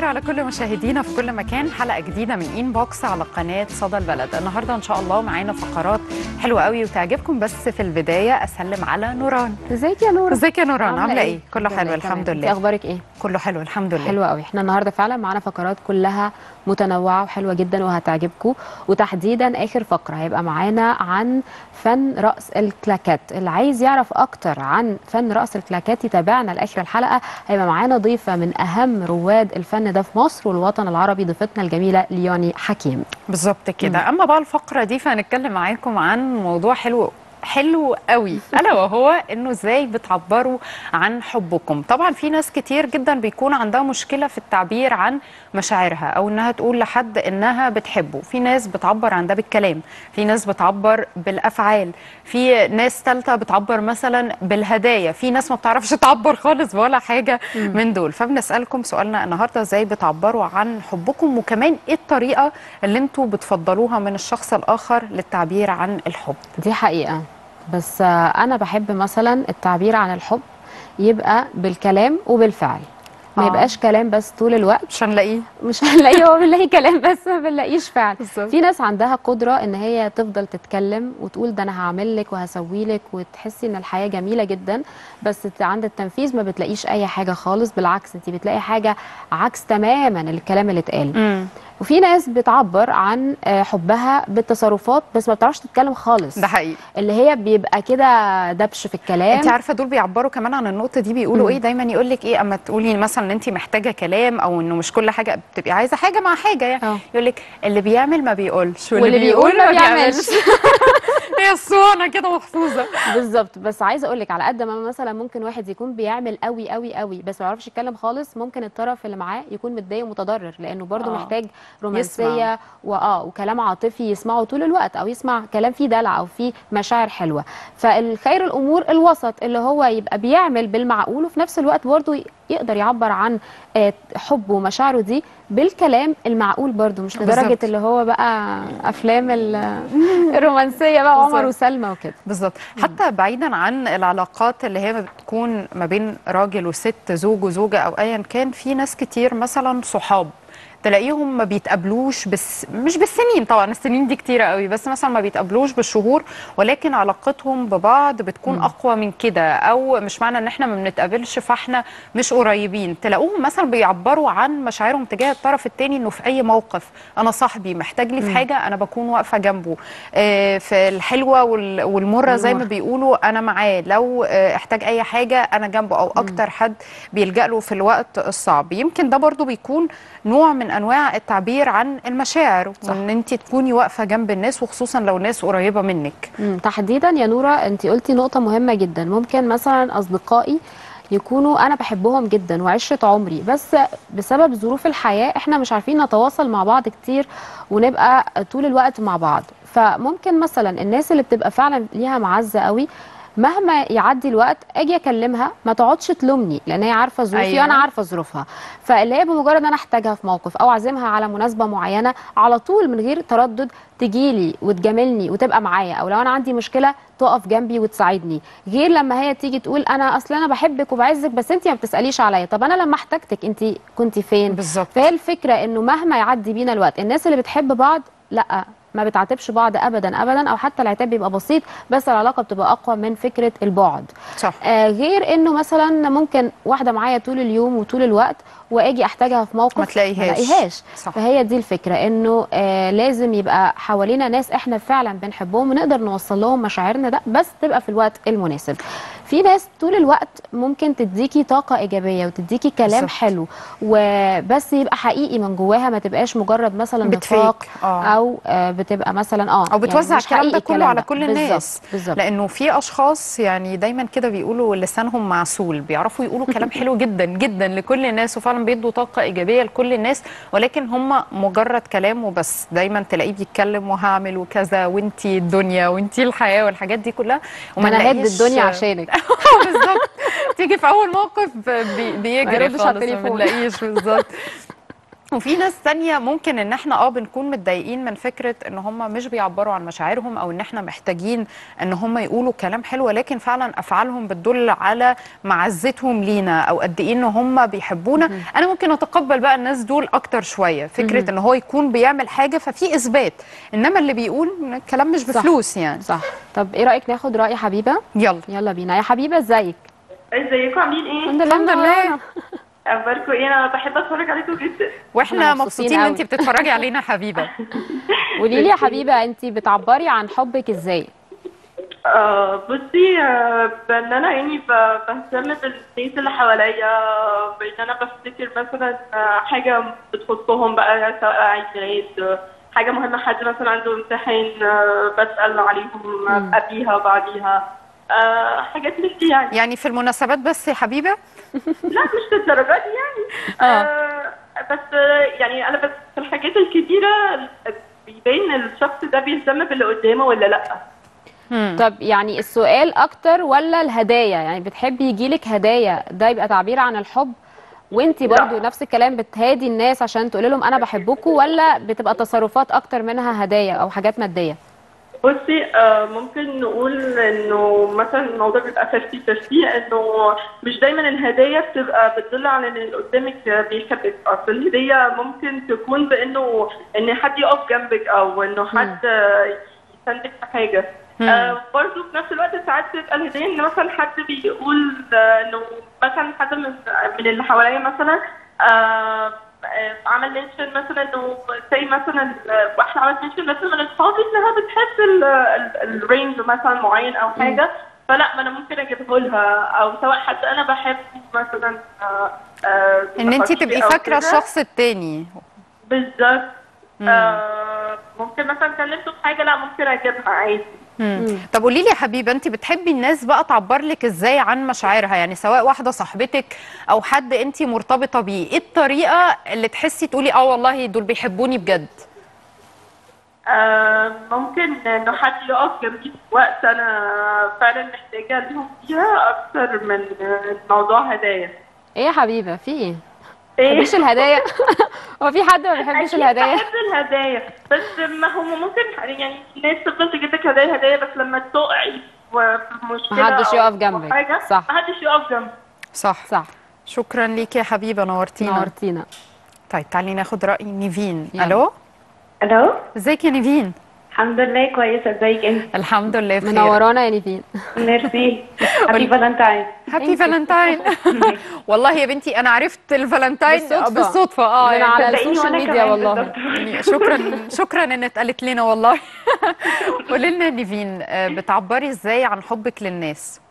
على كل مشاهدينا في كل مكان حلقه جديده من ان بوكس على قناه صدى البلد النهارده ان شاء الله معانا فقرات حلوه قوي وتعجبكم بس في البدايه اسلم على نوران ازيك يا نور ازيك يا نوران عامله ايه كله الحمد حلو لله، الحمد تمام. لله انت اخبارك ايه كله حلو الحمد لله حلوه قوي احنا النهارده فعلا معانا فقرات كلها متنوعه وحلوه جدا وهتعجبكم وتحديدا اخر فقره هيبقى معانا عن فن رقص الكلاكات اللي عايز يعرف اكتر عن فن رقص الكلاكات يتابعنا لاخر الحلقه هيبقى معانا ضيفه من اهم رواد الفن ده في مصر والوطن العربي ضيفتنا الجميله ليوني حكيم بالظبط كده اما بقى الفقره دي فهنتكلم معاكم عن موضوع حلو حلو قوي الا وهو انه ازاي بتعبروا عن حبكم طبعا في ناس كتير جدا بيكون عندها مشكله في التعبير عن مشاعرها او انها تقول لحد انها بتحبه في ناس بتعبر عن ده بالكلام في ناس بتعبر بالافعال في ناس ثالثه بتعبر مثلا بالهدايا في ناس ما بتعرفش تعبر خالص ولا حاجه من دول فبنسالكم سؤالنا النهارده ازاي بتعبروا عن حبكم وكمان ايه الطريقه اللي انتوا بتفضلوها من الشخص الاخر للتعبير عن الحب دي حقيقه بس آه، انا بحب مثلا التعبير عن الحب يبقى بالكلام وبالفعل ما آه. يبقاش كلام بس طول الوقت مش هنلاقيه مش هنلاقيه هو بنلاقي كلام بس ما بنلاقيش فعل بالظبط. في ناس عندها قدره ان هي تفضل تتكلم وتقول ده انا هعمل لك وهسوي لك وتحسي ان الحياه جميله جدا بس ت- عند التنفيذ ما بتلاقيش اي حاجه خالص بالعكس انت بتلاقي حاجه عكس تماما الكلام اللي اتقال امم وفي ناس بتعبر عن آه، حبها بالتصرفات بس ما بتعرفش تتكلم خالص ده حقيقي اللي هي بيبقى كده دبش في الكلام انت عارفه دول بيعبروا كمان عن النقطه دي بيقولوا مم. ايه دايما يقول لك ايه اما تقولي مثلا ان انت محتاجه كلام او انه مش كل حاجه بتبقي عايزه حاجه مع حاجه يعني اه. يقول لك اللي بيعمل ما بيقولش واللي بيقول ما بيعملش. هي الصوانه كده محفوظه بالظبط بس عايزه اقول لك على قد ما مثلا ممكن واحد يكون بيعمل قوي قوي قوي بس ما يعرفش يتكلم خالص ممكن الطرف اللي معاه يكون متضايق ومتضرر لانه برضه آه. محتاج رومانسيه واه وكلام عاطفي يسمعه طول الوقت او يسمع كلام فيه دلع او فيه مشاعر حلوه فالخير الامور الوسط اللي هو يبقى بيعمل بالمعقول وفي نفس الوقت برضه ي- يقدر يعبر عن آه، حبه ومشاعره دي بالكلام المعقول برضه مش لدرجه بالظبط. اللي هو بقى افلام ال- الرومانسيه بقى عمر بالظبط. وسلمى وكده بالظبط حتى بعيدا عن العلاقات اللي هي بتكون ما بين راجل وست زوج وزوجه او ايا كان في ناس كتير مثلا صحاب تلاقيهم ما بيتقابلوش بس مش بالسنين طبعا السنين دي كتيره قوي بس مثلا ما بيتقابلوش بالشهور ولكن علاقتهم ببعض بتكون مم. اقوى من كده او مش معنى ان احنا ما بنتقابلش فاحنا مش قريبين تلاقوهم مثلا بيعبروا عن مشاعرهم تجاه الطرف الثاني انه في اي موقف انا صاحبي محتاج لي في مم. حاجه انا بكون واقفه جنبه آه، في الحلوه وال- والمره زي ما والمرة. بيقولوا انا معاه لو آه، احتاج اي حاجه انا جنبه او اكتر حد بيلجأ له في الوقت الصعب يمكن ده برضو بيكون نوع من انواع التعبير عن المشاعر صح. وان انت تكوني واقفه جنب الناس وخصوصا لو ناس قريبه منك مم، تحديدا يا نورة انت قلتي نقطة مهمة جدا ممكن مثلا اصدقائي يكونوا انا بحبهم جدا وعشرة عمري بس بسبب ظروف الحياة احنا مش عارفين نتواصل مع بعض كتير ونبقى طول الوقت مع بعض فممكن مثلا الناس اللي بتبقى فعلا ليها معزة قوي مهما يعدي الوقت اجي اكلمها ما تقعدش تلومني لان هي عارفه ظروفي أيوة. وانا عارفه ظروفها فاللي هي بمجرد ان انا احتاجها في موقف او اعزمها على مناسبه معينه على طول من غير تردد تجيلي وتجاملني وتبقى معايا او لو انا عندي مشكله تقف جنبي وتساعدني غير لما هي تيجي تقول انا اصل انا بحبك وبعزك بس انت ما بتساليش عليا طب انا لما احتاجتك انت كنت فين بالظبط فهي الفكره انه مهما يعدي بينا الوقت الناس اللي بتحب بعض لا ما بتعاتبش بعض ابدا ابدا او حتى العتاب بيبقى بسيط بس العلاقه بتبقى اقوى من فكره البعد صح آه غير انه مثلا ممكن واحده معايا طول اليوم وطول الوقت واجي احتاجها في موقف ما تلاقيهاش. ما الاقيهاش صح. فهي دي الفكره انه آه لازم يبقى حوالينا ناس احنا فعلا بنحبهم ونقدر نوصل لهم مشاعرنا ده بس تبقى في الوقت المناسب في ناس طول الوقت ممكن تديكي طاقه ايجابيه وتديكي كلام بالظبط. حلو وبس يبقى حقيقي من جواها ما تبقاش مجرد مثلا بتفيك. نفاق آه. او آه بتبقى مثلا اه او بتوزع مش الكلام ده حقيقي كله على ده. كل بالظبط، الناس بالظبط لانه في اشخاص يعني دايما كده بيقولوا لسانهم معسول بيعرفوا يقولوا كلام حلو جدا جدا لكل الناس وفعلا بيدوا طاقه ايجابيه لكل الناس ولكن هم مجرد كلام وبس دايما تلاقيه بيتكلم وهعمل وكذا وانتي الدنيا وانتي الحياه والحاجات دي كلها ما انا هد نلاقيش- الدنيا عشانك بالظبط تيجي في اول موقف بي- ما بيجري يردش على خالص ما التليفون. بنلاقيش بالظبط وفي ناس تانية ممكن ان احنا اه بنكون متضايقين من فكرة ان هم مش بيعبروا عن مشاعرهم او ان احنا محتاجين ان هم يقولوا كلام حلو ولكن فعلا افعالهم بتدل على معزتهم لينا او قد ايه ان هم بيحبونا انا ممكن اتقبل بقى الناس دول اكتر شوية فكرة ان هو يكون بيعمل حاجة ففي اثبات انما اللي بيقول الكلام مش صح. بفلوس يعني صح طب ايه رايك ناخد راي حبيبه يلا يلا بينا يا حبيبه ازيك ازيكم عاملين ايه؟ الحمد لله الحمد لله. منورة. اخباركم ايه؟ انا بحب اتفرج عليكم جدا واحنا إحنا مبسوطين مبسوطين ان قوي. انت بتتفرجي علينا يا حبيبة قولي لي يا حبيبه انت بتعبري عن حبك ازاي آه بصي آه بان انا يعني ب- بهتم بالناس اللي حواليا بان انا بفتكر مثلا آه، حاجه بتخصهم بقى سواء عيد ميلاد آه، حاجه مهمه حد مثلا عنده امتحان آه، بسال عليهم آه، قبليها بعديها آه حاجات من دي يعني يعني في المناسبات بس يا حبيبة لا مش للدرجه دي يعني آه. آه بس آه، يعني انا بس في الحاجات الكبيره بيبين الشخص ده بيهتم باللي قدامه ولا لا مم. طب يعني السؤال اكتر ولا الهدايا يعني بتحبي يجيلك هدايا ده يبقى تعبير عن الحب وانتي برضو لا. نفس الكلام بتهادي الناس عشان تقولي لهم انا بحبكم ولا بتبقى تصرفات اكتر منها هدايا او حاجات ماديه بصي آه ممكن نقول انه مثلا الموضوع بيبقى 50 50 انه مش دايما الهدايا بتبقى بتدل على ان اللي قدامك بيحبك اصل الهديه ممكن تكون بانه ان حد يقف جنبك او انه حد آه، يساندك في حاجه آه برضه في نفس الوقت ساعات بتبقى الهديه ان مثلا حد بيقول آه، انه مثلا حد من من اللي حواليا مثلا آه آه، عمل منشن مثلا انه زي مثلا آه، واحده عملت منشن مثلا من اصحابي انها بتحب ال- ال- الرينج مثلا معين او حاجه فلا ما انا ممكن اجيبه لها او سواء حد انا بحبه مثلا آه، آه، ان انت بخطي تبقي أو فاكرة كده. الشخص التاني بالظبط آه ممكن مثلا كلمته في حاجه لا ممكن اجيبها عادي مم. طب قولي لي يا حبيبه انت بتحبي الناس بقى تعبر لك ازاي عن مشاعرها يعني سواء واحده صاحبتك او حد انت مرتبطه بيه ايه الطريقه اللي تحسي تقولي اه والله دول بيحبوني بجد آه ممكن انه حد يقف جنبي في وقت انا فعلا محتاجه لهم فيها اكتر من موضوع هدايا ايه يا حبيبه في ايه ايه بتحبيش الهدايا هو في حد ما بيحبش أكيد الهدايا بحب الهدايا بس ما هو ممكن يعني الناس تفضل تجيب لك هدايا هدايا بس لما تقعي في مشكله محدش أو يقف جنبك. حاجة صح. محدش يقف جنبك صح صح شكرا ليكي يا حبيبه نورتينا نورتينا طيب تعالي ناخد راي نيفين يلا. الو الو ازيك يا نيفين الحمد لله كويسه ازيك انت الحمد لله بخير منورانا يا نيفين ميرسي هابي فالنتاين هابي فالنتاين والله يا بنتي انا عرفت الفالنتاين بالصدفة. بالصدفه اه من على يعني صدقيني السوشيال وأنا ميديا كمان والله بالظبط. يعني شكرا شكرا ان اتقالت لنا والله قولي لنا يا نيفين آه، بتعبري ازاي عن حبك للناس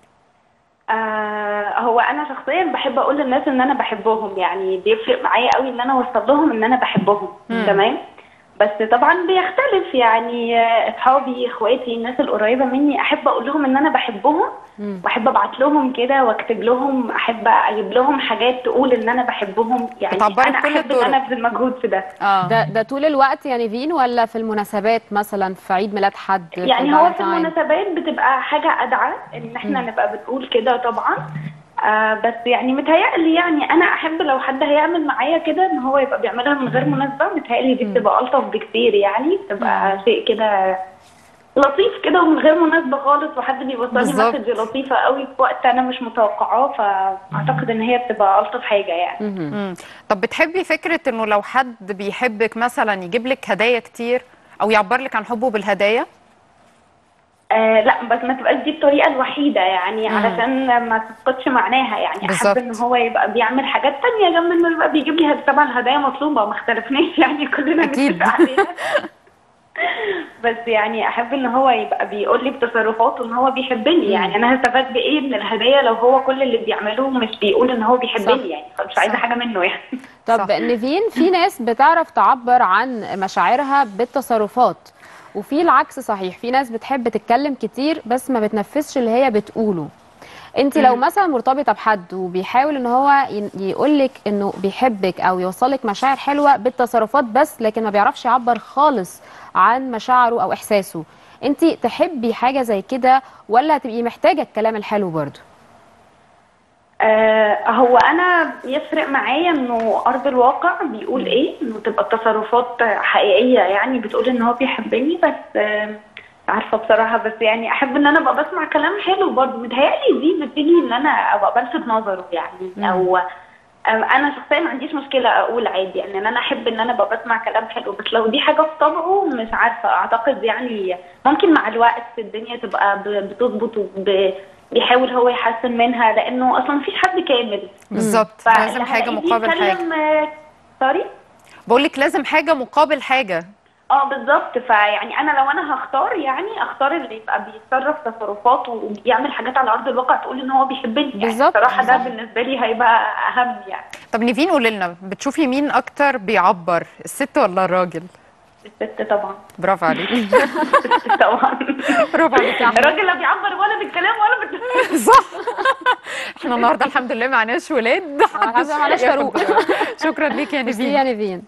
آه هو انا شخصيا بحب اقول للناس ان انا بحبهم يعني بيفرق معايا قوي ان انا اوصل لهم ان انا بحبهم تمام بس طبعا بيختلف يعني آه، اصحابي اخواتي الناس القريبه مني احب اقول لهم ان انا بحبهم واحب ابعت لهم كده واكتب لهم احب اجيب لهم حاجات تقول ان انا بحبهم يعني بتعبري انا بكل احب ان الطرق. انا ابذل مجهود في ده اه ده ده طول الوقت يا نيفين ولا في المناسبات مثلا في عيد ميلاد حد في يعني هو في الفالنتاين؟ المناسبات بتبقى حاجة أدعى إن إحنا نبقى بنقول كده طبعا آه بس يعني متهيألي يعني أنا أحب لو حد هيعمل معايا كده إن هو يبقى بيعملها من غير مناسبة متهيألي دي بتبقى ألطف بكتير يعني بتبقى شيء كده لطيف كده ومن غير مناسبة خالص وحد بيوصل لي بالظبط. مسج لطيفة قوي في وقت أنا مش متوقعاه فأعتقد إن هي بتبقى ألطف حاجة يعني مهم. مم. طب بتحبي فكره انه لو حد بيحبك مثلا يجيب لك هدايا كتير او يعبر لك عن حبه بالهدايا آه لا بس ما تبقاش دي الطريقة الوحيدة يعني علشان ما تفقدش معناها يعني بالظبط. أحب إن هو يبقى بيعمل حاجات تانية جنب إنه يبقى بيجيب لي هد- طبعا الهدايا مطلوبة ما اختلفناش يعني كلنا أكيد. نتفق عليها بس يعني أحب إن هو يبقى بيقول لي بتصرفاته إن هو بيحبني يعني أنا هستفاد بإيه من الهدايا لو هو كل اللي بيعمله مش بيقول إن هو صح. بيحبني يعني فمش عايزة صح. حاجة منه يعني طب صح. نيفين في ناس بتعرف تعبر عن مشاعرها بالتصرفات وفي العكس صحيح في ناس بتحب تتكلم كتير بس ما بتنفذش اللي هي بتقوله انت لو مثلا مرتبطه بحد وبيحاول ان هو يقول لك انه بيحبك او يوصلك مشاعر حلوه بالتصرفات بس لكن ما بيعرفش يعبر خالص عن مشاعره او احساسه انت تحبي حاجه زي كده ولا هتبقي محتاجه الكلام الحلو برضه آه هو انا بيفرق معايا انه ارض الواقع بيقول ايه انه تبقى التصرفات حقيقيه يعني بتقول ان هو بيحبني بس آه مش عارفه بصراحه بس يعني احب ان انا ابقى بسمع كلام حلو برضه متهيألي دي بتيجي ان انا ابقى بلفت نظره يعني او أو انا شخصيا ما عنديش مشكله اقول عادي يعني ان انا احب ان انا ابقى بسمع كلام حلو بس لو دي حاجه في طبعه مش عارفه اعتقد يعني ممكن مع الوقت الدنيا تبقى ب- بتظبط وب- بيحاول هو يحسن منها لانه اصلا مفيش حد كامل بالظبط فاللي لازم حاجه هلاقيه مقابل حاجه بيتكلم، آه، سوري بقول لك لازم حاجه مقابل حاجه اه بالظبط فيعني انا لو انا هختار يعني اختار اللي يبقى بيتصرف تصرفات وبيعمل حاجات على ارض الواقع تقول ان هو بيحبني يعني بالظبط، بصراحه ده بالظبط. بالنسبه لي هيبقى اهم يعني طب نيفين قولي لنا بتشوفي مين اكتر بيعبر الست ولا الراجل الست طبعا برافو عليك الست طبعا برافو عليك يا أحمد. الراجل لا بيعبر ولا بالكلام ولا بال صح احنا النهارده الحمد لله معناش ولاد الحمد لله معناش ياخد فاروق. باله. شكرا ليك يا ميرسي نيفين يا نيفين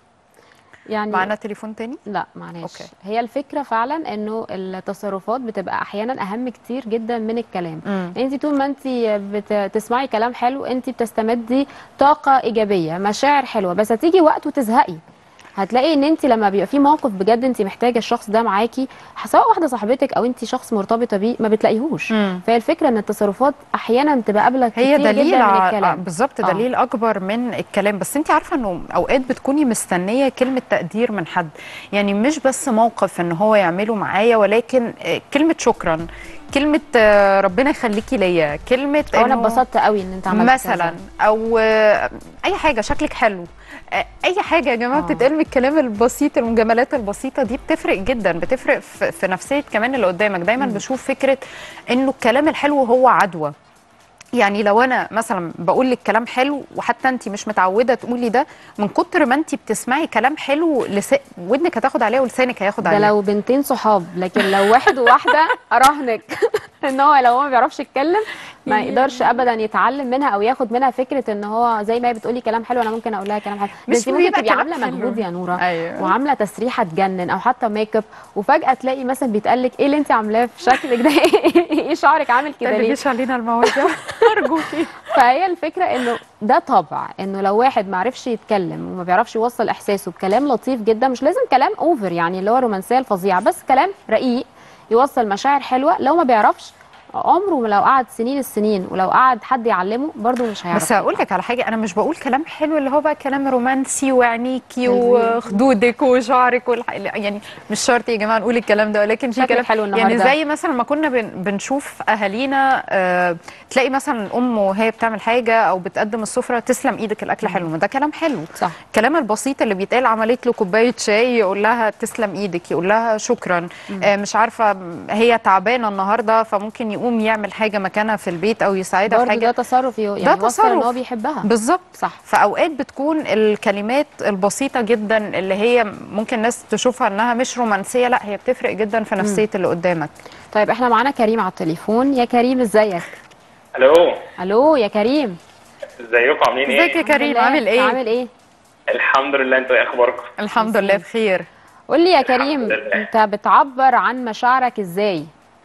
يعني معانا تليفون تاني لا معلش أوكي. هي الفكره فعلا انه التصرفات بتبقى احيانا اهم كتير جدا من الكلام مم. انت طول ما انت بتسمعي كلام حلو انت بتستمدي طاقه ايجابيه مشاعر حلوه بس هتيجي وقت وتزهقي هتلاقي ان انت لما بيبقى في موقف بجد انت محتاجه الشخص ده معاكي سواء واحده صاحبتك او انت شخص مرتبطه بيه ما بتلاقيهوش مم. فهي الفكره ان التصرفات احيانا بتبقى قبلك هي كتير دليل جدا من ع- الكلام بالظبط آه. دليل اكبر من الكلام بس انت عارفه انه اوقات بتكوني مستنيه كلمه تقدير من حد يعني مش بس موقف ان هو يعمله معايا ولكن آه، كلمه شكرا كلمه آه، ربنا يخليكي ليا كلمه او انا إنه- اتبسطت قوي ان انت عملت مثلا كذا. او آه، اي حاجه شكلك حلو آه، اي حاجه يا جماعه آه. بتتقال من الكلام البسيط المجاملات البسيطه دي بتفرق جدا بتفرق في في نفسيه كمان اللي قدامك دايما بشوف فكره انه الكلام الحلو هو عدوى يعني لو انا مثلا بقول لك كلام حلو وحتى انت مش متعوده تقولي ده من كتر ما انت بتسمعي كلام حلو لس... ودنك هتاخد عليه ولسانك هياخد ده عليه لو بنتين صحاب لكن لو واحد وواحده اراهنك ان هو لو هو ما بيعرفش يتكلم ما يقدرش ابدا يتعلم منها او ياخد منها فكره ان هو زي ما هي بتقولي كلام حلو انا ممكن اقول لها كلام حلو مش بس انت ممكن بيبقى تبقي كلام عامله حلو. مجهود يا نوره أيوة. وعامله تسريحه تجنن او حتى ميك اب وفجاه تلاقي مثلا بيتقال لك ايه اللي انت عاملاه في شكلك ده ايه شعرك عامل كده ليه تقلبيش علينا المواجع ارجوكي فهي الفكره انه ده طبع انه لو واحد ما عرفش يتكلم وما بيعرفش يوصل احساسه بكلام لطيف جدا مش لازم كلام اوفر يعني اللي هو رومانسيه الفظيعه بس كلام رقيق يوصل مشاعر حلوه لو ما بيعرفش عمره لو قعد سنين السنين ولو قعد حد يعلمه برضه مش هيعرف بس هقول لك على حاجه انا مش بقول كلام حلو اللي هو بقى كلام رومانسي وعينيكي أيوة. وخدودك وشعرك والح... يعني مش شرط يا جماعه نقول الكلام ده ولكن في شكلك كلام حلو يعني النهاردة. زي مثلا ما كنا بن... بنشوف اهالينا آه... تلاقي مثلا الام وهي بتعمل حاجه او بتقدم السفره تسلم ايدك الاكل حلو ما ده كلام حلو صح الكلام البسيط اللي بيتقال عملت له كوبايه شاي يقول لها تسلم ايدك يقول لها شكرا آه مش عارفه هي تعبانه النهارده فممكن يقوم يعمل حاجه مكانها في البيت او يساعدها في برضه حاجه ده تصرف يو- ده يعني وصل ان تصرف. هو بيحبها بالظبط صح فاوقات بتكون الكلمات البسيطه جدا اللي هي ممكن الناس تشوفها انها مش رومانسيه لا هي بتفرق جدا في نفسيه اللي قدامك طيب احنا معانا كريم على التليفون يا كريم ازيك الو الو يا كريم ازيكم عاملين ازيك يا ايه؟ كريم بالله، عامل ايه عامل ايه الحمد لله انتوا ايه اخباركم؟ الحمد لله بخير قول لي يا الحمد كريم لله. انت بتعبر عن مشاعرك ازاي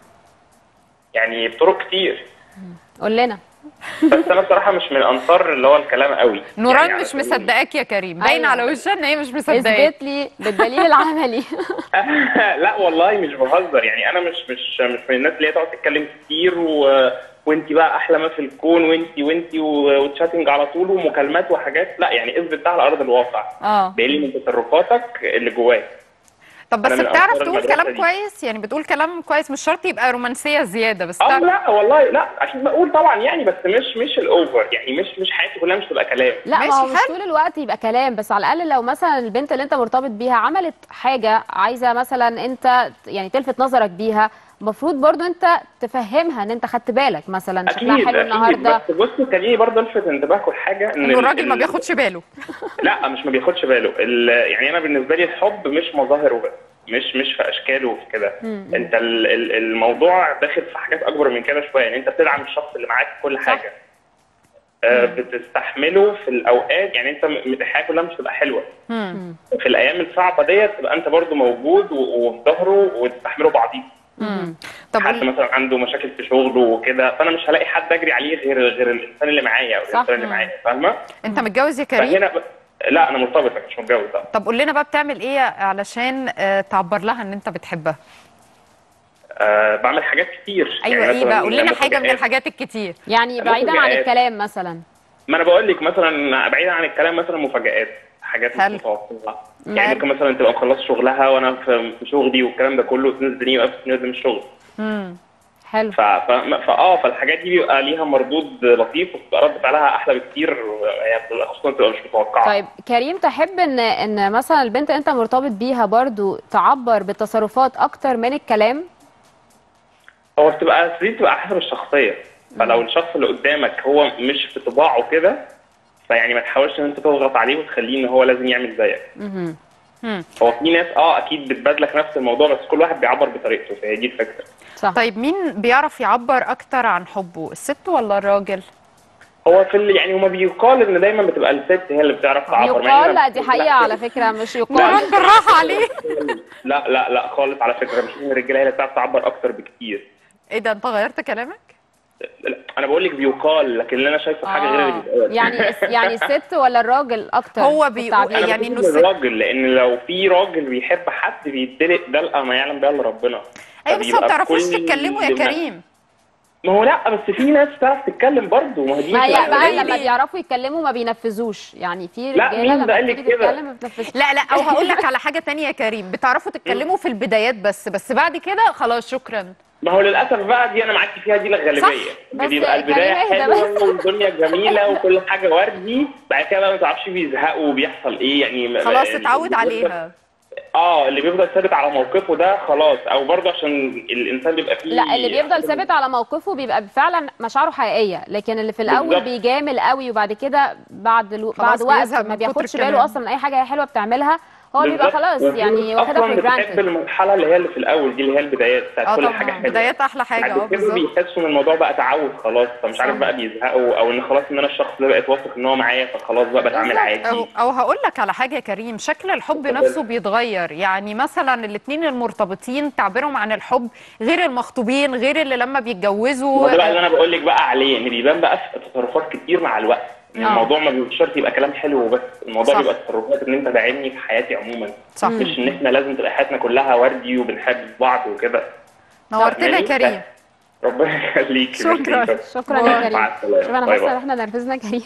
يعني بطرق كتير قول لنا بس انا بصراحه مش من انصار اللي هو الكلام قوي نوران يعني مش على- مصدقاك يا كريم باين أيوة. على وشها ان هي مش مصدقاك اثبت لي بالدليل العملي لا والله مش بهزر يعني انا مش مش مش من الناس اللي هي تقعد تتكلم كتير و... وانت بقى احلى ما في الكون وانت وانت و- وتشاتنج على طول ومكالمات وحاجات لا يعني اثبت ده على ارض الواقع اه باين من تصرفاتك اللي جواك طب بس أنا من بتعرف أنصار تقول المدرسة كلام دي. كويس يعني بتقول كلام كويس مش شرط يبقى رومانسيه زياده بس اه بتعرف لا والله لا اكيد بقول طبعا يعني بس مش مش الاوفر يعني مش مش حياتي كلها مش تبقى كلام لا ماشي، ما هو مش حلو. طول الوقت يبقى كلام بس على الاقل لو مثلا البنت اللي انت مرتبط بيها عملت حاجه عايزه مثلا انت يعني تلفت نظرك بيها المفروض برضو انت تفهمها ان انت خدت بالك مثلا شكلها اكيد حلو اكيد النهارده بس بص خليني برضه الفت انتباهكم لحاجه ان انه ال- الراجل ما ال- بياخدش باله لا مش ما بياخدش باله ال- يعني انا بالنسبه لي الحب مش مظاهر وبس مش مش في اشكاله وفي كده انت ال- ال- الموضوع داخل في حاجات اكبر من كده شويه يعني انت بتدعم الشخص اللي معاك في كل حاجه آه، بتستحمله في الاوقات يعني انت م- الحياه كلها مش تبقى حلوه مم. في الايام الصعبه ديت تبقى انت برضو موجود و- وفي ظهره وتستحملوا بعضيكم طب حد قول- مثلا عنده مشاكل في شغله وكده فانا مش هلاقي حد اجري عليه غير غير الانسان اللي معايا او صح. الانسان اللي معايا فاهمه انت متجوز يا كريم فهنا ب... لا انا مرتبط مش متجوز لا طب قول لنا بقى بتعمل ايه علشان آه، تعبر لها ان انت بتحبها أه بعمل حاجات كتير ايوه يعني ايه مثلاً بقى قول لنا حاجه من مفاجآت. الحاجات الكتير يعني بعيدا عن مفاجآت. الكلام مثلا ما انا بقول لك مثلا بعيدا عن الكلام مثلا مفاجآت حاجات حلو. مش متوقعه يعني ممكن مثلا تبقى مخلص شغلها وانا في في شغلي والكلام ده كله تنزلني واقف نازل من الشغل امم حلو ف... ف... فاه فالحاجات دي بيبقى ليها مردود لطيف وبتبقى رد فعلها احلى بكتير يعني بتبقى خصوصا بتبقى مش متوقعه طيب كريم تحب ان ان مثلا البنت اللي انت مرتبط بيها برضو تعبر بالتصرفات اكتر من الكلام هو بتبقى دي بتبقى حسب الشخصيه فلو الشخص اللي قدامك هو مش في طباعه كده فيعني ما تحاولش ان انت تضغط عليه وتخليه ان هو لازم يعمل زيك مهم. هو في ناس اه اكيد بتبادلك نفس الموضوع بس كل واحد بيعبر بطريقته فهي دي الفكره صح طيب مين بيعرف يعبر اكتر عن حبه الست ولا الراجل هو في ال... يعني هما بيقال ان دايما بتبقى الست هي اللي بتعرف تعبر مع يقال إن لا أنا- دي حقيقه على فكره مش يقال نوران بالراحه عليه لا لا لا خالص على فكره مش ان الرجاله هي اللي بتعرف تعبر اكتر بكتير ايه ده انت غيرت كلامك لا، انا بقول لك بيقال لكن اللي انا شايفه حاجه غير اللي آه. بيتقال يعني يعني الست ولا الراجل اكتر هو في بيقول- التعبير؟ انا يعني يعني إنه انه الست- الراجل لان لو في راجل بيحب حد بيدلق دلقه ما يعلم بها الا ربنا ايوه بس ما فبيبقى بتعرفوش كل تتكلموا يا ما- كريم ما هو لا بس في ناس بتعرف تتكلم برضه ما هي دي ما هي بتبقى بقى قليلة. لما بيعرفوا يتكلموا ما بينفذوش يعني في لا، رجاله مين لما ده قال لك بتيجي كده؟ تتكلم ما بتنفذش لا لا او هقول لك على حاجه تانية يا كريم بتعرفوا تتكلموا في البدايات بس بس بعد كده خلاص شكرا ما هو للاسف بقى دي انا معاكي فيها دي الغالبيه صح، بس بيبقى البدايه كريم اهدى حلوه والدنيا جميله وكل حاجه وردي بعد كده بقى ما تعرفش بيزهقوا وبيحصل ايه يعني خلاص اللي اتعود بيفضل- عليها اه اللي بيفضل ثابت على موقفه ده خلاص او برضه عشان الانسان بيبقى فيه لا اللي بيفضل ثابت على موقفه بيبقى فعلا مشاعره حقيقيه لكن اللي في الاول بالظبط. بيجامل قوي وبعد كده بعد الو... خلاص بعد وقت بيزهق ما من كتر بياخدش الكلام. باله اصلا من اي حاجه حلوه بتعملها هو بيبقى بالظبط. خلاص والفلوس يعني واخدها اصلا في بتحب جرانتد المرحله اللي هي اللي في الاول دي اللي هي البدايات بتاعت اه كل طبعا حاجه حلوه بدايات احلى حاجه اه بعد كده بالظبط بيحسوا ان الموضوع بقى تعود خلاص فمش عارف بقى بيزهقوا او ان خلاص ان انا الشخص ده بقيت واثق ان هو معايا فخلاص بقى بتعامل بالظبط. عادي او او هقول لك على حاجه يا كريم شكل الحب نفسه بيتغير يعني مثلا الاثنين المرتبطين تعبيرهم عن الحب غير المخطوبين غير اللي لما بيتجوزوا ما ده بقى اللي انا بقول لك بقى عليه ان بيبان بقى في تصرفات كتير مع الوقت ان آه. الموضوع ما بيبقاش شرط يبقى كلام حلو وبس الموضوع صح. بيبقى تصرفات ان انت داعمني في حياتي عموما صح مش ان احنا لازم تبقى حياتنا كلها وردي وبنحب بعض وده نورتنا يا يعني كريم ربنا يخليك شكراً. شكرا يا كريم مع السلامه شوف انا باي حاسه ان باي. احنا نرفزنا كريم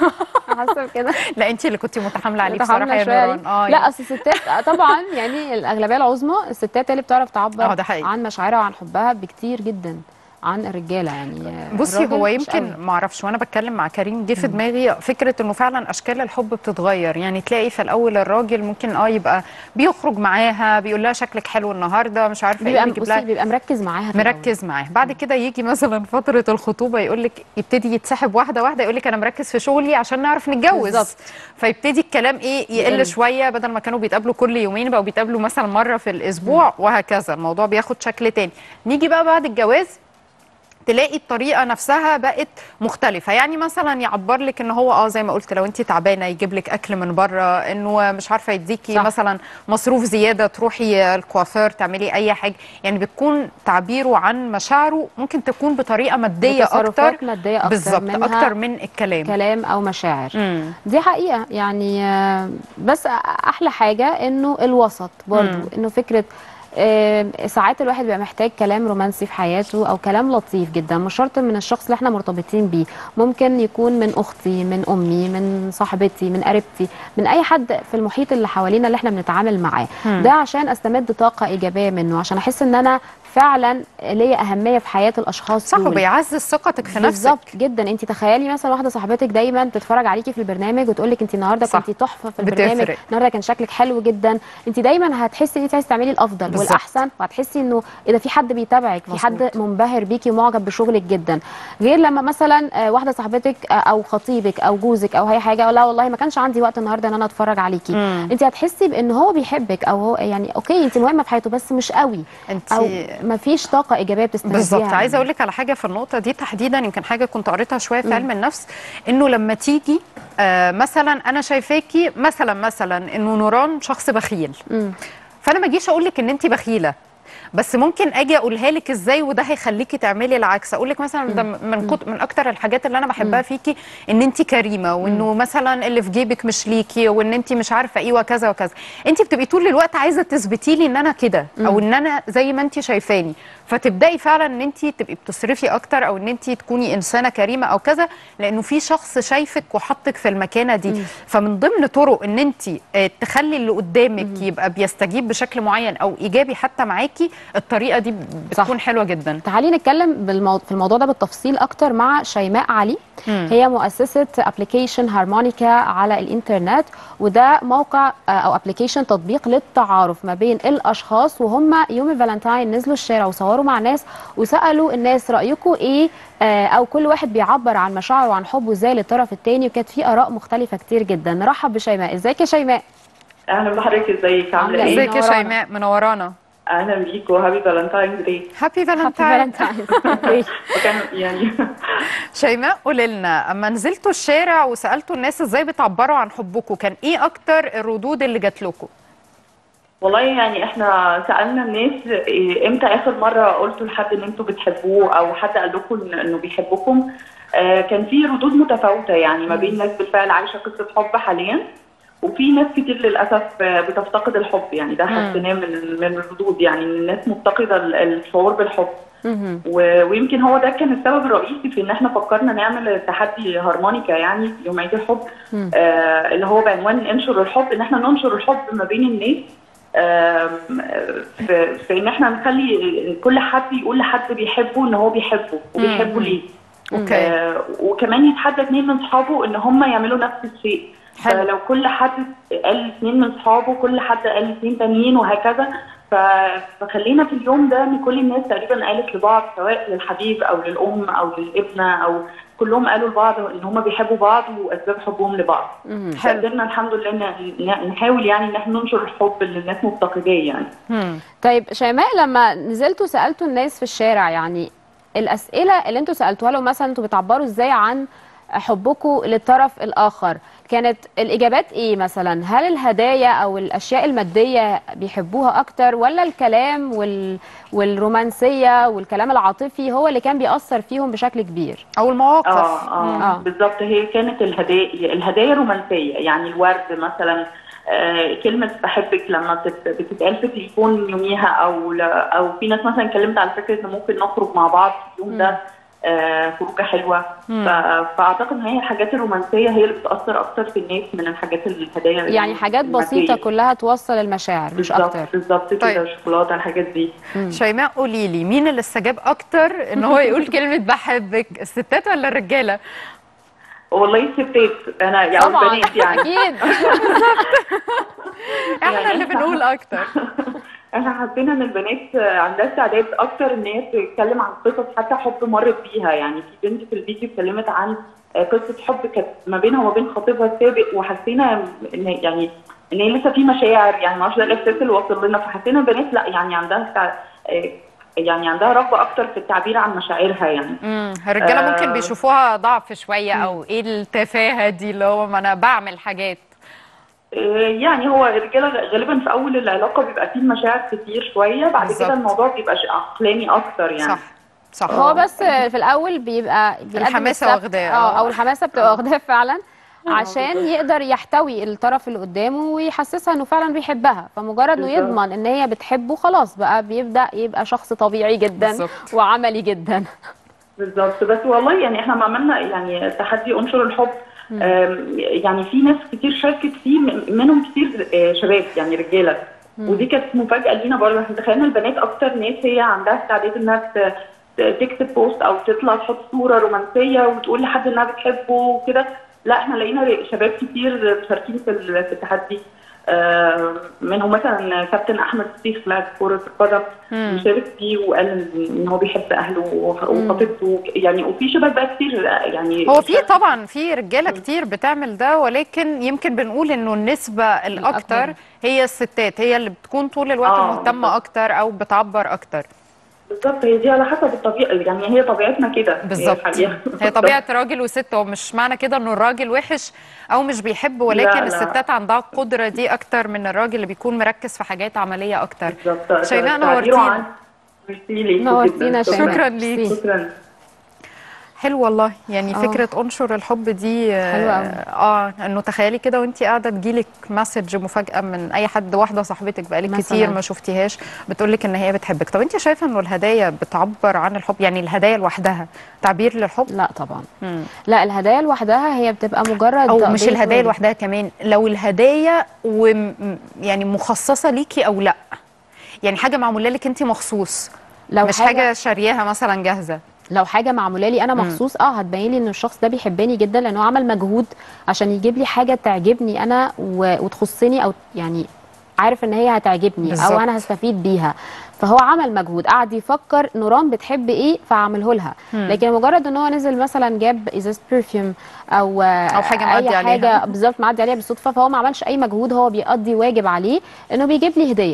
حاسه بكده لا انت اللي كنتي متحامله عليه بصراحه متحامله يا شويه نوران عليه. اه لا يعني. اصل الستات آه، طبعا يعني الاغلبيه العظمى الستات هي اللي بتعرف اه تعبر ده حقيقي. عن مشاعرها وعن حبها بكتير جدا عن الرجاله يعني آه، بصي الراجل هو مش يمكن قوي. ما اعرفش وانا بتكلم مع كريم جه في دماغي فكره انه فعلا اشكال الحب بتتغير يعني تلاقي في الاول الراجل ممكن اه يبقى بيخرج معاها بيقول لها شكلك حلو النهارده مش عارفه ايه بيبقى بيجيب بصي لها بيبقى مركز معاها في الأول. مركز معاه بعد كده يجي مثلا فتره الخطوبه يقول لك يبتدي يتسحب واحده واحده يقول لك انا مركز في شغلي عشان نعرف نتجوز بالظبط. فيبتدي الكلام ايه يقل يقل. شويه بدل ما كانوا بيتقابلوا كل يومين بقوا بيتقابلوا مثلا مره في الاسبوع وهكذا الموضوع بياخد شكل تاني نيجي بقى بعد الجواز تلاقي الطريقه نفسها بقت مختلفه يعني مثلا يعبر لك ان هو اه زي ما قلت لو انت تعبانه يجيب لك اكل من بره انه مش عارفه يديكي صح. مثلا مصروف زياده تروحي الكوافير تعملي اي حاجه يعني بتكون تعبيره عن مشاعره ممكن تكون بطريقه ماديه بتصرفات اكتر ماديه اكتر بالظبط منها اكتر من الكلام كلام او مشاعر مم. دي حقيقه يعني آه، بس احلى حاجه انه الوسط برضو مم. انه فكره آه، ساعات الواحد بيبقى محتاج كلام رومانسي في حياته او كلام لطيف جدا مش شرط من الشخص اللي احنا مرتبطين بيه ممكن يكون من اختي من امي من صاحبتي من قريبتي من اي حد في المحيط اللي حوالينا اللي احنا بنتعامل معاه مم. ده عشان استمد طاقه ايجابيه منه عشان احس ان انا فعلا ليا اهميه في حياه الاشخاص صح دول. وبيعزز ثقتك في نفسك بالظبط جدا انت تخيلي مثلا واحده صاحبتك دايما تتفرج عليكي في البرنامج وتقول لك انت النهارده صح. كنتي تحفه في البرنامج بتفرق. النهارده كان شكلك حلو جدا انت دايما هتحسي ان انت عايزه تعملي الافضل بالظبط. والاحسن وهتحسي انه ايه ده في حد بيتابعك في حد مظبوط. منبهر بيكي ومعجب بشغلك جدا غير لما مثلا آه، واحده صاحبتك آه، او خطيبك او جوزك او اي حاجه لا والله ما كانش عندي وقت النهارده ان انا اتفرج عليكي مم. انت هتحسي بان هو بيحبك او هو يعني اوكي انت مهمه في حياته بس مش قوي انت او ما فيش طاقه ايجابيه بتستنزفيها بالظبط عايزه اقول لك على حاجه في النقطه دي تحديدا يمكن حاجه كنت قريتها شويه في علم النفس انه لما تيجي آه مثلا انا شايفاكي مثلا مثلا انه نوران شخص بخيل مم. فانا ما اجيش اقول لك ان انت بخيله بس ممكن اجي اقولها لك ازاي وده هيخليكي تعملي العكس اقول لك مثلا ده من كت... من اكتر الحاجات اللي انا بحبها فيكي ان انت كريمه وانه مثلا اللي في جيبك مش ليكي وان انت مش عارفه ايه وكذا وكذا انت بتبقي طول الوقت عايزه تثبتي لي ان انا كده او ان انا زي ما انت شايفاني فتبداي فعلا ان انت تبقي بتصرفي اكتر او ان انت تكوني انسانه كريمه او كذا لانه في شخص شايفك وحطك في المكانه دي فمن ضمن طرق ان انت آه، تخلي اللي قدامك يبقى بيستجيب بشكل معين او ايجابي حتى معاكي الطريقه دي صح. بتكون حلوه جدا تعالي نتكلم بالمو... في الموضوع ده بالتفصيل اكتر مع شيماء علي مم. هي مؤسسه ابلكيشن هارمونيكا على الانترنت وده موقع آه، او ابلكيشن تطبيق للتعارف ما بين الاشخاص وهم يوم الفالنتاين نزلوا الشارع وصوروا مع ناس وسالوا الناس رايكم ايه آه، او كل واحد بيعبر عن مشاعره وعن حبه ازاي للطرف الثاني وكانت في اراء مختلفه كتير جدا نرحب بشيماء ازيك يا شيماء اهلا بحضرتك ازيك عاملة عامله إيه؟ ايه؟ ازيك يا منورانا. شيماء منورانا اهلا بيك وهابي فالنتاينز داي هابي هابي فالنتاين فالنتاين وكان يعني شيماء قولي لنا اما نزلتوا الشارع وسالتوا الناس ازاي بتعبروا عن حبكم كان ايه اكتر الردود اللي جات لكم والله يعني احنا سالنا الناس إيه، امتى اخر مره قلتوا لحد ان انتوا بتحبوه او حد قال لكم إن- انه بيحبكم آه، كان في ردود متفاوته يعني ما بين ناس بالفعل عايشه قصه حب حاليا وفي ناس كتير للاسف آه، بتفتقد الحب يعني ده حسيناه من من الردود يعني إن الناس مفتقده ال- الشعور بالحب مهم. و- ويمكن هو ده كان السبب الرئيسي في ان احنا فكرنا نعمل تحدي هارمونيكا يعني في يوم عيد الحب مم. آه اللي هو بعنوان انشر الحب ان احنا ننشر الحب ما بين الناس آم، في, في ان احنا نخلي كل حد يقول لحد بيحبه ان هو بيحبه وبيحبه مم. ليه اوكي آه وكمان يتحدى اثنين من صحابه ان هم يعملوا نفس الشيء حلو. فلو كل حد قال اثنين من صحابه كل حد قال اثنين تانيين وهكذا ف- فخلينا في اليوم ده ان كل الناس تقريبا قالت لبعض سواء للحبيب او للام او للابنه او كلهم قالوا لبعض ان هم بيحبوا بعض واسباب حبهم لبعض مهم. حلو. فقدرنا الحمد لله ن- ن- نحاول يعني ان احنا ننشر الحب اللي الناس مفتقداه يعني مم. طيب شيماء لما نزلتوا سالتوا الناس في الشارع يعني الاسئله اللي انتوا سالتوها لهم مثلا انتوا بتعبروا ازاي عن حبكم للطرف الاخر كانت الاجابات ايه مثلا هل الهدايا او الاشياء الماديه بيحبوها اكتر ولا الكلام وال... والرومانسيه والكلام العاطفي هو اللي كان بيأثر فيهم بشكل كبير او المواقف اه اه, آه. بالظبط هي كانت الهدايا الهدايا رومانسيه يعني الورد مثلا آه كلمة بحبك لما بتت- بتتقال في التليفون يوميها أو لا أو في ناس مثلا اتكلمت على فكرة إن ممكن نخرج مع بعض في اليوم ده آه خروجة حلوة مم. ف- فأعتقد إن هي الحاجات الرومانسية هي اللي بتأثر أكتر في الناس من الحاجات الهدايا يعني حاجات بسيطه المادية. كلها توصل المشاعر مش بالظبط اكتر بالظبط طيب. كده شوكولاتة الحاجات دي شيماء قولي لي مين اللي استجاب اكتر ان هو يقول كلمه بحبك الستات ولا الرجاله والله الستات أنا يعني طبعا البنات يعني اكيد احنا يعني اللي إحنا- بنقول اكتر احنا حسينا ان البنات عندها استعداد اكتر ان هي تتكلم عن قصص حتى حب مرت بيها يعني في بنت في الفيديو اتكلمت عن قصه حب كانت ما بينها وما بين خطيبها السابق وحسينا ان يعني ان هي لسه في مشاعر يعني ما اعرفش ده الاحساس اللي وصل لنا فحسينا البنات لا يعني عندها استع... يعني عندها رغبه اكتر في التعبير عن مشاعرها يعني امم الرجاله آه. ممكن بيشوفوها ضعف شويه او ايه التفاهه دي اللي هو ما انا بعمل حاجات يعني هو الرجاله غالبا في اول العلاقه بيبقى فيه مشاعر كتير شويه بعد بالظبط. كده الموضوع بيبقى ش- عقلاني اكتر يعني صح صح هو بس في الاول بيبقى بيقدم الحماسة السبت- واخداه، اه آه. او الحماسه بتبقى واخداه فعلا عشان بالظبط. يقدر يحتوي الطرف اللي قدامه ويحسسها انه فعلا بيحبها فمجرد انه بالظبط. يضمن ان هي بتحبه خلاص بقى بيبدا يبقى شخص طبيعي جدا بالظبط. وعملي جدا بالظبط بس والله يعني احنا ما عملنا يعني تحدي انشر الحب آم، يعني في ناس كتير شاركت فيه م- منهم كتير آه، شباب يعني رجاله ودي كانت مفاجاه لينا برضه احنا تخيلنا البنات اكتر ناس هي عندها استعداد انها ت- ت- تكتب بوست او تطلع تحط صوره رومانسيه وتقول لحد انها بتحبه وكده لا احنا لقينا ر- شباب كتير مشاركين في ال- في التحدي آه، منهم مثلا كابتن احمد سيف لاعب كره القدم مشارك فيه وقال ان إن هو بيحب اهله وخ- وخطيبته يعني وفي شباب بقى كتير يعني هو في طبعا في رجاله كتير بتعمل ده ولكن يمكن بنقول انه النسبه الاكتر الأكبر. هي الستات هي اللي بتكون طول الوقت آه، مهتمه بالظبط. اكتر او بتعبر اكتر بالظبط هي دي على حسب الطبيعه يعني هي طبيعتنا كده هي بالظبط الحقيقة. هي طبيعه راجل وست هو مش معنى كده انه الراجل وحش او مش بيحب ولكن لا، لا. الستات عندها القدره دي اكتر من الراجل اللي بيكون مركز في حاجات عمليه اكتر بالظبط شيماء تعبيره نورتينا. عن- ميرسي ليكوا نورتينا جداً. شيماء. شكراً ليكي. ميرسي. شكرا حلو والله يعني آه. فكره انشر الحب دي آه، حلوة أوي. اه انه تخيلي كده وانت قاعده تجيلك مسج مفاجاه من اي حد واحده صاحبتك بقالك مثلاً. كتير ما شفتيهاش بتقول لك ان هي بتحبك طب انت شايفه انه الهدايا بتعبر عن الحب يعني الهدايا لوحدها تعبير للحب لا طبعا مم. لا الهدايا لوحدها هي بتبقى مجرد او مش تقضية الهدايا واجب. لوحدها كمان لو الهدايا وم يعني مخصصه ليكي او لا يعني حاجه معموله لك انت مخصوص لو مش حاجه شارياها مثلا جاهزه لو حاجه معموله لي انا مخصوص اه هتبين لي ان الشخص ده بيحبني جدا لانه عمل مجهود عشان يجيب لي حاجه تعجبني انا و... وتخصني او يعني عارف ان هي هتعجبني بالظبط. او انا هستفيد بيها فهو عمل مجهود قعد يفكر نوران بتحب ايه فعمله لها لكن مجرد ان هو نزل مثلا جاب ازازه برفيوم او أو حاجة معدي اي عليها. حاجه بالظبط معدي عليها بالصدفه فهو ما عملش اي مجهود هو بيقضي واجب عليه انه بيجيب لي هديه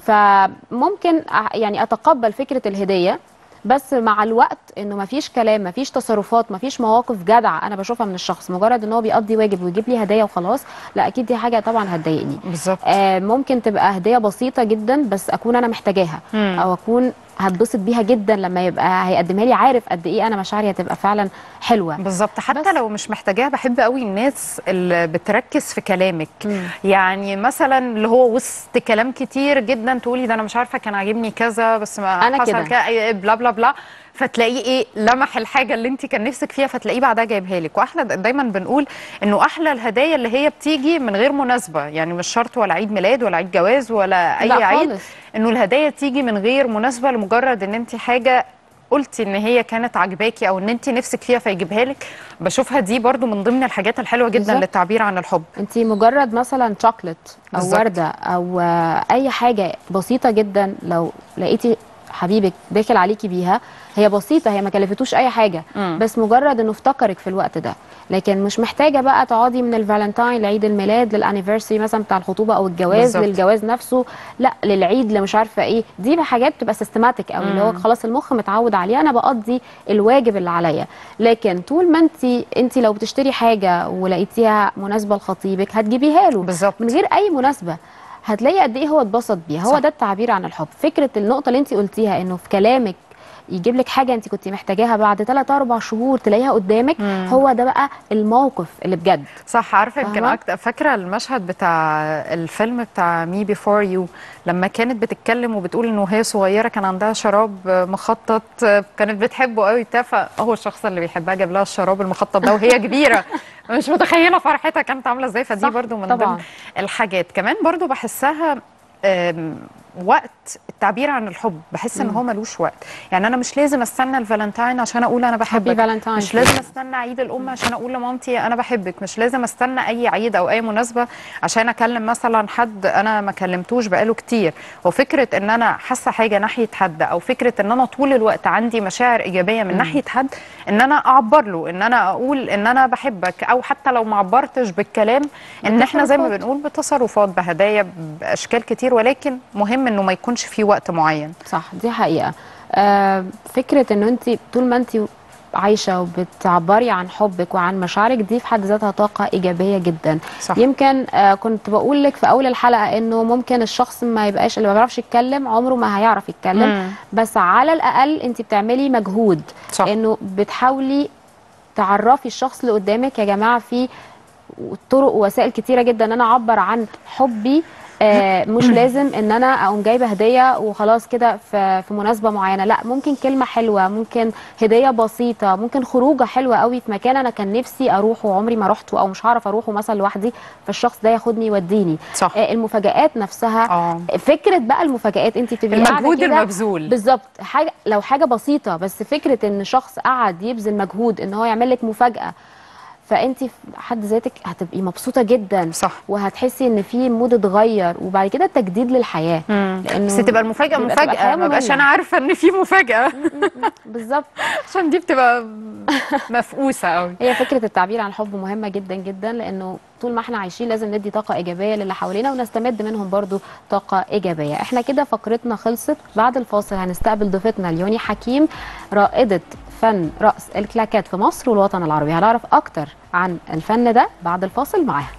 فممكن أ- يعني اتقبل فكره الهديه بس مع الوقت انه مفيش كلام مفيش تصرفات مفيش مواقف جدعه انا بشوفها من الشخص مجرد ان هو بيقضي واجب ويجيب لي هدايا وخلاص لا اكيد دي حاجه طبعا هتضايقني بالظبط آه ممكن تبقى هديه بسيطه جدا بس اكون انا محتاجاها مم. او اكون هتبسط بيها جدا لما يبقى هيقدمها لي عارف قد ايه انا مشاعري هتبقى فعلا حلوه بالظبط حتى بس. لو مش محتاجاها بحب قوي الناس اللي بتركز في كلامك يعني مثلا اللي هو وسط كلام كتير جدا تقولي ده انا مش عارفه كان عاجبني كذا بس ما أنا حصل كده. كده أي- بلا بلا بلا فتلاقيه ايه لمح الحاجه اللي انت كان نفسك فيها فتلاقيه بعدها جايبها لك واحلى دايما بنقول انه احلى الهدايا اللي هي بتيجي من غير مناسبه يعني مش شرط ولا عيد ميلاد ولا عيد جواز ولا اي لا عيد خالص. انه الهدايا تيجي من غير مناسبه لمجرد ان انت حاجه قلتي ان هي كانت عاجباكي او ان انت نفسك فيها فيجيبها لك بشوفها دي برضو من ضمن الحاجات الحلوه جدا بالظبط. للتعبير عن الحب انت مجرد مثلا شوكليت او بالظبط. ورده او آه، اي حاجه بسيطه جدا لو لقيتي حبيبك داخل عليكي بيها هي بسيطه هي ما كلفتوش اي حاجه مم. بس مجرد انه افتكرك في الوقت ده لكن مش محتاجه بقى تقعدي من الفالنتاين لعيد الميلاد للانيفرساري مثلا بتاع الخطوبه او الجواز بالظبط. للجواز نفسه لا للعيد اللي مش عارفه ايه دي حاجات بتبقى سيستماتيك قوي اللي هو خلاص المخ متعود عليه انا بقضي الواجب اللي عليا لكن طول ما انت انت لو بتشتري حاجه ولقيتيها مناسبه لخطيبك هتجيبيها له بالظبط. من غير اي مناسبه هتلاقي قد ايه هو اتبسط بيها هو صح. ده التعبير عن الحب فكره النقطه اللي انت قلتيها انه في كلامك يجيب لك حاجه انت كنت محتاجاها بعد 3 4 شهور تلاقيها قدامك هو ده بقى الموقف اللي بجد صح عارفه يمكن فاهمة؟ أكتر فاكره المشهد بتاع الفيلم بتاع مي بيفور يو لما كانت بتتكلم وبتقول انه وهي صغيره كان عندها شراب مخطط كانت بتحبه قوي بتاع فهو الشخص اللي بيحبها جاب لها الشراب المخطط ده وهي كبيره مش متخيله فرحتها كانت عامله ازاي فدي صح، برضو من طبعاً. ضمن الحاجات كمان برضو بحسها أم، وقت التعبير عن الحب بحس ان هو ملوش وقت يعني انا مش لازم استنى الفالنتاين عشان اقول انا بحبك Valentine's مش Day. لازم استنى عيد الام عشان اقول لمامتي انا بحبك مش لازم استنى اي عيد او اي مناسبه عشان اكلم مثلا حد انا ما كلمتوش بقاله كتير وفكره ان انا حاسه حاجه ناحيه حد او فكره ان انا طول الوقت عندي مشاعر ايجابيه من ناحيه حد ان انا اعبر له ان انا اقول ان انا بحبك او حتى لو ما عبرتش بالكلام ان احنا زي ما بتصرفات. بنقول بتصرفات بهدايا باشكال كتير ولكن مهم انه ما يكونش في وقت معين صح دي حقيقه آه فكره ان انت طول ما انت عايشه وبتعبري عن حبك وعن مشاعرك دي في حد ذاتها طاقه ايجابيه جدا صح. يمكن آه كنت بقول لك في اول الحلقه انه ممكن الشخص ما يبقاش اللي ما بيعرفش يتكلم عمره ما هيعرف يتكلم مم. بس على الاقل انت بتعملي مجهود صح. انه بتحاولي تعرفي الشخص اللي قدامك يا جماعه في طرق ووسائل كتيره جدا ان انا اعبر عن حبي آه مش لازم ان انا اقوم جايبه هديه وخلاص كده في في مناسبه معينه لا ممكن كلمه حلوه ممكن هديه بسيطه ممكن خروجه حلوه قوي في مكان انا كان نفسي اروحه وعمري ما رحته او مش هعرف اروحه مثلا لوحدي فالشخص ده ياخدني يوديني صح. آه المفاجآت نفسها اه فكره بقى المفاجآت انت بتبقي قاعدة المجهود كده المبذول بالظبط حاجه لو حاجه بسيطه بس فكره ان شخص قعد يبذل مجهود ان هو يعمل لك مفاجاه فانت في حد ذاتك هتبقي مبسوطه جدا صح وهتحسي ان في مود اتغير وبعد كده تجديد للحياه لانه بس تبقى المفاجاه بيبقى تبقى مفاجاه حياة ما بقاش مملة. انا عارفه ان في مفاجاه بالظبط عشان دي بتبقى مفقوسه قوي هي فكره التعبير عن الحب مهمه جدا جدا لانه طول ما احنا عايشين لازم ندي طاقه ايجابيه للي حوالينا ونستمد منهم برضو طاقه ايجابيه احنا كده فقرتنا خلصت بعد الفاصل هنستقبل ضيفتنا ليوني حكيم رائده فن رأس الكلاكات في مصر والوطن العربي هنعرف اكتر عن الفن ده بعد الفاصل معاها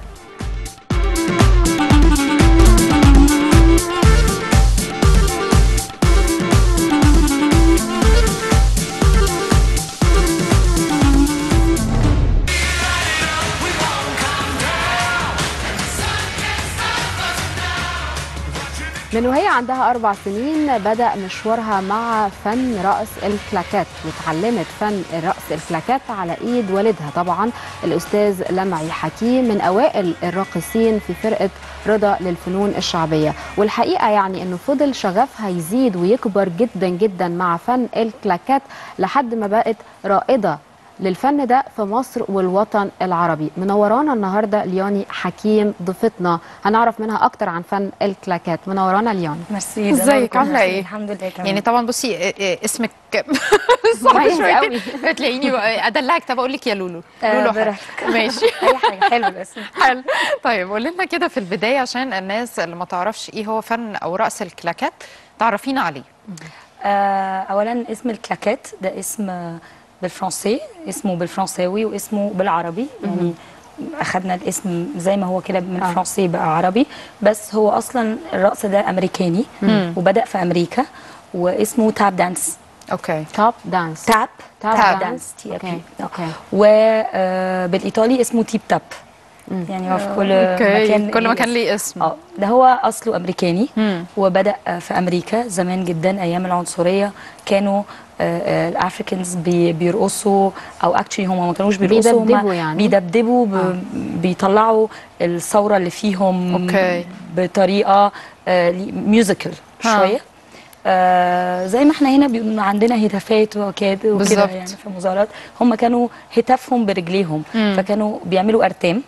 من وهي عندها أربع سنين بدأ مشوارها مع فن رأس الكلاكات وتعلمت فن رأس الكلاكات على إيد والدها طبعا الأستاذ لمعي حكيم من أوائل الراقصين في فرقة رضا للفنون الشعبية والحقيقة يعني أنه فضل شغفها يزيد ويكبر جدا جدا مع فن الكلاكات لحد ما بقت رائدة للفن ده في مصر والوطن العربي منورانا النهارده ليوني حكيم ضيفتنا هنعرف منها اكتر عن فن الكلاكات منورانا ليوني ميرسي ازيك؟ ده أنا بكون عاملة ميرسي. إيه؟ الحمد لله تمام يعني طبعا بصي إيه إيه اسمك صعب مميز شويتين قوي. تلاقيني بقى ادلعك طب اقول لك يا لولو آه، لولو حلو. براحتك. ماشي اي حاجه حلو الاسم حلو طيب قولي لنا كده في البدايه عشان الناس اللي ما تعرفش ايه هو فن او رأس الكلاكات تعرفينا عليه آه، اولا اسم الكلاكات ده اسم آه، بالفرنسي اسمه بالفرنساوي واسمه بالعربي يعني اخذنا الاسم زي ما هو كده من آه. فرنسي بقى عربي بس هو اصلا الرقص ده امريكاني وبدا في امريكا واسمه تاب دانس اوكي توب دانس تاب تاب تاب دانس. دانس تي أوكي، أوكي. وبالايطالي اسمه تيب تاب يعني هو في كل اوكي مكان كل ليه مكان اسم. ليه اسم اه ده هو اصله امريكاني مم. وبدا في امريكا زمان جدا ايام العنصريه كانوا الافريكانز بي بيرقصوا او اكشلي هم ما كانوش بيرقصوا هم بيدبدبوا يعني؟ بيدبدبوا ب... بيطلعوا الثوره اللي فيهم أوكي. بطريقه ميوزيكال ها. شويه آه زي ما احنا هنا بيبقى عندنا هتافات وكده وكده بالظبط. يعني في المظاهرات هم كانوا هتافهم برجليهم مم. فكانوا بيعملوا ارتام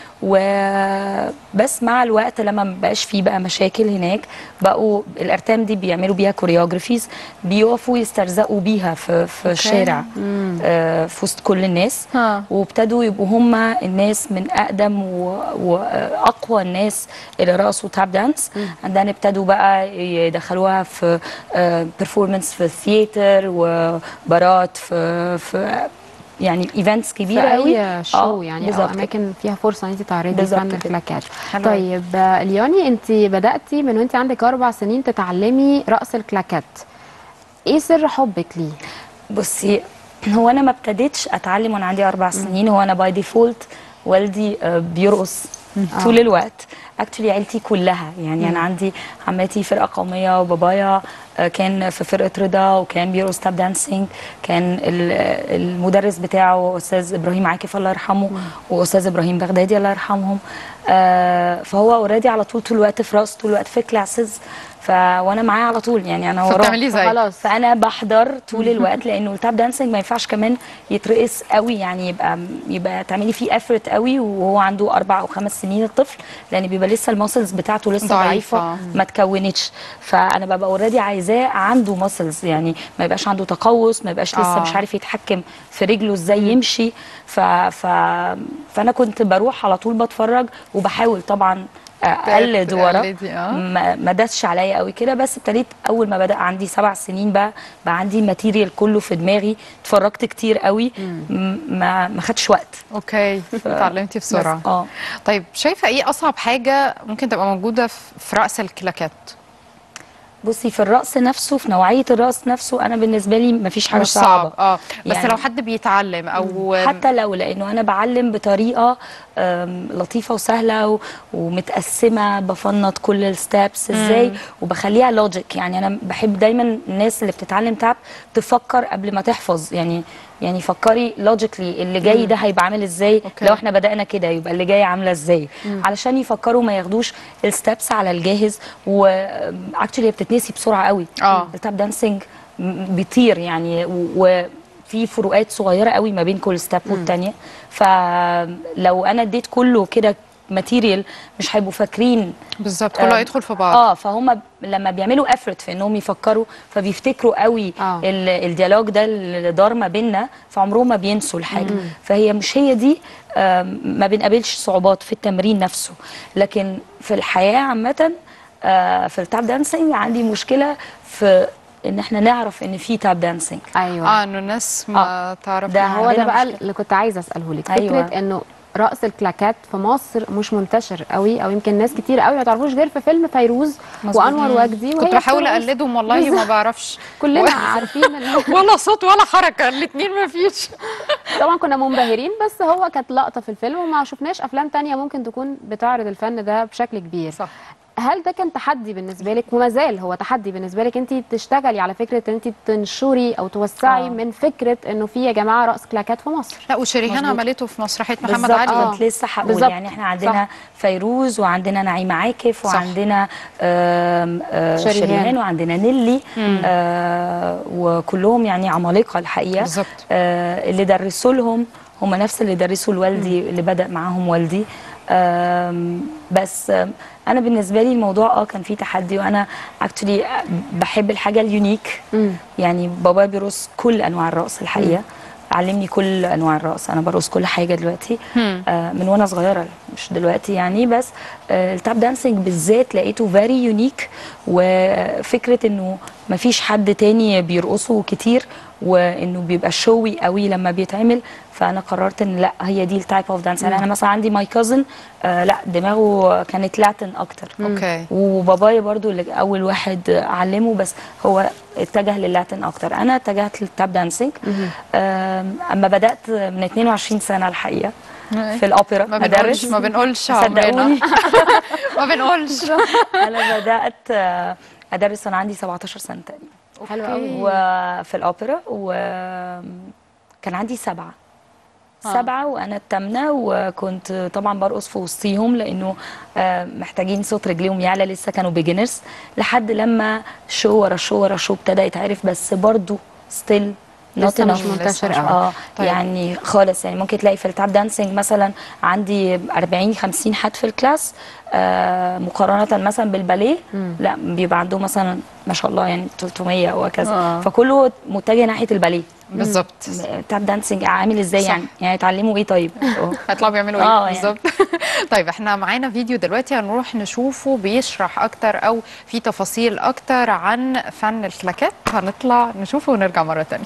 وبس مع الوقت لما ما بقاش فيه بقى مشاكل هناك بقوا الارتام دي بيعملوا بيها كوريوجرافيز بيقفوا يسترزقوا بيها في في الشارع آه في وسط كل الناس ها. وابتدوا يبقوا هم الناس من اقدم و- واقوى الناس اللي رقصوا تاب دانس عندنا ابتدوا بقى يدخلوها في بيرفورمانس في الثياتر وبارات في في يعني ايفنتس في كبيره قوي اي شو يعني او بالظبط كده. اماكن فيها فرصه ان انت تعرضي بالظبط فن كده. الكلاكات حلو. طيب آه، ليوني انت بداتي من وانت عندك اربع سنين تتعلمي رقص الكلاكات ايه سر حبك ليه بصي هو انا ما ابتديتش اتعلم وانا عندي اربع سنين هو انا باي ديفولت والدي آه، بيرقص طول الوقت اكشلي عيلتي كلها يعني انا عندي عماتي فرقه قوميه وبابايا آه، كان في فرقه رضا وكان بيرقص تاب دانسينج كان ال- المدرس بتاعه استاذ ابراهيم عاكف الله يرحمه واستاذ ابراهيم بغدادي الله يرحمهم آه، فهو اوريدي على طول طول الوقت في رقص طول الوقت في كلاسز ف وانا معاه على طول يعني انا وراه فبتعملي زي خلاص فانا بحضر طول الوقت لانه التاب دانسينج ما ينفعش كمان يترقص قوي يعني يبقى يبقى تعملي فيه افورت قوي وهو عنده اربع او خمس سنين الطفل لان بيبقى لسه الماسلز بتاعته لسه ضعيفة. ضعيفه ما تكونتش فانا ببقى اوريدي عايزاه عنده ماسلز يعني ما يبقاش عنده تقوس ما يبقاش لسه آه. مش عارف يتحكم في رجله ازاي يمشي ف... ف... فانا كنت بروح على طول بتفرج وبحاول طبعا اقلد ورا تقلدي، آه. ما ما داسش عليا قوي كده بس ابتديت اول ما بدا عندي سبع سنين بقى بقى عندي ماتيريال كله في دماغي اتفرجت كتير قوي م- ما ما خدش وقت اوكي اتعلمتي بسرعه بس اه طيب شايفه ايه اصعب حاجه ممكن تبقى موجوده في في رأس الكلاكات بصي في الرقص نفسه في نوعيه الرقص نفسه انا بالنسبه لي ما فيش حاجه مش صعبه صعب اه بس يعني- لو حد بيتعلم او حتى لو لانه انا بعلم بطريقه أم، لطيفه وسهله و- ومتقسمه بفنط كل الستابس ازاي وبخليها لوجيك يعني انا بحب دايما الناس اللي بتتعلم تاب تفكر قبل ما تحفظ يعني يعني فكري لوجيكلي اللي جاي ده هيبقى عامل ازاي أوكي. لو احنا بدانا كده يبقى اللي جاي عامله ازاي علشان يفكروا ما ياخدوش الستابس على الجاهز واكشلي هي بتتنسي بسرعه قوي آه. التاب دانسينج م- بيطير يعني و- في فروقات صغيره قوي ما بين كل ستيب والتانيه فلو انا اديت كله كده ماتيريال مش هيبقوا فاكرين بالظبط كله آه، هيدخل في بعض اه فهم لما بيعملوا افورت في انهم يفكروا فبيفتكروا قوي آه. ال- الديالوج ده اللي دار ما بيننا فعمرهم ما بينسوا الحاجه فهي مش هي دي آم، ما بنقابلش صعوبات في التمرين نفسه لكن في الحياه عامه آه، في التاب دانسينج عندي مشكله في ان احنا نعرف ان في تاب دانسينج ايوه اه انه الناس ما تعرف ده هو ده عندنا بقى مشكلة. اللي كنت عايزه اساله لك أيوة. فكره انه رقص الكلاكات في مصر مش منتشر قوي او يمكن ناس كتير قوي ما تعرفوش غير في فيلم فيروز مظبوط. وانور وجدي كنت وهي بحاول بترقص. اقلدهم والله ما بعرفش كلنا عارفين ال- ولا صوت ولا حركه الاثنين ما فيش طبعا كنا منبهرين بس هو كانت لقطه في الفيلم وما شفناش افلام تانية ممكن تكون بتعرض الفن ده بشكل كبير صح هل ده كان تحدي بالنسبه لك وما زال هو تحدي بالنسبه لك انت تشتغلي على فكره ان انت تنشري او توسعي آه. من فكره انه في يا جماعه رقص كلاكات في مصر لا وشريهان مظبوط. عملته في مسرحيه محمد بالظبط علي آه. كنت لسه هقول بالظبط. يعني احنا عندنا فيروز وعندنا نعيمه عاكف وعندنا آم، آه، شريهان. شريهان وعندنا نيلي آه، وكلهم يعني عمالقه الحقيقه بالظبط. آه، اللي درسوا لهم هم نفس اللي درسوا لوالدي اللي بدا معاهم والدي آم، بس آم، انا بالنسبه لي الموضوع اه كان فيه تحدي وانا اكشلي بحب الحاجه اليونيك يعني بابا بيرقص كل انواع الرقص الحقيقه علمني كل انواع الرقص انا برقص كل حاجه دلوقتي آه من وانا صغيره مش دلوقتي يعني بس آه التاب دانسينج بالذات لقيته فيري يونيك وفكره انه ما فيش حد تاني بيرقصه كتير وانه بيبقى شوي قوي لما بيتعمل فانا قررت ان لا هي دي التايب اوف دانس يعني انا مثلا عندي ماي كازن آه لا دماغه كانت لاتن اكتر اوكي وبابايا برضو اللي اول واحد علمه بس هو اتجه للاتين اكتر انا اتجهت للتاب دانسينج آم، اما بدات من 22 سنه الحقيقه في الاوبرا ما بنقولش ادرس ما بنقولش صدقوني عمرنا ما بنقولش انا بدات آه، ادرس وانا عندي 17 سنه تقريبا حلو قوي وفي الاوبرا وكان عندي سبعه سبعة وأنا التامنة وكنت طبعا برقص في وسطيهم لأنه آه، محتاجين صوت رجليهم يعلى لسه كانوا بيجنرز لحد لما شو ورا شو ورا شو ابتدى يتعرف بس برضو ستيل لسه مش منتشر قوي. اه طيب. يعني خالص يعني ممكن تلاقي في التاب دانسينج مثلا عندي 40 50 حد في الكلاس آه مقارنه مثلا بالباليه لا بيبقى عنده مثلا ما شاء الله يعني 300 او كذا آه. فكله متجه ناحيه الباليه بالظبط تاب دانسينج عامل ازاي صح. يعني يعني يتعلموا ايه طيب هيطلعوا بيعملوا ايه آه، يعني. بالظبط طيب احنا معانا فيديو دلوقتي هنروح نشوفه بيشرح اكتر او في تفاصيل اكتر عن فن الكلاكات هنطلع نشوفه ونرجع مره تانية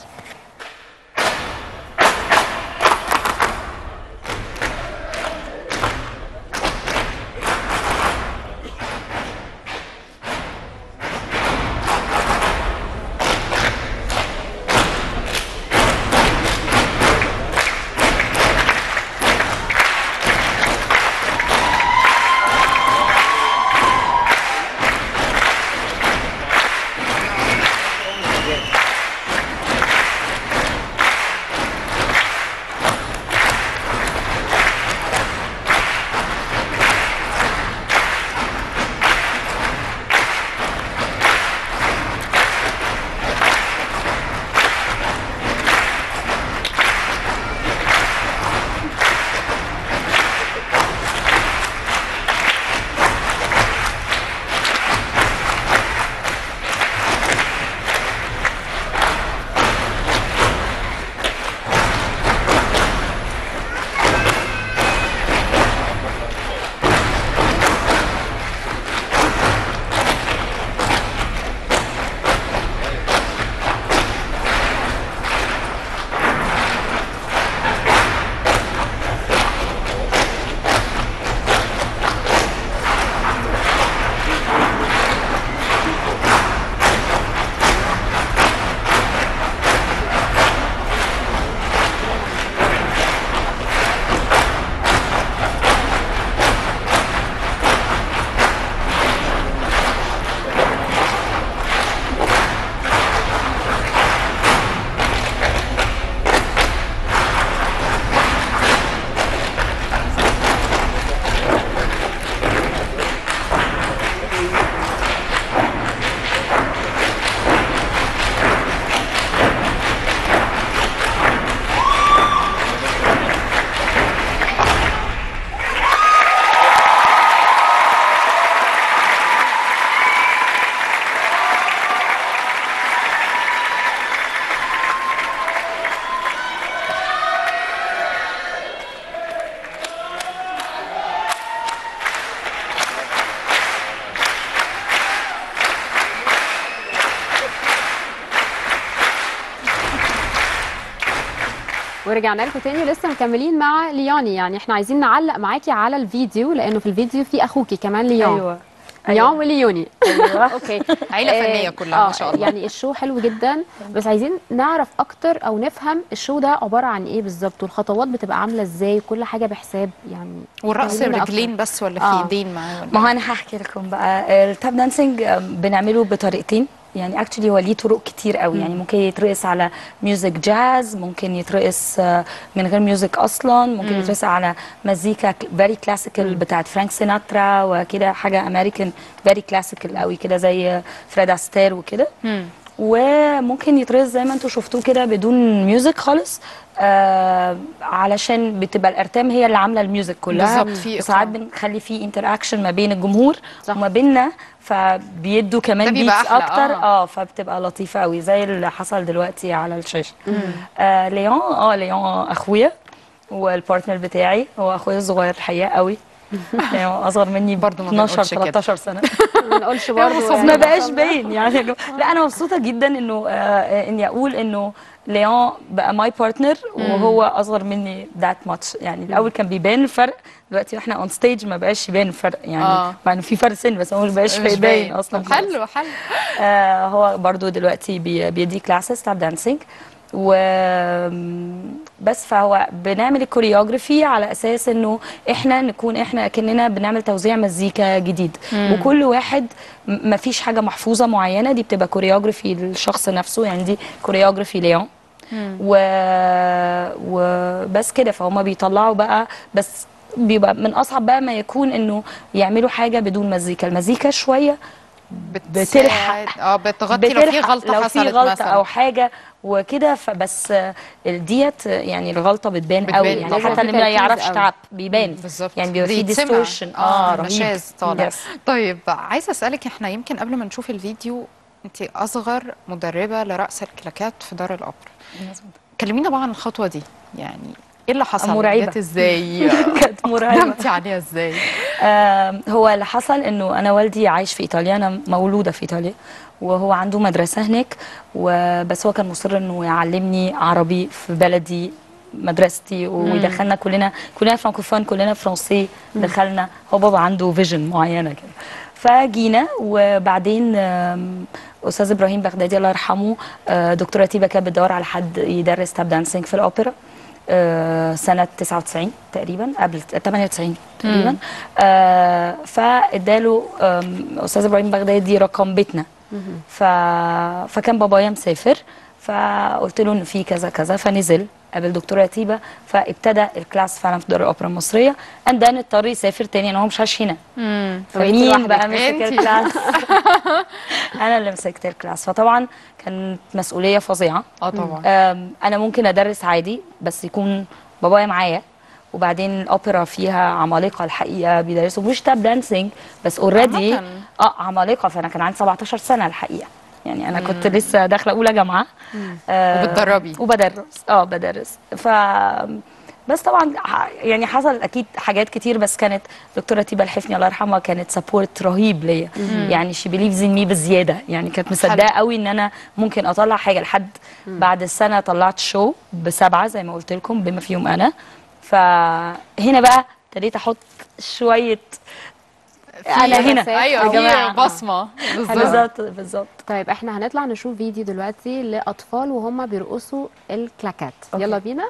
ورجعنا لكم تاني لسه مكملين مع ليوني يعني احنا عايزين نعلق معاكي على الفيديو لانه في الفيديو في اخوكي كمان ليون ايوه ليون وليوني ايوه اوكي عيله آه، فنيه كلها ما آه، شاء الله يعني الشو حلو جدا بس عايزين نعرف اكتر او نفهم الشو ده عباره عن ايه بالظبط والخطوات بتبقى عامله ازاي كل حاجه بحساب يعني والرقص كلمينا الرجلين بس ولا في آه. ايدين معاه ولا ما هو انا هحكي لكم بقى التاب دانسينج بنعمله بطريقتين يعني اكشلي هو ليه طرق كتير قوي يعني ممكن يترقص على ميوزك جاز ممكن يترقص آه، من غير ميوزك اصلا ممكن يترقص على مزيكا فيري كلاسيكال بتاعت فرانك سيناترا وكده حاجه امريكان فيري كلاسيكال قوي كده زي فريد استير وكده مم. وممكن يترقص زي ما انتم شفتوه كده بدون ميوزك خالص آه علشان بتبقى الارتام هي اللي عامله الميوزك كلها بالظبط، في وساعات إيقاع. بنخلي في انتر اكشن ما بين الجمهور صح. وما بيننا فبيدوا ده كمان بيبقى بيتس أحلى، اكتر آه. اه فبتبقى لطيفه قوي زي اللي حصل دلوقتي على الشاشه آه ليون اه ليون اخويا والبارتنر بتاعي هو اخويا الصغير الحقيقه قوي يعني هو اصغر مني برضه ما 12 بنقولش كده. 13 سنه ما نقولش برضه بس يعني ما ما بقاش شاء الله. باين يعني يا جماعة. لا انا مبسوطه جدا انه آه اني اقول انه ليون بقى ماي بارتنر وهو اصغر مني ذات ماتش يعني الاول كان بيبان الفرق دلوقتي واحنا اون ستيج ما بقاش يبان الفرق يعني آه. مع انه في فرق سن بس هو ما بقاش مش باين اصلا طب حلو حلو آه هو برضو دلوقتي بي بيدي كلاسز تاب دانسينج و بس فهو بنعمل الكوريوجرافي على اساس انه احنا نكون احنا كاننا بنعمل توزيع مزيكا جديد وكل واحد ما فيش حاجه محفوظه معينه دي بتبقى كوريوجرافي للشخص نفسه يعني دي كوريوجرافي ليون و... وبس كده فهم بيطلعوا بقى بس بيبقى من اصعب بقى ما يكون انه يعملوا حاجه بدون مزيكا المزيكا شويه بتساعد اه بتغطي لو في بتلحق غلطه لو في حصلت غلطه مثلا او حاجه وكده فبس آه، ديت آه، يعني الغلطه بتبان, بتبان قوي يعني طبعاً. حتى اللي ما في تركيز يعرفش قوي. تعب بيبان بالظبط يعني بيبقى في بيتسمع. ديستورشن اه اه رهيب نشاز طالع Yes. طيب عايزه اسالك احنا يمكن قبل ما نشوف الفيديو انت اصغر مدربه لرقص الكلاكات في دار الاوبرا كلمينا بقى عن الخطوه دي يعني ايه اللي حصل مرعبة. جت ازاي كانت مرعبه قدمتي عليها ازاي آم، هو اللي حصل انه انا والدي عايش في ايطاليا انا مولوده في ايطاليا وهو عنده مدرسه هناك وبس هو كان مصر انه يعلمني عربي في بلدي مدرستي ويدخلنا كلنا كلنا فرانكوفون كلنا فرنسي دخلنا هو بابا عنده فيجن معينه كده فجينا وبعدين آم، استاذ ابراهيم بغدادي الله يرحمه آه، دكتوره تيبا كانت بتدور على حد يدرس تاب دانسينج في الاوبرا آه، سنة 99 تقريبا قبل 98 تقريبا آه فاداله آم، استاذ ابراهيم بغدادي رقم بيتنا ف... فكان بابايا مسافر فقلت له ان في كذا كذا فنزل قابل دكتوره تيبا فابتدى الكلاس فعلا في دار الاوبرا المصريه اند then اضطر يسافر تاني انا هو مش عايش هنا فبقيتي فمين لوحدك. بقى مسك انتي. الكلاس انا اللي مسكت الكلاس فطبعا كانت مسؤوليه فظيعه اه طبعا أم، انا ممكن ادرس عادي بس يكون بابايا معايا وبعدين الاوبرا فيها عمالقه الحقيقه بيدرسوا مش تاب دانسينج بس اوريدي عامة. اه عمالقه فانا كان عندي 17 سنه الحقيقه يعني انا كنت لسه داخله اولى جامعه آه وبتدربي. وبدرس اه بدرس ف بس طبعا ح- يعني حصل اكيد حاجات كتير بس كانت دكتوره تيبا الحفني الله يرحمها كانت سبورت رهيب ليا يعني شي بيليفز ان مي بزياده يعني كانت مصدقه قوي ان انا ممكن اطلع حاجه لحد بعد السنه طلعت شو بسبعه زي ما قلت لكم بما فيهم انا فهنا بقى ابتديت احط شويه انا هنا ايوه يا في جماعه بصمه بالظبط بالظبط بالظبط طيب احنا هنطلع نشوف فيديو دلوقتي لاطفال وهم بيرقصوا الكلاكات أوكي. يلا بينا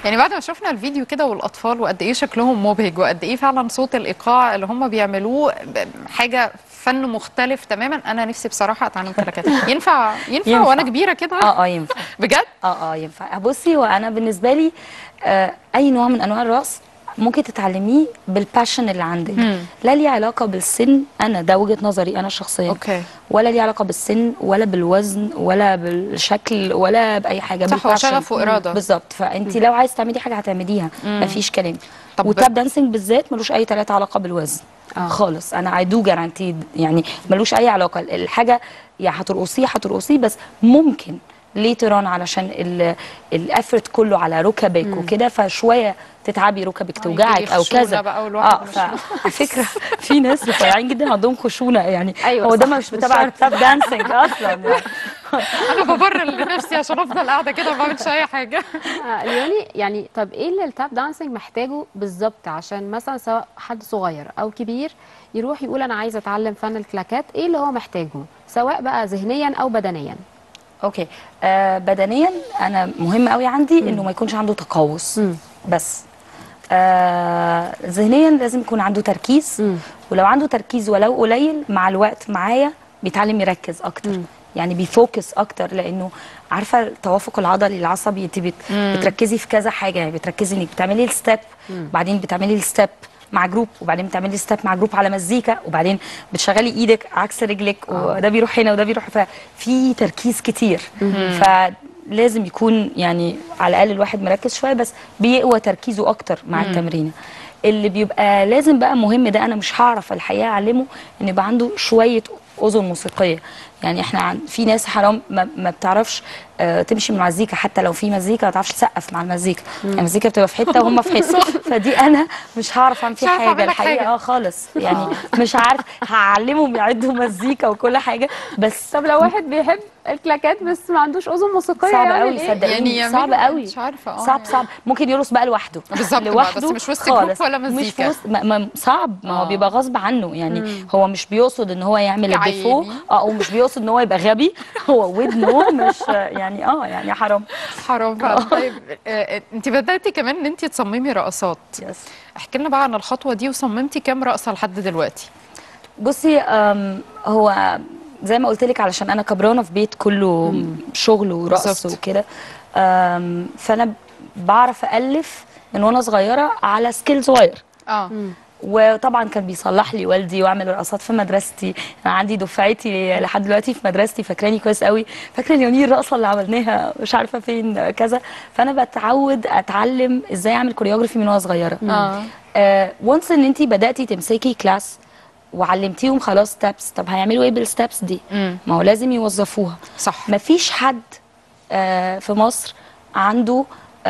يعني بعد ما شفنا الفيديو كده والاطفال وقد ايه شكلهم مبهج وقد ايه فعلا صوت الايقاع اللي هم بيعملوه ب- حاجه فن مختلف تماما انا نفسي بصراحه اتعلم كلاكات ينفع ينفع ينفع. وانا كبيره كده اه اه ينفع بجد اه اه ينفع بصي هو انا بالنسبه لي آه اي نوع من انواع الرقص ممكن تتعلميه بالباشن اللي عندك مم. لا ليه علاقه بالسن انا ده وجهه نظري انا شخصيا اوكي ولا ليه علاقه بالسن ولا بالوزن ولا بالشكل ولا باي حاجه صح، هو بالpassion. شغف وإرادة. بالظبط فانت لو عايز تعملي حاجه هتعمليها مفيش كلام طب وتاب دانسينج بالذات ملوش اي تلاتة علاقه بالوزن آه. خالص انا اي دو جارانتيد يعني ملوش اي علاقه الحاجه يا هترقصيه هترقصيه بس ممكن ليتر اون علشان الافرت كله على ركبك وكده فشويه تتعبي ركبك توجعك او خشونة كذا بقى والواحد اه مش- فعلى فكره في ناس رفيعين جدا عندهم خشونه يعني أيوة هو ده صح، مش مش بتاع شرط. التاب دانسينج اصلا يعني. انا ببرر لنفسي عشان افضل قاعده كده ما بعملش اي حاجه آه، ليوني يعني طب ايه اللي التاب دانسينج محتاجه بالظبط عشان مثلا سواء حد صغير او كبير يروح يقول انا عايز اتعلم فن الكلاكات ايه اللي هو محتاجه سواء بقى ذهنيا او بدنيا اوكي آه بدنيا انا مهم قوي عندي انه ما يكونش عنده تقوس مم. بس آه ذهنيا لازم يكون عنده تركيز مم. ولو عنده تركيز ولو قليل مع الوقت معايا بيتعلم يركز اكتر مم. يعني بيفوكس اكتر لانه عارفه التوافق العضلي العصبي انت بت بتركزي في كذا حاجه يعني بتركزي انك بتعملي الستيب بعدين بتعملي الستيب مع جروب وبعدين بتعملي ستيب مع جروب على مزيكا وبعدين بتشغلي ايدك عكس رجلك وده بيروح هنا وده بيروح ففي تركيز كتير فلازم يكون يعني على الاقل الواحد مركز شويه بس بيقوى تركيزه اكتر مع التمرين اللي بيبقى لازم بقى مهم ده انا مش هعرف الحقيقه اعلمه ان يبقى عنده شويه اذن موسيقيه يعني احنا عن في ناس حرام ما, ما بتعرفش آه تمشي من المزيكا حتى لو في مزيكا ما تعرفش تسقف مع المزيكا يعني المزيكا بتبقى في حته وهم في حته فدي انا مش هعرف اعمل مش فيها عارفة حاجه أعمل لك الحقيقه حاجة. اه خالص يعني مش عارف هعلمهم يعدوا مزيكا وكل حاجه بس طب لو واحد بيحب الكلاكات بس ما عندوش اذن موسيقيه صعب يعمل قوي ايه؟ صدقيني يعني صعب يعملوا- قوي مش عارفة، اه صعب يعني. صعب ممكن يرقص بقى لوحده بالظبط بقى، لوحده بس مش وسط جروب خالص. ولا مش في مزيكا. وسط ما ما صعب ما هو آه. بيبقى غصب عنه يعني هو مش بيقصد ان هو يعمل يا الديفو عيني. اه ومش بيقصد ان هو يبقى غبي هو ودنه مش يعني اه يعني حرام حرام فعلا طيب آه، انت بداتي كمان ان انت تصممي رقصات يس احكي لنا بقى عن الخطوه دي وصممتي كام رقصه لحد دلوقتي بصي أم، هو زي ما قلت لك علشان انا كبرانه في بيت كله شغل ورقص بالظبط. وكده أم، فانا بعرف الف من وانا صغيره على سكيل صغير اه وطبعا كان بيصلح لي والدي واعمل رقصات في مدرستي انا عندي دفعتي لحد دلوقتي في مدرستي فاكراني كويس قوي فاكره اليونير الرقصه اللي عملناها مش عارفه فين كذا فانا بتعود اتعلم ازاي اعمل كوريوجرافي من وانا صغيره اه وانس ان انت بداتي تمسكي كلاس وعلمتيهم خلاص ستابس طب هيعملوا ايه بالستابس دي مم. ما هو لازم يوظفوها صح مفيش حد آه، في مصر عنده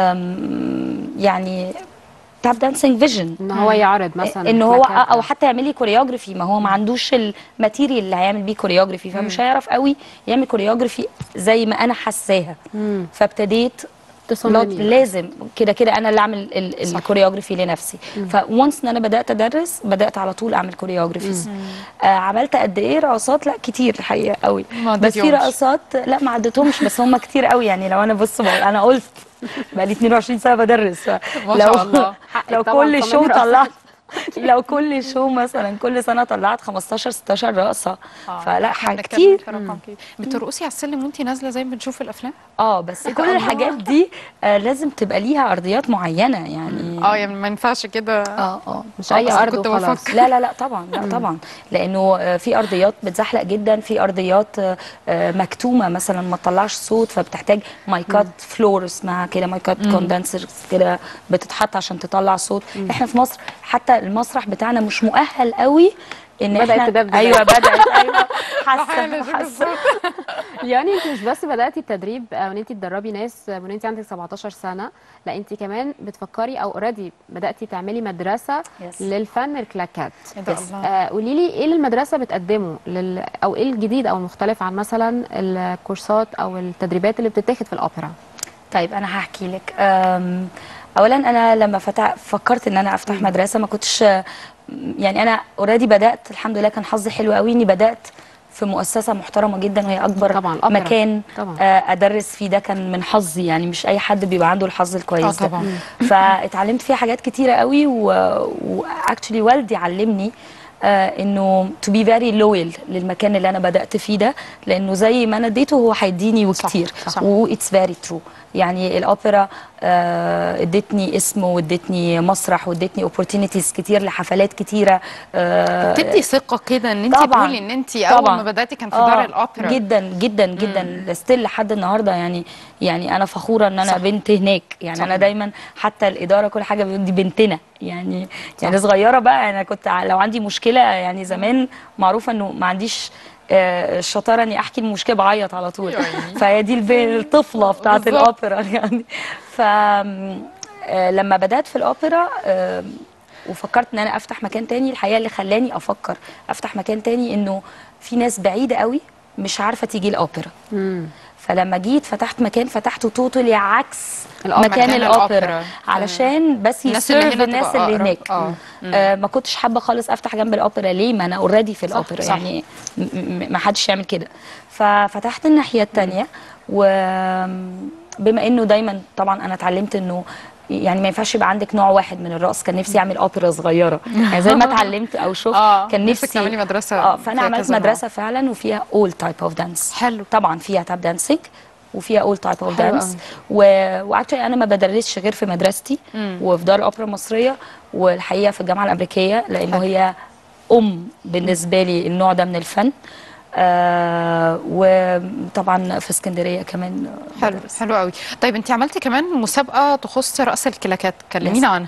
آم، يعني تاب دانسينج فيجن ان هو يعرض مثلا ان هو كلاكات او حتى يعمل لي كوريوجرافي ما هو ما عندوش الماتيريال اللي هيعمل بيه كوريوجرافي فمش هيعرف قوي يعمل كوريوجرافي زي ما انا حاساها مم. فابتديت تصممي لازم كده كده انا اللي اعمل ال- الكوريوجرافي لنفسي فونس ان انا بدات ادرس بدات على طول اعمل كوريوجرافيز آه عملت قد ايه رقصات لا كتير الحقيقه قوي ما بس في عدتيهمش. رقصات لا ما عدتهمش بس هم كتير قوي يعني لو انا بص بقول انا قلت بقى لي 22 سنه بدرس ما لو شاء الله. حقك لو طبعاً كل تصممي شو رقصات. طلعت لو كل شو مثلا كل سنه طلعت 15 16 رقصه فلا إحنا حاجه بنتكلم كتير في رقم كبير بترقصي على السلم وانت نازله زي ما بنشوف في الافلام اه بس كل الحاجات دي آه لازم تبقى ليها ارضيات معينه يعني اه يعني ما ينفعش كده اه اه مش آه، اي بس ارض كنت وخلاص بفكر. لا لا لا طبعا لا طبعا لانه آه، في ارضيات بتزحلق جدا في ارضيات آه، آه، مكتومه مثلا ما تطلعش صوت فبتحتاج مايكات فلور اسمها كده مايكات كوندنسرز كده بتتحط عشان تطلع صوت احنا في مصر حتى المسرح بتاعنا مش مؤهل قوي ان بدأت احنا تدبدب. ايوه بدات ايوه بحاول حاسه أجيب حاسه يعني انت مش بس بداتي التدريب او ان انت تدربي ناس من انت عندك 17 سنه لا انت كمان بتفكري او اوريدي بداتي تعملي مدرسه Yes. للفن الكلاكات إيه ده Yes. الله. آه قولي لي ايه اللي المدرسه بتقدمه لل... او ايه الجديد او المختلف عن مثلا الكورسات او التدريبات اللي بتتاخد في الاوبرا طيب انا هحكي لك أم، اولا انا لما فتح فكرت ان انا افتح مدرسه ما كنتش يعني انا اوريدي بدات الحمد لله كان حظي حلو قوي اني بدات في مؤسسه محترمه جدا وهي اكبر طبعاً، الأوبرا. مكان طبعاً. آه، ادرس فيه ده كان من حظي يعني مش اي حد بيبقى عنده الحظ الكويس آه، ده طبعاً. فاتعلمت فيها حاجات كتيره قوي واكشلي والدي علمني آه انه تو بي فيري لويال للمكان اللي انا بدات فيه ده لانه زي ما انا اديته هو هيديني وكتير صح. واتس فيري ترو يعني الاوبرا آه، ادتني اسم وادتني مسرح وادتني اوبورتونيتيز كتير لحفلات كتيره آه، تدي ثقه كده ان انت طبعاً. تقولي ان انت اول طبعاً. ما بداتي كان في آه، دار الاوبرا جدا جدا جدا ستيل لحد النهارده يعني يعني انا فخوره ان انا صح. بنت هناك يعني صح. انا دايما حتى الاداره كل حاجه بيقول دي بنتنا يعني يعني صغيره بقى انا كنت ع- لو عندي مشكله يعني زمان معروفه انه ما عنديش آه، الشطاره اني احكي المشكله بعيط على طول فهي دي الب- الطفله بتاعت بالظبط. الاوبرا يعني ف آه، لما بدات في الاوبرا آه، وفكرت ان انا افتح مكان تاني الحقيقه اللي خلاني افكر افتح مكان تاني انه في ناس بعيده قوي مش عارفه تيجي الاوبرا فلما جيت فتحت مكان فتحته توتالي عكس الأوبرا. مكان مكان الاوبرا الأوبرا. علشان بس الناس اللي يسيرف هنا الناس تبقى اللي أقرب. هناك آه. آه ما كنتش حابه خالص افتح جنب الاوبرا ليه ما انا اوريدي في صح، الاوبرا صح. يعني م- م- ما حدش يعمل كده ففتحت الناحيه الثانيه وبما انه دايما طبعا انا اتعلمت انه يعني ما ينفعش يبقى عندك نوع واحد من الرقص كان نفسي اعمل اوبرا صغيره يعني زي ما اتعلمت او شفت آه، كان نفسك نفسي تعملي مدرسة اه فيها فانا عملت كذا نوع. مدرسه فعلا وفيها اول تايب اوف دانس حلو. طبعا فيها تاب دانسينج وفيها اول تايب اوف حلو دانس قوي. واكشلي انا ما بدرسش غير في مدرستي وفي دار الاوبرا المصريه والحقيقه في الجامعه الامريكيه لانه هي ام بالنسبه لي النوع ده من الفن آه وطبعا في اسكندريه كمان حلو حلو قوي طيب انت عملتي كمان مسابقه تخص رقص الكلاكات كلمينا عنها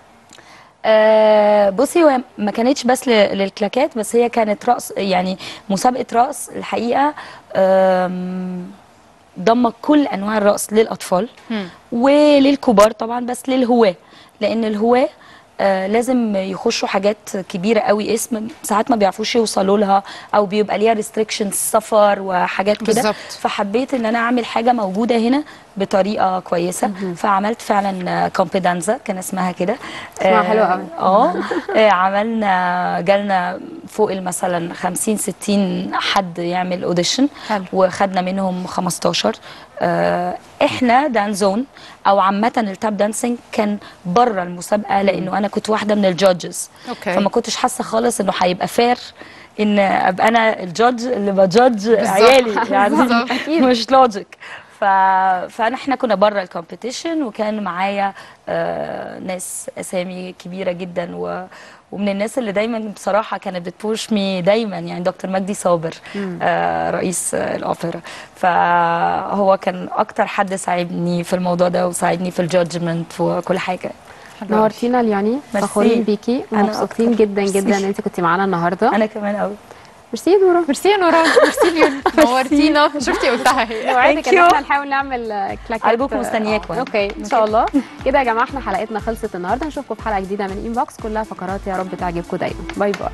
آه بصي هو ما كانتش بس ل- للكلاكات بس هي كانت رقص يعني مسابقه رقص الحقيقه آم، ضم كل انواع الرقص للاطفال وللكبار طبعا بس للهواه لان الهواه آه لازم يخشوا حاجات كبيره قوي اسم ساعات ما بيعرفوش يوصلوا لها او بيبقى ليها ريستريكشنز سفر وحاجات كده بالظبط. فحبيت ان انا اعمل حاجه موجوده هنا بطريقه كويسه فعملت فعلا كومبيدانزا كان اسمها كده اسمها آه، حلو قوي. اه آه، عملنا جالنا فوق مثلا 50 60 حد يعمل اوديشن حلو. وخدنا منهم 15 آه، احنا دان زون او عامه التاب دانسينج كان بره المسابقه لانه انا كنت واحده من الجادجز أوكي. فما كنتش حاسه خالص انه هيبقى فير ان ابقى انا الجادج اللي بجادج بالظبط. عيالي يعني بالظبط. مش لوجيك ف... فانا احنا كنا بره الكومبيتيشن وكان معايا آه ناس اسامي كبيره جدا و... ومن الناس اللي دايما بصراحه كانت بتبوش مي دايما يعني دكتور مجدي صابر آه رئيس آه الاوبرا فهو كان اكتر حد ساعدني في الموضوع ده وساعدني في الجادجمنت وكل حاجه نورتينا اليوني ميرسي. فخورين بيكي أنا ومبسوطين أكتر. جدا ميرسي. جدا ان انت كنتي معانا النهارده انا كمان قوي ميرسي يا دورة ميرسي يا نوران ميرسي ليون نورتينا شفتي قلتها هي نوعدك Thank ان you. احنا نحاول نعمل آه، كلاكات أرجوكم مستنياكم. آه، اوكي ان شاء الله كده يا جماعه احنا حلقتنا خلصت النهارده نشوفكم في حلقه جديده من انبوكس كلها فقرات يا رب تعجبكم دايما باي باي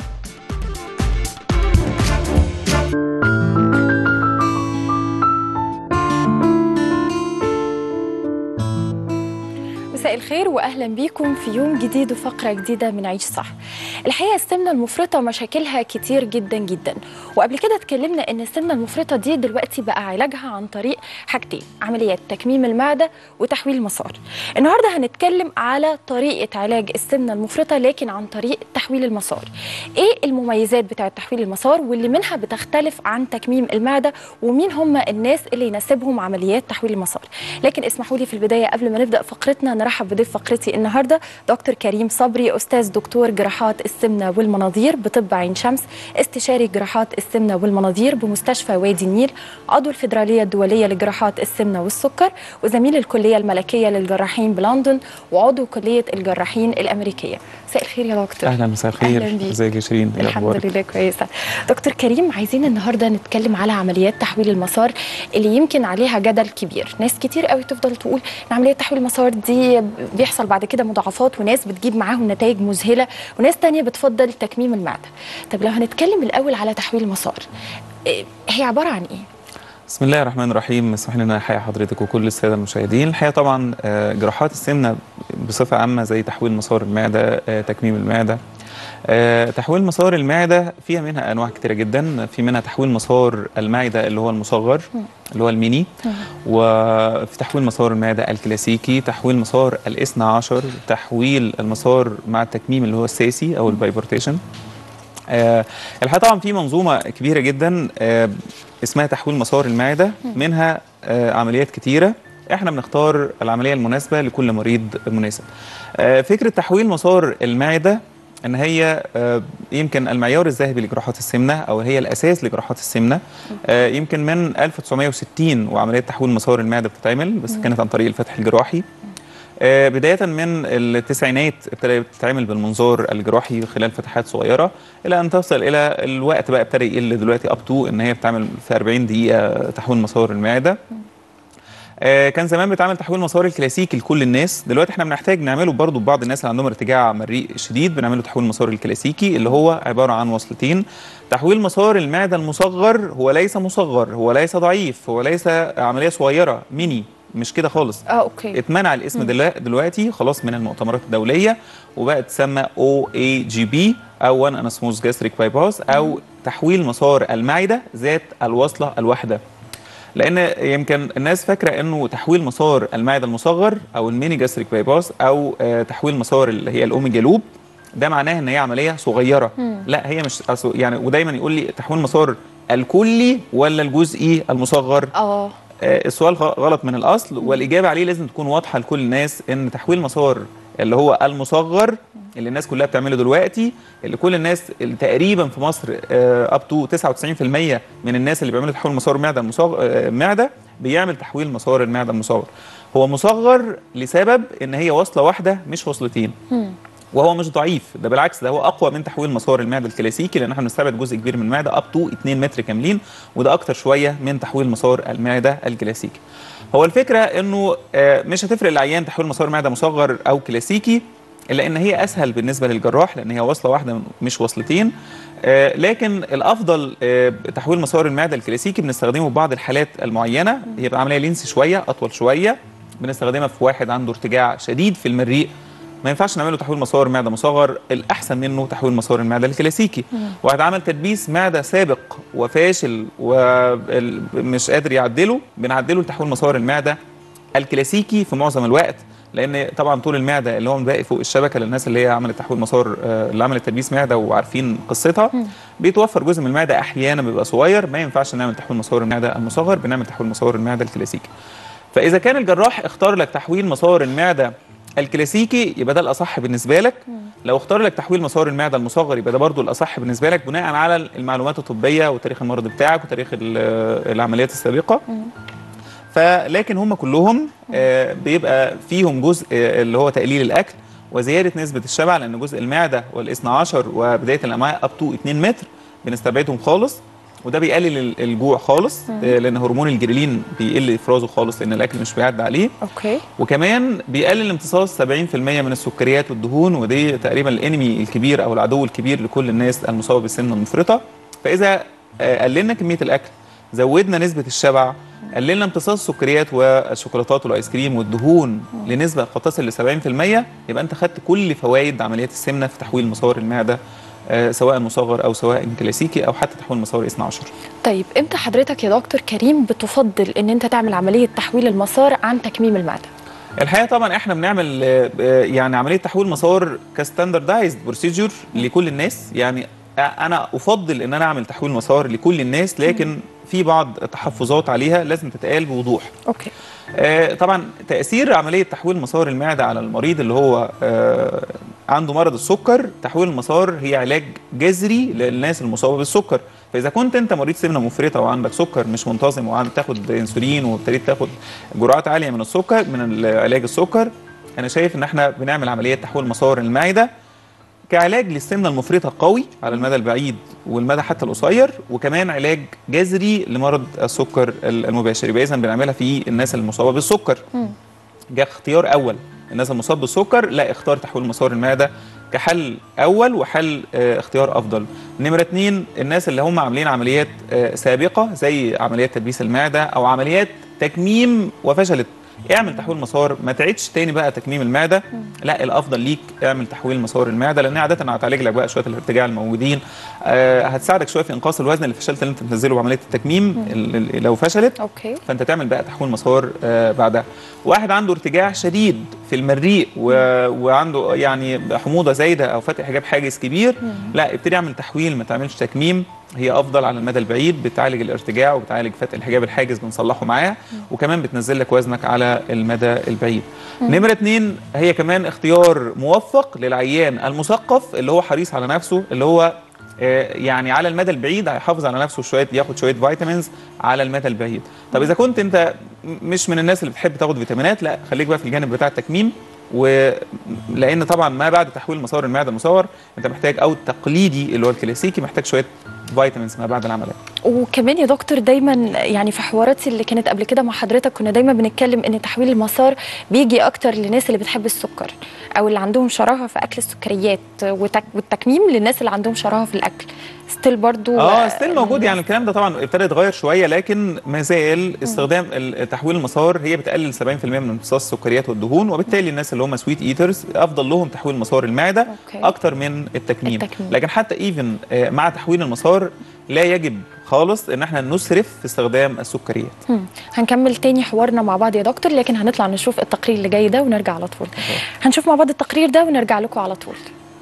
مساء الخير واهلا بيكم في يوم جديد وفقره جديده من عيش صح. الحقيقه السمنه المفرطه مشاكلها كتير جدا جدا وقبل كده اتكلمنا ان السمنه المفرطه دي دلوقتي بقى علاجها عن طريق حاجتين عمليات تكميم المعده وتحويل مسار. النهارده هنتكلم على طريقه علاج السمنه المفرطه لكن عن طريق تحويل المسار. ايه المميزات بتاعه تحويل المسار واللي منها بتختلف عن تكميم المعده ومين هم الناس اللي يناسبهم عمليات تحويل المسار. لكن اسمحوا لي في البدايه قبل ما نبدا فقرتنا نرحب بضيف فقرتي النهارده دكتور كريم صبري استاذ دكتور جراحات السمنه والمناظير بطب عين شمس استشاري جراحات السمنه والمناظير بمستشفى وادي النيل عضو الفدراليه الدوليه لجراحات السمنه والسكر وزميل الكليه الملكيه للجراحين بلندن وعضو كليه الجراحين الامريكيه مساء الخير يا دكتور اهلا مساء الخير أهلاً بيك. ازيك يا شيرين إيه الحمد أخبارك؟ لله كويسه دكتور كريم عايزين النهارده نتكلم على عمليات تحويل المسار اللي يمكن عليها جدل كبير ناس كتير قوي تفضل تقول ان عمليه تحويل المسار دي بيحصل بعد كده مضاعفات وناس بتجيب معاهم نتائج مذهله وناس تانية بتفضل تكميم المعده طب لو هنتكلم الاول على تحويل المسار إيه، هي عباره عن ايه بسم الله الرحمن الرحيم اسمح لي ان انا احيي حضرتك وكل الساده المشاهدين الحقيقه طبعا آه، جراحات السمنه بصفه عامه زي تحويل مسار المعده آه، تكميم المعده آه، تحويل مسار المعدة فيها منها أنواع كتيرة جدا في منها تحويل مسار المعدة اللي هو المصغر اللي هو الميني وفي تحويل مسار المعدة الكلاسيكي تحويل مسار الاثنى عشر تحويل المسار مع التكميم اللي هو الساسي أو البايبورتيشن آه، الحقيقة طبعا في منظومة كبيرة جدا آه، اسمها تحويل مسار المعدة منها آه، عمليات كتيرة احنا بنختار العملية المناسبة لكل مريض مناسب آه، فكرة تحويل مسار المعدة ان هي آه، يمكن المعيار الذهبي لجراحات السمنه او هي الاساس لجراحات السمنه آه، يمكن من 1960 وعمليه تحويل مسار المعده بتتعمل بس كانت عن طريق الفتح الجراحي آه، بدايه من التسعينات ابتدت تتعمل بالمنظار الجراحي خلال فتحات صغيره الى ان تصل الى الوقت بقى ابتدى يقل دلوقتي اب تو ان هي بتعمل في 40 دقيقه تحويل مسار المعده آه، كان زمان بيتعمل تحويل مسار الكلاسيكي لكل الناس دلوقتي احنا بنحتاج نعمله برضو ببعض الناس اللي عندهم ارتجاع مريء شديد بنعمله تحويل مسار الكلاسيكي اللي هو عباره عن وصلتين تحويل مسار المعده المصغر هو ليس مصغر هو ليس ضعيف هو ليس عمليه صغيره ميني مش كده خالص اه اوكي اتمنع الاسم دل- دلوقتي خلاص من المؤتمرات الدوليه وبقت تسمى او اي جي بي او وان اناسموز جاستريك بايباس او تحويل مسار المعده ذات الوصله الواحده لان يمكن الناس فاكره انه تحويل مسار المعده المصغر او الميني جاستريك بايباس او آه، تحويل مسار اللي هي الاوميجا لوب ده معناه ان هي عمليه صغيره لا هي مش أصل- يعني ودايما يقول لي تحويل مسار الكلي ولا الجزئي المصغر اه آه، السؤال غ- غلط من الاصل والاجابه عليه لازم تكون واضحه لكل الناس ان تحويل مسار اللي هو المصغر اللي الناس كلها بتعمله دلوقتي اللي كل الناس اللي تقريبا في مصر اب تو 99% من الناس اللي بيعملوا تحويل مسار معده المصغر آه، معده بيعمل تحويل مسار المعده المصغر هو مصغر لسبب ان هي وصله واحده مش وصلتين وهو مش ضعيف ده بالعكس ده هو اقوى من تحويل مسار المعده الكلاسيكي لان احنا بنستبعد جزء كبير من المعده اب تو 2 متر كاملين وده اكتر شويه من تحويل مسار المعده الكلاسيكي هو الفكره انه آه، مش هتفرق العيان تحويل مسار معده مصغر او كلاسيكي الا ان هي اسهل بالنسبه للجراح لان هي وصله واحده مش وصلتين آه، لكن الافضل آه، تحويل مسار المعده الكلاسيكي بنستخدمه في بعض الحالات المعينه هي بتبقى عمليه لينس شويه اطول شويه بنستخدمها في واحد عنده ارتجاع شديد في المريء ما ينفعش نعمله تحويل مسار معده مصغر الاحسن منه تحويل مسار المعده الكلاسيكي واحد عمل تدبيس معده سابق وفاشل ومش قادر يعدله بنعدله لتحويل مسار المعده الكلاسيكي في معظم الوقت لان طبعا طول المعده اللي هو باقي فوق الشبكه للناس اللي هي عملت تحويل مسار آه، اللي عملت تدبيس معده وعارفين قصتها بيتوفر جزء من المعده احيانا بيبقى صغير ما ينفعش نعمل تحويل مسار المعده المصغر بنعمل تحويل مسار المعده الكلاسيكي فاذا كان الجراح اختار لك تحويل مسار المعده الكلاسيكي يبقى ده الاصح بالنسبه لك لو اختار لك تحويل مسار المعده المصغر يبقى ده برضو الاصح بالنسبه لك بناء على المعلومات الطبيه وتاريخ المرض بتاعك وتاريخ ال- العمليات السابقه فلكن هم كلهم آه، بيبقى فيهم جزء آه، اللي هو تقليل الاكل وزياده نسبه الشبع لان جزء المعده والاثنى عشر وبدايه الامعاء اب تو 2 متر بنستبعدهم خالص وده بيقلل ال- الجوع خالص آه، لان هرمون الجريلين بيقل افرازه خالص لان الاكل مش بيعدي عليه اوكي وكمان بيقلل امتصاص 70% من السكريات والدهون ودي تقريبا الانمي الكبير او العدو الكبير لكل الناس المصابه بالسمنه المفرطه فاذا آه، قللنا كميه الاكل زودنا نسبه الشبع قللنا امتصاص السكريات والشوكولاتات والايس كريم والدهون لنسبه قد تصل ل 70% يبقى انت خدت كل فوائد عمليات السمنه في تحويل مسار المعده آه، سواء مصغر او سواء كلاسيكي او حتى تحويل مسار 12 طيب امتى حضرتك يا دكتور كريم بتفضل ان انت تعمل عمليه تحويل المسار عن تكميم المعده الحقيقه طبعا احنا بنعمل آه، آه، يعني عمليه تحويل مسار كستاندردايزد بروسيجر لكل الناس يعني آه، انا افضل ان انا اعمل تحويل مسار لكل الناس لكن في بعض التحفظات عليها لازم تتقال بوضوح اوكي آه، طبعا تاثير عمليه تحويل مسار المعده على المريض اللي هو آه، عنده مرض السكر تحويل المسار هي علاج جذري للناس المصابه بالسكر فاذا كنت انت مريض سمنه مفرطه وعندك سكر مش منتظم وعندك تاخد انسولين وابتديت تاخد جرعات عاليه من السكر من علاج السكر انا شايف ان احنا بنعمل عمليه تحويل مسار المعده كعلاج للسمنه المفرطه قوي على المدى البعيد والمدى حتى القصير وكمان علاج جذري لمرض السكر المباشر يبقى اذا بنعملها في الناس المصابه بالسكر جاء اختيار اول الناس المصاب بالسكر لا اختار تحويل مسار المعده كحل اول وحل آه، اختيار افضل نمره اتنين الناس اللي هم عاملين عمليات آه، سابقه زي عمليات تدبيس المعده او عمليات تكميم وفشلت اعمل تحويل مسار ما تعيدش تاني بقى تكميم المعده لا الافضل ليك اعمل تحويل مسار المعده لان عاده هتعالج لك بقى شويه الارتجاع الموجودين آه هتساعدك شويه في انقاص الوزن اللي فشلت اللي انت بتنزله بعمليه التكميم ال- ال- لو فشلت اوكي فانت تعمل بقى تحويل مسار آه بعدها واحد عنده ارتجاع شديد في المريء و... وعنده يعني حموضه زايده او فتح حجاب حاجز كبير لا ابتدي اعمل تحويل ما تعملش تكميم هي افضل على المدى البعيد بتعالج الارتجاع وبتعالج فتح الحجاب الحاجز بنصلحه معاها وكمان بتنزل لك وزنك على المدى البعيد نمرة اتنين هي كمان اختيار موفق للعيان المثقف اللي هو حريص على نفسه اللي هو آه، يعني على المدى البعيد هيحافظ على نفسه شويه ياخد شويه فيتامينز على المدى البعيد طب اذا كنت انت م- مش من الناس اللي بتحب تاخد فيتامينات لا خليك بقى في الجانب بتاع التكميم ولان طبعا ما بعد تحويل مسار المعده المصور انت محتاج او التقليدي اللي هو الكلاسيكي محتاج شويه فيتامينز ما بعد العمليه وكمان يا دكتور دايما يعني في حواراتي اللي كانت قبل كده مع حضرتك كنا دايما بنتكلم ان تحويل المسار بيجي اكتر للناس اللي بتحب السكر او اللي عندهم شراهه في اكل السكريات وتك والتكميم للناس اللي عندهم شراهه في الاكل ستيل برضو اه ستيل موجود يعني الكلام ده طبعا ابتدى يتغير شويه لكن ما زال استخدام ال- تحويل المسار هي بتقلل 70% من امتصاص السكريات والدهون وبالتالي الناس اللي هم سويت ايترز افضل لهم تحويل مسار المعده أوكي. اكتر من التكميم, التكميم. لكن حتى ايفن مع تحويل المسار لا يجب خالص ان احنا نسرف في استخدام السكريات هم. هنكمل تاني حوارنا مع بعض يا دكتور لكن هنطلع نشوف التقرير اللي جاي ده ونرجع على طول هنشوف مع بعض التقرير ده ونرجع لكم على طول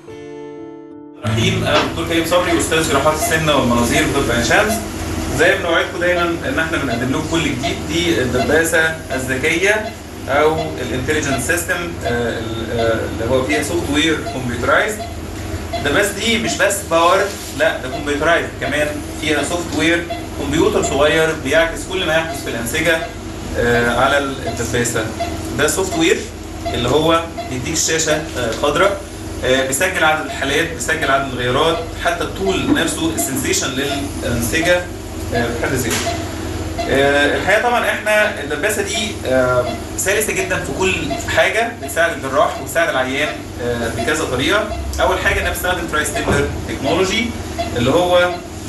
رحيم انا دكتور كريم صبري استاذ جراحات السمنه والمناظير بطب عين شمس زي ما بنوعدكم دايما ان احنا بنقدم لكم كل جديد دي الدباسه الذكيه او الانتليجنت سيستم اللي هو فيها سوفت وير كمبيوترايزد الدباسه دي مش بس باور لا ده كمبيوترايزد كمان فيها سوفت وير كمبيوتر صغير بيعكس كل ما يحدث في الانسجه آه، على الدباسه ده سوفت وير اللي هو بيديك الشاشه آه، خضراء آه، بيسجل عدد الحالات بيسجل عدد الغيارات حتى الطول نفسه السنسيشن للانسجه آه، بحد ذاته آه، الحقيقه طبعا احنا الدباسه دي آه، سلسه جدا في كل حاجه بتساعد الجراح وبتساعد العيان آه، بكذا طريقه اول حاجه انها بتستخدم تراي ستيبلر تكنولوجي اللي هو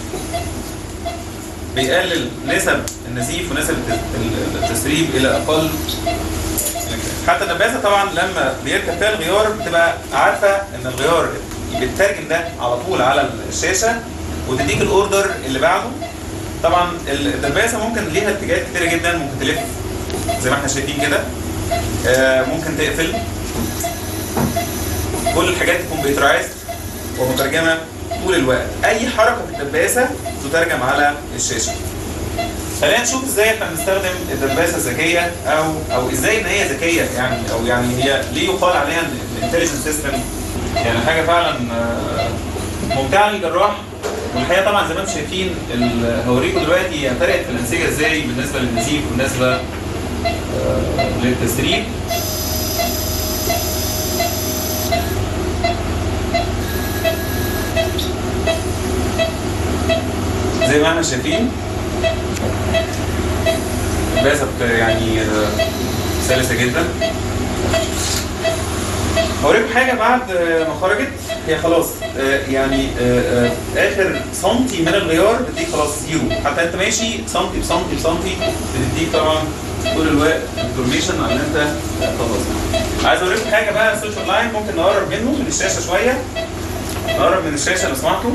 بيقلل نسب النزيف ونسب الت- التسريب الى اقل حتى الدباسه طبعا لما بيركب فيها الغيار بتبقى عارفه ان الغيار بتترجم ده على طول على الشاشه وتديك الاوردر اللي بعده طبعا الدباسه ممكن ليها اتجاهات كتيره جدا ممكن تلف زي ما احنا شايفين كده آه، ممكن تقفل كل الحاجات كمبيوترايزد ومترجمه طول الوقت اي حركه في الدباسه تترجم على الشاشه خلينا نشوف ازاي احنا بنستخدم الدباسه الذكيه او او ازاي ان هي ذكيه يعني او يعني هي ليه يقال عليها الانتليجنت سيستم يعني حاجه فعلا آه، ممتعه للجراح والحقيقه طبعا زي ما انتم شايفين ال- هوريكم دلوقتي هي فرقت في الانسجه ازاي بالنسبه للنزيف وبالنسبه آه، للتسريب زي ما احنا شايفين الباسة بت- يعني آه، سلسة جدا هوريكم حاجة بعد آه، ما خرجت هي خلاص آه، يعني آه، آه، آخر سنتي من الغيار بتديك خلاص زيرو حتى أنت ماشي سنتي بسنتي بسنتي بتديك طبعا طول الوقت انفورميشن عن ان انت خلصت. عايز اوريكم حاجه بقى السوشيال لاين ممكن نقرب منه من الشاشه شويه نقرب من الشاشه لو سمحتوا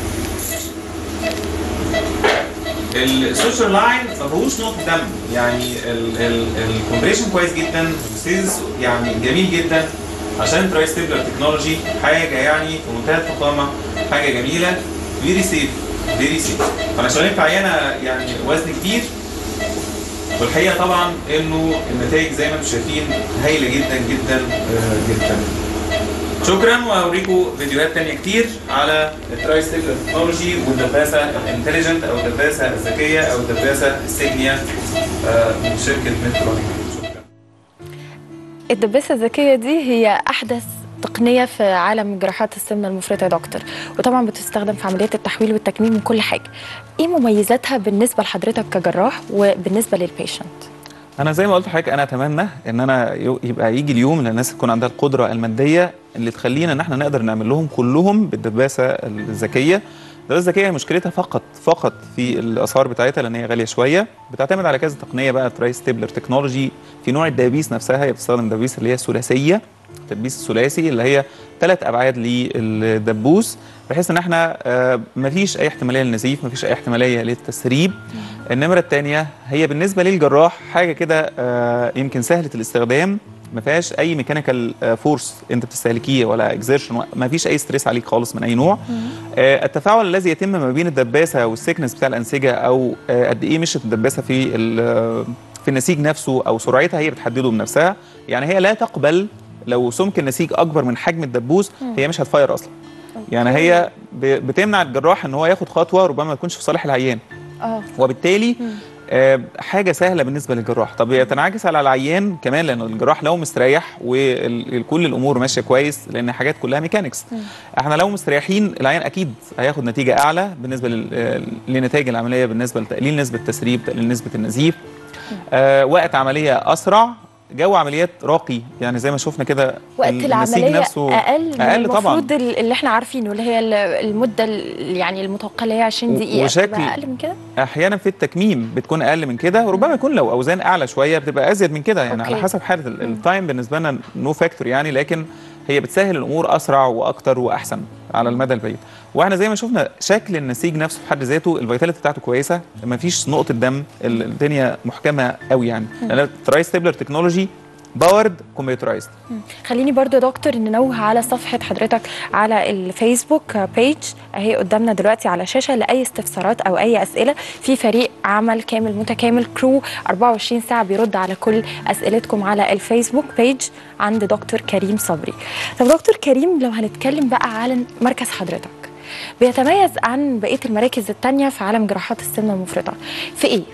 السوشيال لاين ما فيهوش نقطه دم يعني الكومبريشن كويس جدا السيز يعني جميل جدا عشان تراي ستيبلر تكنولوجي حاجه يعني في منتهى الفخامه حاجه جميله فيري سيف فيري سيف فانا شغالين في عينه يعني وزن كبير والحقيقه طبعا انه النتائج زي ما انتم شايفين هايله جدا جدا آه، جدا شكرا وهوريكم فيديوهات تانية كتير على التراي ستيبلر تكنولوجي والدباسه الانتليجنت او الدباسه الذكيه او الدباسه السيجنيا آه، من شركه مترونيك شكرا الدباسة الذكية دي هي أحدث تقنية في عالم جراحات السمنة المفرطة يا دكتور وطبعا بتستخدم في عمليات التحويل والتكميم وكل حاجة إيه مميزاتها بالنسبة لحضرتك كجراح وبالنسبة للبيشنت؟ انا زي ما قلت لحضرتك انا اتمنى ان انا يو- يبقى يجي اليوم ان الناس تكون عندها القدره الماديه اللي تخلينا ان احنا نقدر نعمل لهم كلهم بالدباسه الذكيه الدباسه الذكيه مشكلتها فقط فقط في الاسعار بتاعتها لان هي غاليه شويه بتعتمد على كذا تقنيه بقى تراي ستيبلر تكنولوجي في نوع الدبابيس نفسها هي بتستخدم دبابيس اللي هي الثلاثيه التدبيس الثلاثي اللي هي ثلاث ابعاد للدبوس بحيث ان احنا آه، مفيش اي احتماليه للنزيف مفيش اي احتماليه للتسريب النمره الثانيه هي بالنسبه للجراح حاجه كده آه، يمكن سهله الاستخدام ما فيهاش اي ميكانيكال فورس انت بتستهلكيه ولا اكزيرشن ما فيش اي ستريس عليك خالص من اي نوع آه، التفاعل الذي يتم ما بين الدباسه والسيكنس بتاع الانسجه او آه، قد ايه مشت الدباسه في ال- في النسيج نفسه او سرعتها هي بتحدده بنفسها يعني هي لا تقبل لو سمك النسيج اكبر من حجم الدبوس هي مش هتفاير اصلا يعني هي ب- بتمنع الجراح ان هو ياخد خطوه ربما ما تكونش في صالح العيان اه وبالتالي آه، حاجه سهله بالنسبه للجراح طب يتنعكس على العيان كمان لان الجراح لو مستريح وكل الامور ماشيه كويس لان حاجات كلها ميكانكس احنا لو مستريحين العيان اكيد هياخد نتيجه اعلى بالنسبه لل- آه، لنتائج العمليه بالنسبه لتقليل نسبه التسريب تقليل نسبه النزيف آه، وقت عمليه اسرع جو عمليات راقي يعني زي ما شفنا كده وقت النسيج العمليه نفسه اقل من اقل طبعا المفروض ال- اللي احنا عارفينه اللي هي ال- المده ال- يعني المتوقعه اللي هي 20 و- دقيقه وشكل- بتبقى اقل من كده احيانا في التكميم بتكون اقل من كده وربما يكون لو اوزان اعلى شويه بتبقى ازيد من كده يعني أوكي. على حسب حاله ال- التايم بالنسبه لنا نو فاكتور يعني لكن هي بتسهل الامور اسرع واكتر واحسن على المدى البعيد واحنا زي ما شفنا شكل النسيج نفسه في حد ذاته الفيتاليتي بتاعته كويسه ما فيش نقطه دم ال- الدنيا محكمه قوي يعني لان تراي ستيبلر تكنولوجي باورد كمبيوترايزد خليني برضو يا دكتور ننوه على صفحة حضرتك على الفيسبوك بيج اهي قدامنا دلوقتي على شاشة لأي استفسارات أو أي أسئلة في فريق عمل كامل متكامل كرو 24 ساعة بيرد على كل أسئلتكم على الفيسبوك بيج عند دكتور كريم صبري طب دكتور كريم لو هنتكلم بقى على مركز حضرتك بيتميز عن بقية المراكز التانية في عالم جراحات السمنة المفرطة في إيه؟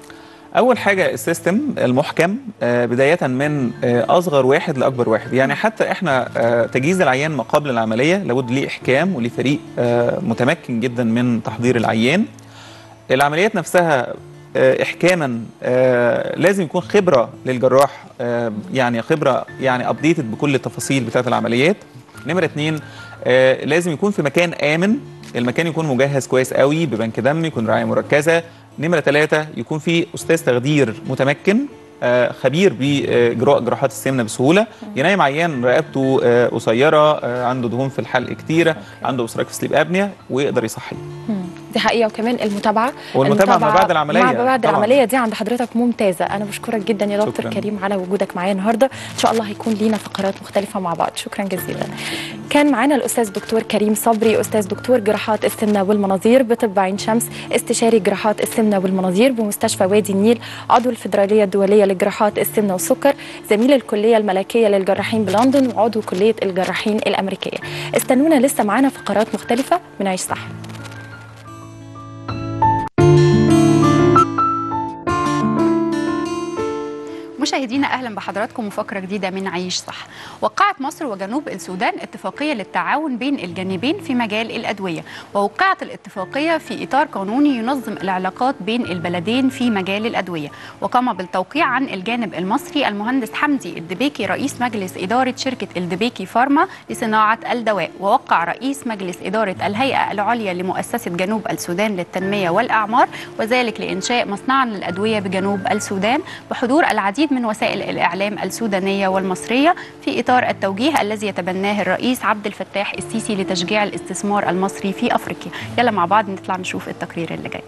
اول حاجه السيستم المحكم آه، بدايه من آه، اصغر واحد لاكبر واحد يعني حتى احنا آه، تجهيز العيان ما قبل العمليه لابد ليه احكام وليه فريق آه، متمكن جدا من تحضير العيان العمليات نفسها آه، احكاما آه، لازم يكون خبره للجراح آه، يعني خبره يعني ابديتد بكل التفاصيل بتاعه العمليات نمره اتنين آه، لازم يكون في مكان امن المكان يكون مجهز كويس قوي ببنك دم يكون رعايه مركزه نمره ثلاثة يكون في استاذ تخدير متمكن آه، خبير باجراء جراحات السمنه بسهوله ينام عيان رقبته آه، قصيره آه، عنده دهون في الحلق كتيره عنده اوبستراكتيف سليب ابنيا ويقدر يصحيه دي حقيقة وكمان المتابعة والمتابعة ما بعد العملية. ما بعد طبعاً. العملية دي عند حضرتك ممتازة أنا بشكرك جدا يا دكتور شكراً. كريم على وجودك معايا النهاردة إن شاء الله هيكون لينا فقرات مختلفة مع بعض شكرا جزيلا كان معانا الأستاذ دكتور كريم صبري أستاذ دكتور جراحات السمنة والمناظير بطب عين شمس استشاري جراحات السمنة والمناظير بمستشفى وادي النيل عضو الفدرالية الدولية لجراحات السمنة والسكر زميل الكلية الملكية للجراحين بلندن وعضو كلية الجراحين الأمريكية استنونا لسه معانا فقرات مختلفة من عيش صح مشاهدينا اهلا بحضراتكم وفقره جديده من عيش صح. وقعت مصر وجنوب السودان اتفاقيه للتعاون بين الجانبين في مجال الادويه، ووقعت الاتفاقيه في اطار قانوني ينظم العلاقات بين البلدين في مجال الادويه، وقام بالتوقيع عن الجانب المصري المهندس حمدي الدبيكي رئيس مجلس اداره شركه الدبيكي فارما لصناعه الدواء، ووقع رئيس مجلس اداره الهيئه العليا لمؤسسه جنوب السودان للتنميه والاعمار وذلك لانشاء مصنعا للادويه بجنوب السودان بحضور العديد من وسائل الإعلام السودانية والمصرية في إطار التوجيه الذي يتبناه الرئيس عبد الفتاح السيسي لتشجيع الاستثمار المصري في أفريقيا يلا مع بعض نطلع نشوف التقرير اللي جاي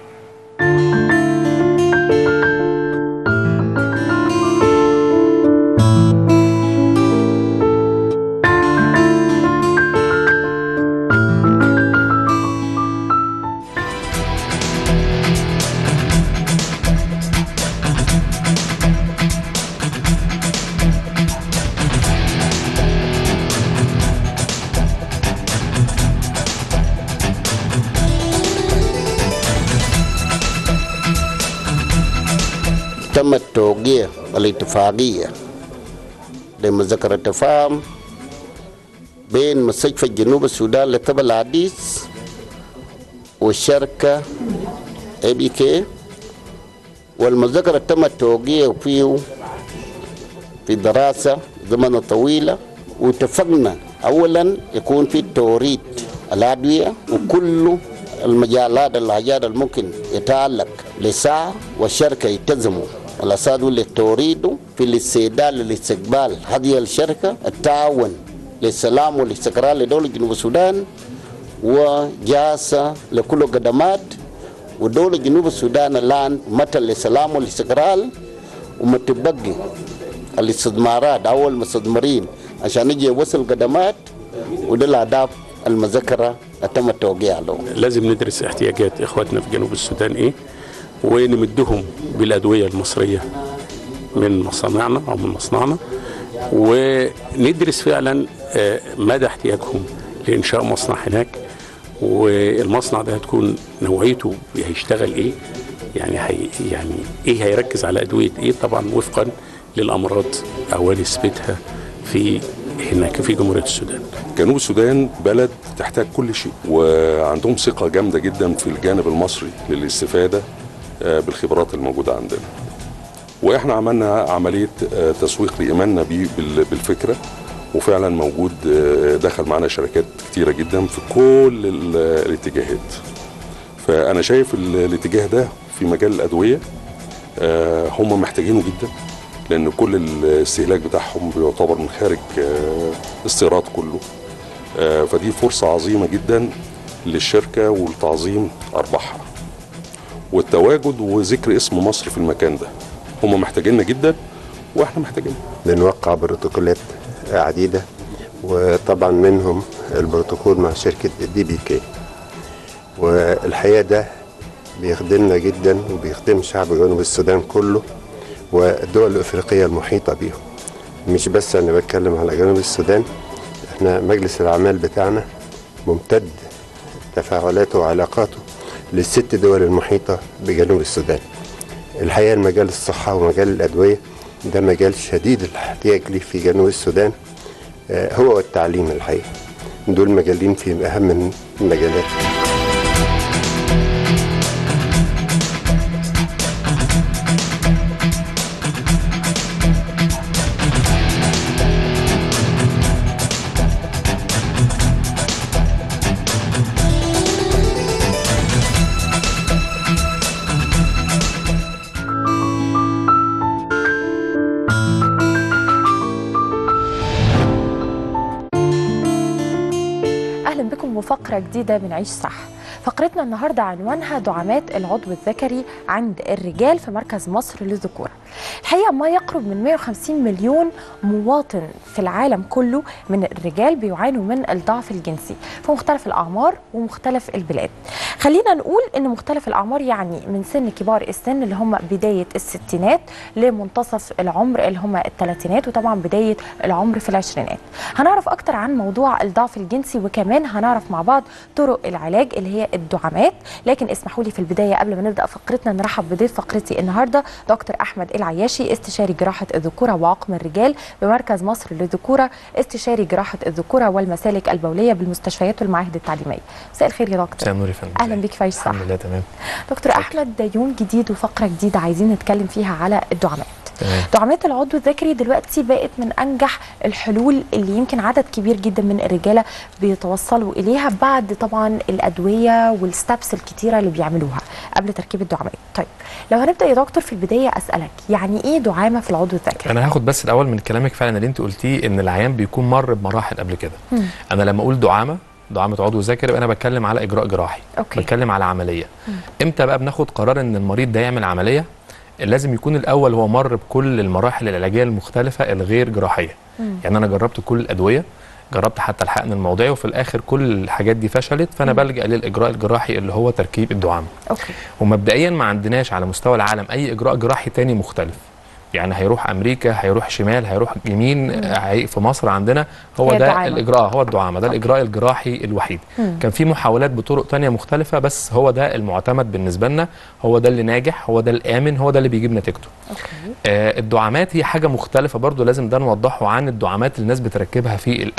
تم التوقيع الاتفاقية لمذكرة تفاهم بين مستشفى جنوب السودان للطب الحديث والشركة اي بي كي والمذكرة تم التوقيع فيه في دراسة زمن طويلة واتفقنا أولا يكون في توريد الأدوية وكل المجالات الحاجات اللي ممكن يتعلق للساعة والشركة يلتزموا الأساس اللي تريد في الاستعداد لاستقبال هذه الشركة التعاون للسلام والاستقرار لدولة جنوب السودان وجاسة لكل قدمات ودولة جنوب السودان الآن مثل للسلام والاستقرار ومتبقي الاستثمارات أو المستثمرين عشان يجي يوصل قدمات وده الأهداف المذكرة تم التوقيع له لازم ندرس احتياجات اخواتنا في جنوب السودان ايه ونمدهم بالادويه المصريه من مصانعنا او من مصنعنا وندرس فعلا آه، مدى احتياجهم لانشاء مصنع هناك والمصنع ده هتكون نوعيته هيشتغل ايه يعني هي يعني ايه هيركز على ادويه ايه طبعا وفقا للامراض او نسبتها في هناك في جمهوريه السودان جنوب السودان بلد تحتاج كل شيء وعندهم ثقة جامدة جدا في الجانب المصري للاستفادة آه، بالخبرات الموجودة عندنا واحنا عملنا عملية آه، تسويق لإيماننا بيه بال- بالفكرة وفعلا موجود آه، دخل معنا شركات كتيرة جدا في كل ال- الاتجاهات فأنا شايف ال- الاتجاه ده في مجال الأدوية آه، هم محتاجينه جدا لأن كل الاستهلاك بتاعهم بيعتبر من خارج آه، استيراد كله آه، فدي فرصة عظيمة جدا للشركة ولتعظيم أرباحها والتواجد وذكر اسم مصر في المكان ده هم محتاجيننا جدا واحنا محتاجين بنوقع بروتوكولات عديدة وطبعا منهم البروتوكول مع شركة دي بي كي والحقيقة ده بيخدمنا جدا وبيخدم شعب جنوب السودان كله والدول الأفريقية المحيطة بيهم مش بس أنا بتكلم على جنوب السودان احنا مجلس الأعمال بتاعنا ممتد تفاعلاته وعلاقاته للست دول المحيطة بجنوب السودان الحقيقة المجال الصحة ومجال الأدوية ده مجال شديد الاحتياج ليه في جنوب السودان آه، هو والتعليم الحقيقة دول مجالين في أهم المجالات اهلا بكم وفقره جديده من عيش صح فقرتنا النهارده عنوانها دعامات العضو الذكري عند الرجال في مركز مصر للذكوره الحقيقه ما يقرب من 150 مليون مواطن في العالم كله من الرجال بيعانوا من الضعف الجنسي في مختلف الاعمار ومختلف البلاد خلينا نقول ان مختلف الاعمار يعني من سن كبار السن اللي هم بدايه الستينات لمنتصف العمر اللي هم الثلاثينات وطبعا بدايه العمر في العشرينات هنعرف اكتر عن موضوع الضعف الجنسي وكمان هنعرف مع بعض طرق العلاج اللي هي الدعامات لكن اسمحوا لي في البدايه قبل ما نبدا فقرتنا نرحب بضيف فقرتي النهارده دكتور احمد العياشي استشاري جراحه الذكوره وعقم الرجال بمركز مصر للذكوره استشاري جراحه الذكوره والمسالك البوليه بالمستشفيات والمعاهد التعليميه مساء الخير يا دكتور مساء النور يا فندم اهلا بيك في عيش صح الحمد لله تمام دكتور احمد ده يوم جديد وفقره جديده عايزين نتكلم فيها على الدعامات تمام دعامات العضو الذكري دلوقتي بقت من انجح الحلول اللي يمكن عدد كبير جدا من الرجاله بيتوصلوا اليها بعد طبعا الادويه والستابس الكتيره اللي بيعملوها قبل تركيب الدعامات طيب لو هنبدا يا دكتور في البدايه اسالك يعني ايه دعامه في العضو الذكري انا هاخد بس الاول من كلامك فعلا اللي انت قلتيه ان العيان بيكون مر بمراحل قبل كده مم. انا لما اقول دعامه دعامه عضو ذكري يبقى انا بتكلم على اجراء جراحي أوكي. بتكلم على عمليه امتى بقى بناخد قرار ان المريض ده يعمل عمليه لازم يكون الاول هو مر بكل المراحل العلاجيه المختلفه الغير جراحيه مم. يعني انا جربت كل الادويه جربت حتى الحقن الموضعي وفي الاخر كل الحاجات دي فشلت فانا مم. بلجا للاجراء الجراحي اللي هو تركيب الدعامه اوكي ومبدئيا ما عندناش على مستوى العالم اي اجراء جراحي تاني مختلف يعني هيروح امريكا هيروح شمال هيروح يمين هي- في مصر عندنا هو هي ده الدعامة. الاجراء هو الدعامه ده الاجراء الجراحي الوحيد مم. كان في محاولات بطرق تانية مختلفه بس هو ده المعتمد بالنسبه لنا هو ده اللي ناجح هو ده الامن هو ده اللي بيجيب نتيجته اوكي آه الدعامات هي حاجه مختلفه برضو لازم ده نوضحه عن الدعامات اللي الناس بتركبها في القلب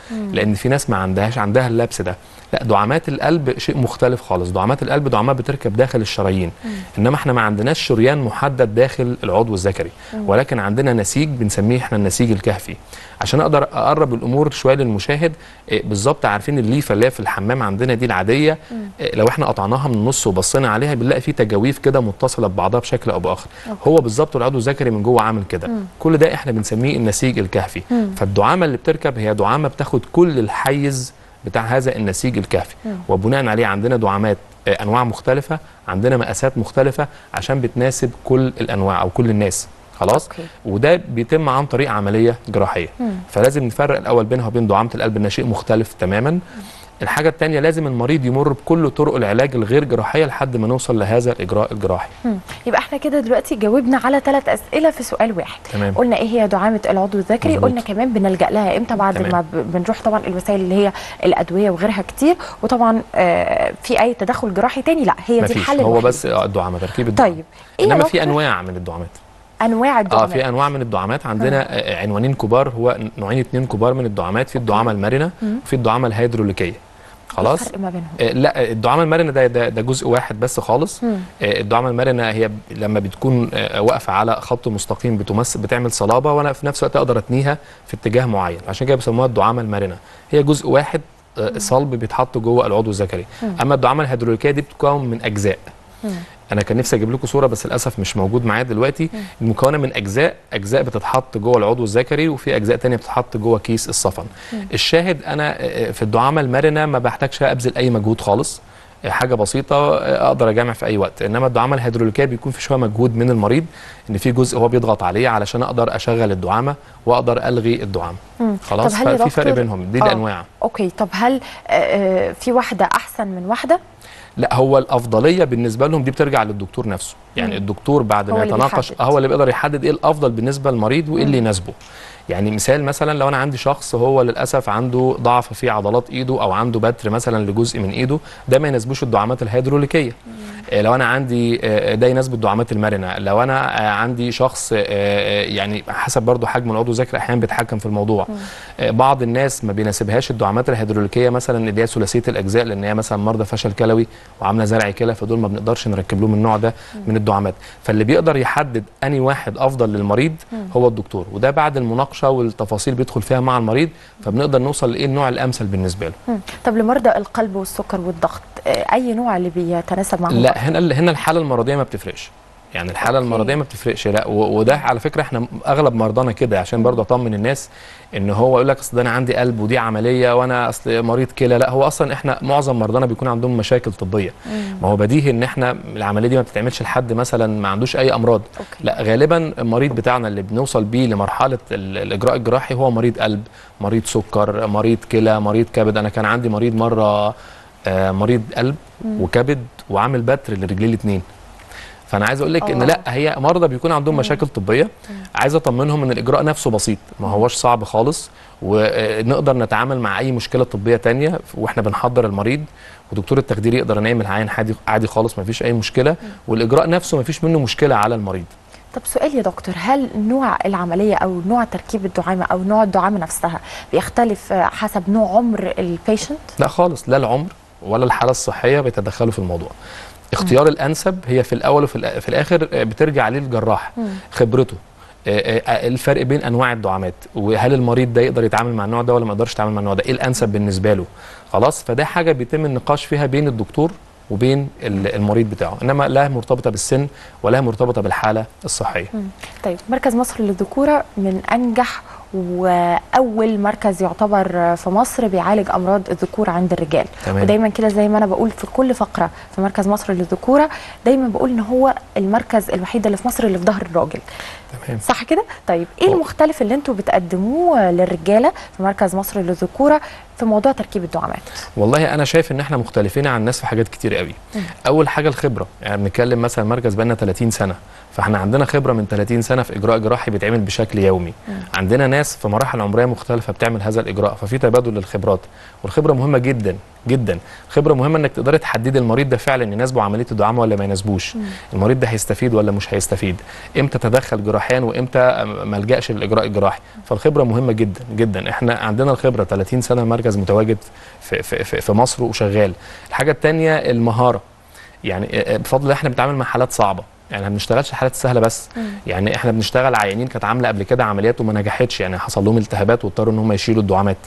مم. لان في ناس ما عندهاش عندها اللبس ده لا دعامات القلب شيء مختلف خالص دعامات القلب دعامات بتركب داخل الشرايين مم. انما احنا ما عندناش شريان محدد داخل العضو الذكري مم. ولكن عندنا نسيج بنسميه احنا النسيج الكهفي عشان اقدر اقرب الامور شويه للمشاهد إيه، بالظبط عارفين الليفه اللي هي في الحمام عندنا دي العاديه مم. إيه، لو احنا قطعناها من النص وبصينا عليها بنلاقي في تجاويف كده متصله ببعضها بشكل او باخر أوكي. هو بالظبط العضو الذكري من جوه عامل كده مم. كل ده احنا بنسميه النسيج الكهفي مم. فالدعامه اللي بتركب هي دعامه بتاخد كل الحيز بتاع هذا النسيج الكهفي مم. وبناء عليه عندنا دعامات آه، انواع مختلفه عندنا مقاسات مختلفه عشان بتناسب كل الانواع او كل الناس خلاص أوكي. وده بيتم عن طريق عمليه جراحيه مم. فلازم نفرق الاول بينها وبين دعامه القلب انها شيء مختلف تماما الحاجه الثانيه لازم المريض يمر بكل طرق العلاج الغير جراحيه لحد ما نوصل لهذا الاجراء الجراحي مم. يبقى احنا كده دلوقتي جاوبنا على ثلاث اسئله في سؤال واحد تمام. قلنا ايه هي دعامه العضو الذكري مظبوط. قلنا كمان بنلجا لها امتى بعد تمام. ما ب- بنروح طبعا الوسائل اللي هي الادويه وغيرها كتير وطبعا آه في اي تدخل جراحي تاني لا هي دي مفيش الحل هو الوحيد. بس آه، الدعامه تركيب الدعامه طيب ايه انما يا في دكتور انواع من الدعامات انواع اه الدعامات في انواع من الدعامات عندنا آه، عنوانين كبار هو نوعين اتنين كبار من الدعامات في الدعامه المرنه مم. وفي الدعامه الهيدروليكيه خلاص الفرق ما بينهم آه، لا الدعامه المرنه ده ده, ده جزء واحد بس خالص مم. آه، الدعامه المرنه هي ب- لما بتكون آه، واقفه على خط مستقيم بتمثل بتعمل صلابه وانا في نفس الوقت اقدر اتنيها في اتجاه معين عشان كده بيسموها الدعامه المرنه هي جزء واحد آه، صلب بيتحط جوه العضو الذكري مم. اما الدعامه الهيدروليكيه دي بتتكون من اجزاء مم. انا كان نفسي اجيب لكم صوره بس للاسف مش موجود معايا دلوقتي المكونه من اجزاء اجزاء بتتحط جوه العضو الذكري وفي اجزاء تانية بتتحط جوه كيس الصفن مم. الشاهد انا آه، في الدعامه المرنه ما بحتاجش ابذل اي مجهود خالص آه، حاجه بسيطه آه، اقدر اجامع في اي وقت انما الدعامه الهيدروليكيه بيكون في شويه مجهود من المريض ان في جزء هو بيضغط عليه علشان اقدر اشغل الدعامه واقدر الغي الدعامه مم. خلاص طب هل يا ففي فرق دكتور- بينهم دي آه. الانواع اوكي طب هل آه، آه، في واحده احسن من واحده لا هو الافضليه بالنسبه لهم دي بترجع للدكتور نفسه يعني مم. الدكتور بعد هو ما اللي يتناقش بيحدد. هو اللي بيقدر يحدد ايه الافضل بالنسبه للمريض وايه اللي مم. يناسبه يعني مثال مثلا لو انا عندي شخص هو للاسف عنده ضعف في عضلات ايده او عنده بتر مثلا لجزء من ايده ده ما يناسبوش الدعامات الهيدروليكيه آه، لو انا عندي آه، ده يناسب الدعامات المرنه لو انا آه، عندي شخص آه، آه، يعني حسب برضو حجم العضو الذكري احيانا بيتحكم في الموضوع آه، بعض الناس ما بيناسبهاش الدعامات الهيدروليكيه مثلا اللي هي ثلاثيه الاجزاء لان هي مثلا مرضى فشل كلوي وعامله زرع كلى فدول ما بنقدرش نركب لهم النوع ده من الدعامات فاللي بيقدر يحدد اني واحد افضل للمريض مم. هو الدكتور وده بعد المناقشه والتفاصيل بيدخل فيها مع المريض فبنقدر نوصل لايه النوع الامثل بالنسبه له مم. طب لمرضى القلب والسكر والضغط آه، اي نوع اللي بيتناسب معهم لا هنا هنا الحاله المرضيه ما بتفرقش يعني الحاله المرضيه ما بتفرقش لا و- وده على فكره احنا اغلب مرضانا كده عشان برضه اطمن الناس ان هو يقول لك اصل ده انا عندي قلب ودي عمليه وانا اصل مريض كلى لا هو اصلا احنا معظم مرضانا بيكون عندهم مشاكل طبيه ما هو بديهي ان احنا العمليه دي ما بتتعملش لحد مثلا ما عندوش اي امراض أوكي. لا غالبا المريض بتاعنا اللي بنوصل بيه لمرحله ال- الاجراء الجراحي هو مريض قلب مريض سكر مريض كلى مريض كبد انا كان عندي مريض مره آه، مريض قلب مم. وكبد وعامل بتر لرجليه الاثنين فانا عايز اقول لك ان آه. لا هي مرضى بيكون عندهم مشاكل طبيه عايز اطمنهم ان الاجراء نفسه بسيط ما هوش صعب خالص ونقدر نتعامل مع اي مشكله طبيه تانية واحنا بنحضر المريض ودكتور التخدير يقدر ينعمل عين عادي عادي خالص ما فيش اي مشكله والاجراء نفسه ما فيش منه مشكله على المريض طب سؤال يا دكتور هل نوع العمليه او نوع تركيب الدعامه او نوع الدعامه نفسها بيختلف آه، حسب نوع عمر البيشنت لا خالص لا العمر ولا الحاله الصحيه بيتدخلوا في الموضوع اختيار الانسب هي في الاول وفي الآ- في الاخر آه، بترجع للجراح مم. خبرته آه، آه، الفرق بين انواع الدعامات وهل المريض ده يقدر يتعامل مع النوع ده ولا ما يقدرش يتعامل مع النوع ده ايه الانسب بالنسبه له خلاص فده حاجه بيتم النقاش فيها بين الدكتور وبين ال- المريض بتاعه انما لا مرتبطه بالسن ولا مرتبطه بالحاله الصحيه مم. طيب مركز مصر للذكوره من انجح واول مركز يعتبر في مصر بيعالج امراض الذكور عند الرجال تمام. ودايما كده زي ما انا بقول في كل فقره في مركز مصر للذكوره دايما بقول ان هو المركز الوحيد اللي في مصر اللي في ظهر الراجل تمام صح كده طيب ايه المختلف اللي انتوا بتقدموه للرجاله في مركز مصر للذكوره في موضوع تركيب الدعامات والله انا شايف ان احنا مختلفين عن الناس في حاجات كتير قوي مم. اول حاجه الخبره يعني بنتكلم مثلا مركز بقالنا 30 سنه فاحنا عندنا خبره من 30 سنه في اجراء جراحي بيتعمل بشكل يومي مم. عندنا ناس في مراحل عمريه مختلفه بتعمل هذا الاجراء ففي تبادل للخبرات والخبره مهمه جدا جدا خبره مهمه انك تقدري تحددي المريض ده فعلا يناسبه عمليه الدعامه ولا ما يناسبوش مم. المريض ده هيستفيد ولا مش هيستفيد امتى تدخل جراحيا وامتى ما الجاش للاجراء الجراحي فالخبره مهمه جدا جدا احنا عندنا الخبره 30 سنه مركز متواجد في في في, في مصر وشغال الحاجه الثانيه المهاره يعني آه، بفضل الله احنا بنتعامل مع حالات صعبه يعني ما بنشتغلش الحالات السهله بس مم. يعني احنا بنشتغل عيانين كانت عامله قبل كده عمليات وما نجحتش يعني حصل لهم التهابات واضطروا ان هم يشيلوا الدعامات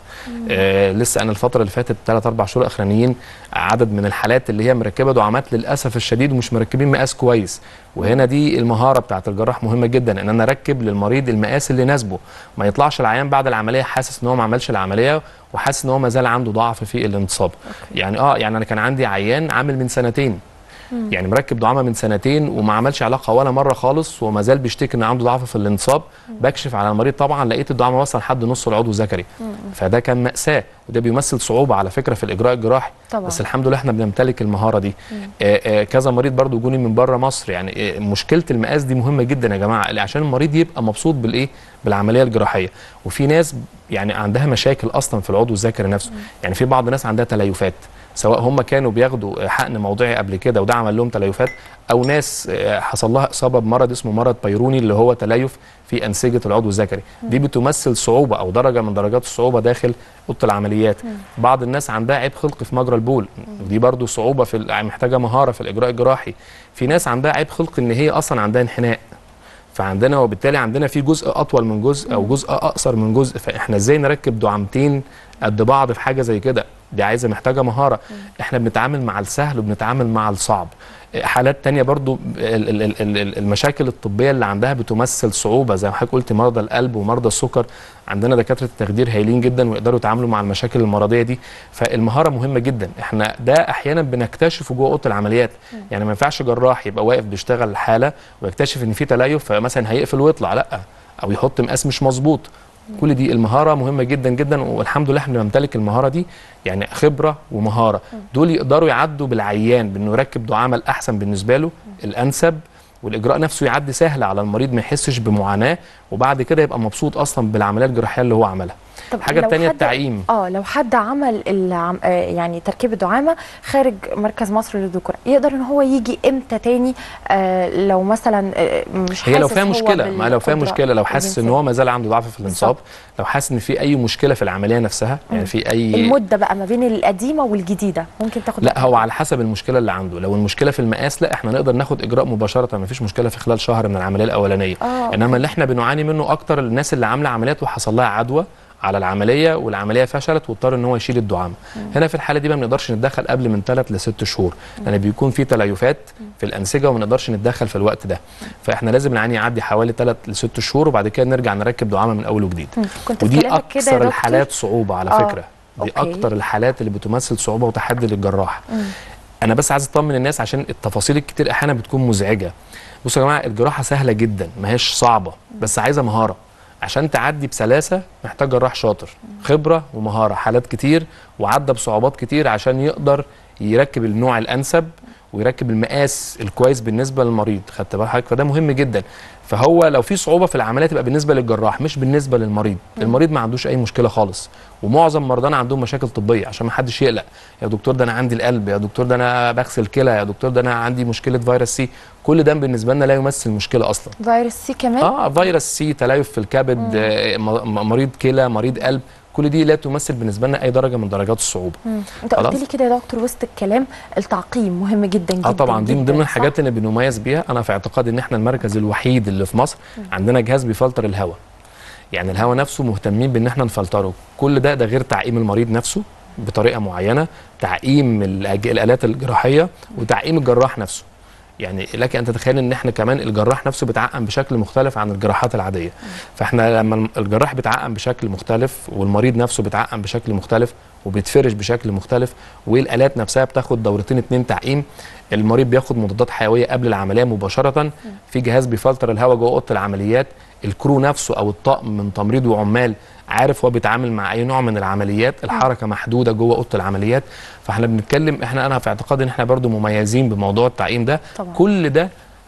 آه لسه انا الفتره اللي فاتت ثلاث اربع شهور اخرانيين عدد من الحالات اللي هي مركبه دعامات للاسف الشديد ومش مركبين مقاس كويس وهنا دي المهاره بتاعت الجراح مهمه جدا ان انا اركب للمريض المقاس اللي يناسبه ما يطلعش العيان بعد العمليه حاسس ان هو ما عملش العمليه وحاسس ان هو ما زال عنده ضعف في الانتصاب يعني اه يعني انا كان عندي عيان عامل من سنتين يعني مركب دعامه من سنتين وما عملش علاقه ولا مره خالص وما زال بيشتكي ان عنده ضعف في الانتصاب بكشف على المريض طبعا لقيت الدعامه وصل لحد نص العضو الذكري فده كان ماساه وده بيمثل صعوبه على فكره في الاجراء الجراحي طبعاً. بس الحمد لله احنا بنمتلك المهاره دي آه آه كذا مريض برضو جوني من بره مصر يعني آه مشكله المقاس دي مهمه جدا يا جماعه عشان المريض يبقى مبسوط بالايه بالعمليه الجراحيه وفي ناس يعني عندها مشاكل اصلا في العضو الذكري نفسه يعني في بعض الناس عندها تليفات سواء هم كانوا بياخدوا حقن موضعي قبل كده وده عمل لهم تليفات او ناس آه، حصل لها اصابه بمرض اسمه مرض بيروني اللي هو تليف في انسجه العضو الذكري دي بتمثل صعوبه او درجه من درجات الصعوبه داخل اوضه العمليات بعض الناس عندها عيب خلقي في مجرى البول ودي برضو صعوبه في ال- محتاجه مهاره في الاجراء الجراحي في ناس عندها عيب خلقي ان هي اصلا عندها انحناء فعندنا وبالتالي عندنا في جزء اطول من جزء او جزء اقصر من جزء فاحنا ازاي نركب دعامتين قد بعض في حاجه زي كده دي عايزه محتاجه مهاره احنا بنتعامل مع السهل وبنتعامل مع الصعب حالات تانية برضو ال- ال- ال- ال- المشاكل الطبية اللي عندها بتمثل صعوبة زي ما حضرتك قلت مرضى القلب ومرضى السكر عندنا دكاترة التخدير هايلين جدا ويقدروا يتعاملوا مع المشاكل المرضية دي فالمهارة مهمة جدا احنا ده احيانا بنكتشفه جوه اوضة العمليات يعني ما ينفعش جراح يبقى واقف بيشتغل الحالة ويكتشف ان في تليف فمثلا هيقفل ويطلع لا او يحط مقاس مش مظبوط كل دي المهاره مهمه جدا جدا والحمد لله احنا بنمتلك المهاره دي يعني خبره ومهاره دول يقدروا يعدوا بالعيان بانه يركب دعامه الاحسن بالنسبه له الانسب والاجراء نفسه يعدي سهل على المريض ما يحسش بمعاناه وبعد كده يبقى مبسوط اصلا بالعمليه الجراحيه اللي هو عملها الحاجه لو الثانيه حد- التعقيم اه لو حد عمل العم... آه يعني تركيب الدعامه خارج مركز مصر للذكور يقدر ان هو يجي امتى تاني آه لو مثلا آه مش هي لو حاسس فيها هو مشكله ما لو فيها بالقدرة مشكله لو حاسس ان هو ما زال عنده ضعف في الانصاب لو حاسس ان في اي مشكله في العمليه نفسها يعني في اي المده بقى ما بين القديمه والجديده ممكن تاخد لا هو على حسب المشكله اللي عنده لو المشكله في المقاس لا احنا نقدر ناخد اجراء مباشره ما فيش مشكله في خلال شهر من العمليه الاولانيه آه، انما اللي احنا بنعاني منه اكتر الناس اللي عامله عمليات وحصل لها عدوى على العمليه والعمليه فشلت واضطر ان هو يشيل الدعامه هنا في الحاله دي ما بنقدرش نتدخل قبل من ثلاث لست شهور لان بيكون في تليفات في الانسجه وما نقدرش نتدخل في الوقت ده فاحنا لازم العين يعدي حوالي ثلاث لست شهور وبعد كده نرجع نركب دعامه من اول وجديد مم. كنت في ودي كلامك كده يا اكثر دكتور- الحالات صعوبه على آه، فكره دي أوكي. اكتر الحالات اللي بتمثل صعوبه وتحدي للجراح مم. انا بس عايز اطمن الناس عشان التفاصيل الكتير احيانا بتكون مزعجه بصوا يا جماعه الجراحه سهله جدا ما هيش صعبه بس عايزه مهاره عشان تعدي بسلاسه محتاج جراح شاطر خبره ومهاره حالات كتير وعدى بصعوبات كتير عشان يقدر يركب النوع الانسب ويركب المقاس الكويس بالنسبه للمريض خدت بال حضرتك فده مهم جدا فهو لو في صعوبه في العمليه تبقى بالنسبه للجراح مش بالنسبه للمريض المريض ما عندوش اي مشكله خالص ومعظم مرضانا عندهم مشاكل طبيه عشان ما حدش يقلق يا دكتور ده انا عندي القلب يا دكتور ده انا بغسل كلى يا دكتور ده انا عندي مشكله فيروس سي كل ده بالنسبه لنا لا يمثل مشكله اصلا فيروس سي كمان اه فيروس سي تليف في الكبد آه م- م- مريض كلى مريض قلب كل دي لا تمثل بالنسبه لنا اي درجه من درجات الصعوبه مم. انت قلت خلاص؟ لي كده يا دكتور وسط الكلام التعقيم مهم جدا جدا اه طبعا دي من جداً، ضمن صح؟ الحاجات اللي بنميز بيها انا في اعتقادي ان احنا المركز الوحيد اللي في مصر عندنا جهاز بيفلتر الهواء يعني الهواء نفسه مهتمين بان احنا نفلتره كل ده ده غير تعقيم المريض نفسه بطريقه معينه تعقيم الأج- الالات الجراحيه وتعقيم الجراح نفسه يعني لك ان تتخيل ان احنا كمان الجراح نفسه بيتعقم بشكل مختلف عن الجراحات العاديه فاحنا لما الجراح بيتعقم بشكل مختلف والمريض نفسه بيتعقم بشكل مختلف وبيتفرش بشكل مختلف والالات نفسها بتاخد دورتين اتنين تعقيم المريض بياخد مضادات حيويه قبل العمليه مباشره في جهاز بيفلتر الهواء جوه اوضه العمليات الكرو نفسه او الطاقم من تمريض وعمال عارف هو بيتعامل مع اي نوع من العمليات الحركه محدوده جوه اوضه العمليات فاحنا بنتكلم احنا انا في اعتقادي ان احنا برضو مميزين بموضوع التعقيم ده طبعا. كل ده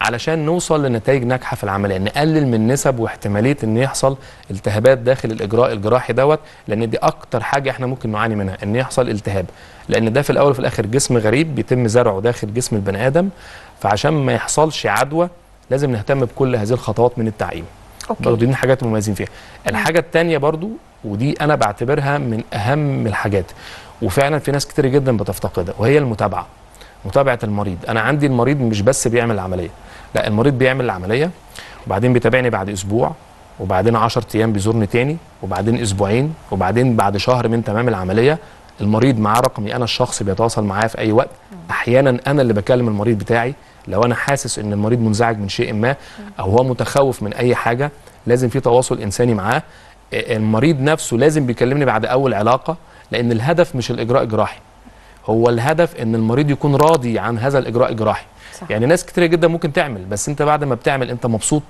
علشان نوصل لنتائج ناجحه في العمليه نقلل من نسب واحتماليه ان يحصل التهابات داخل الاجراء الجراحي دوت لان دي اكتر حاجه احنا ممكن نعاني منها ان يحصل التهاب لان ده في الاول وفي الاخر جسم غريب بيتم زرعه داخل جسم البني ادم فعشان ما يحصلش عدوى لازم نهتم بكل هذه الخطوات من التعقيم أوكي. برضه دي من الحاجات المميزين فيها الحاجه الثانيه برضو ودي انا بعتبرها من اهم الحاجات وفعلا في ناس كتير جدا بتفتقدها وهي المتابعه متابعه المريض انا عندي المريض مش بس بيعمل العمليه لا المريض بيعمل العمليه وبعدين بيتابعني بعد اسبوع وبعدين 10 ايام بيزورني تاني وبعدين اسبوعين وبعدين بعد شهر من تمام العمليه المريض معاه رقمي انا الشخصي بيتواصل معايا في اي وقت احيانا انا اللي بكلم المريض بتاعي لو انا حاسس ان المريض منزعج من شيء ما او هو متخوف من اي حاجه لازم في تواصل انساني معاه المريض نفسه لازم بيكلمني بعد اول علاقه لان الهدف مش الاجراء الجراحي هو الهدف ان المريض يكون راضي عن هذا الاجراء الجراحي صح. يعني ناس كتير جدا ممكن تعمل بس انت بعد ما بتعمل انت مبسوط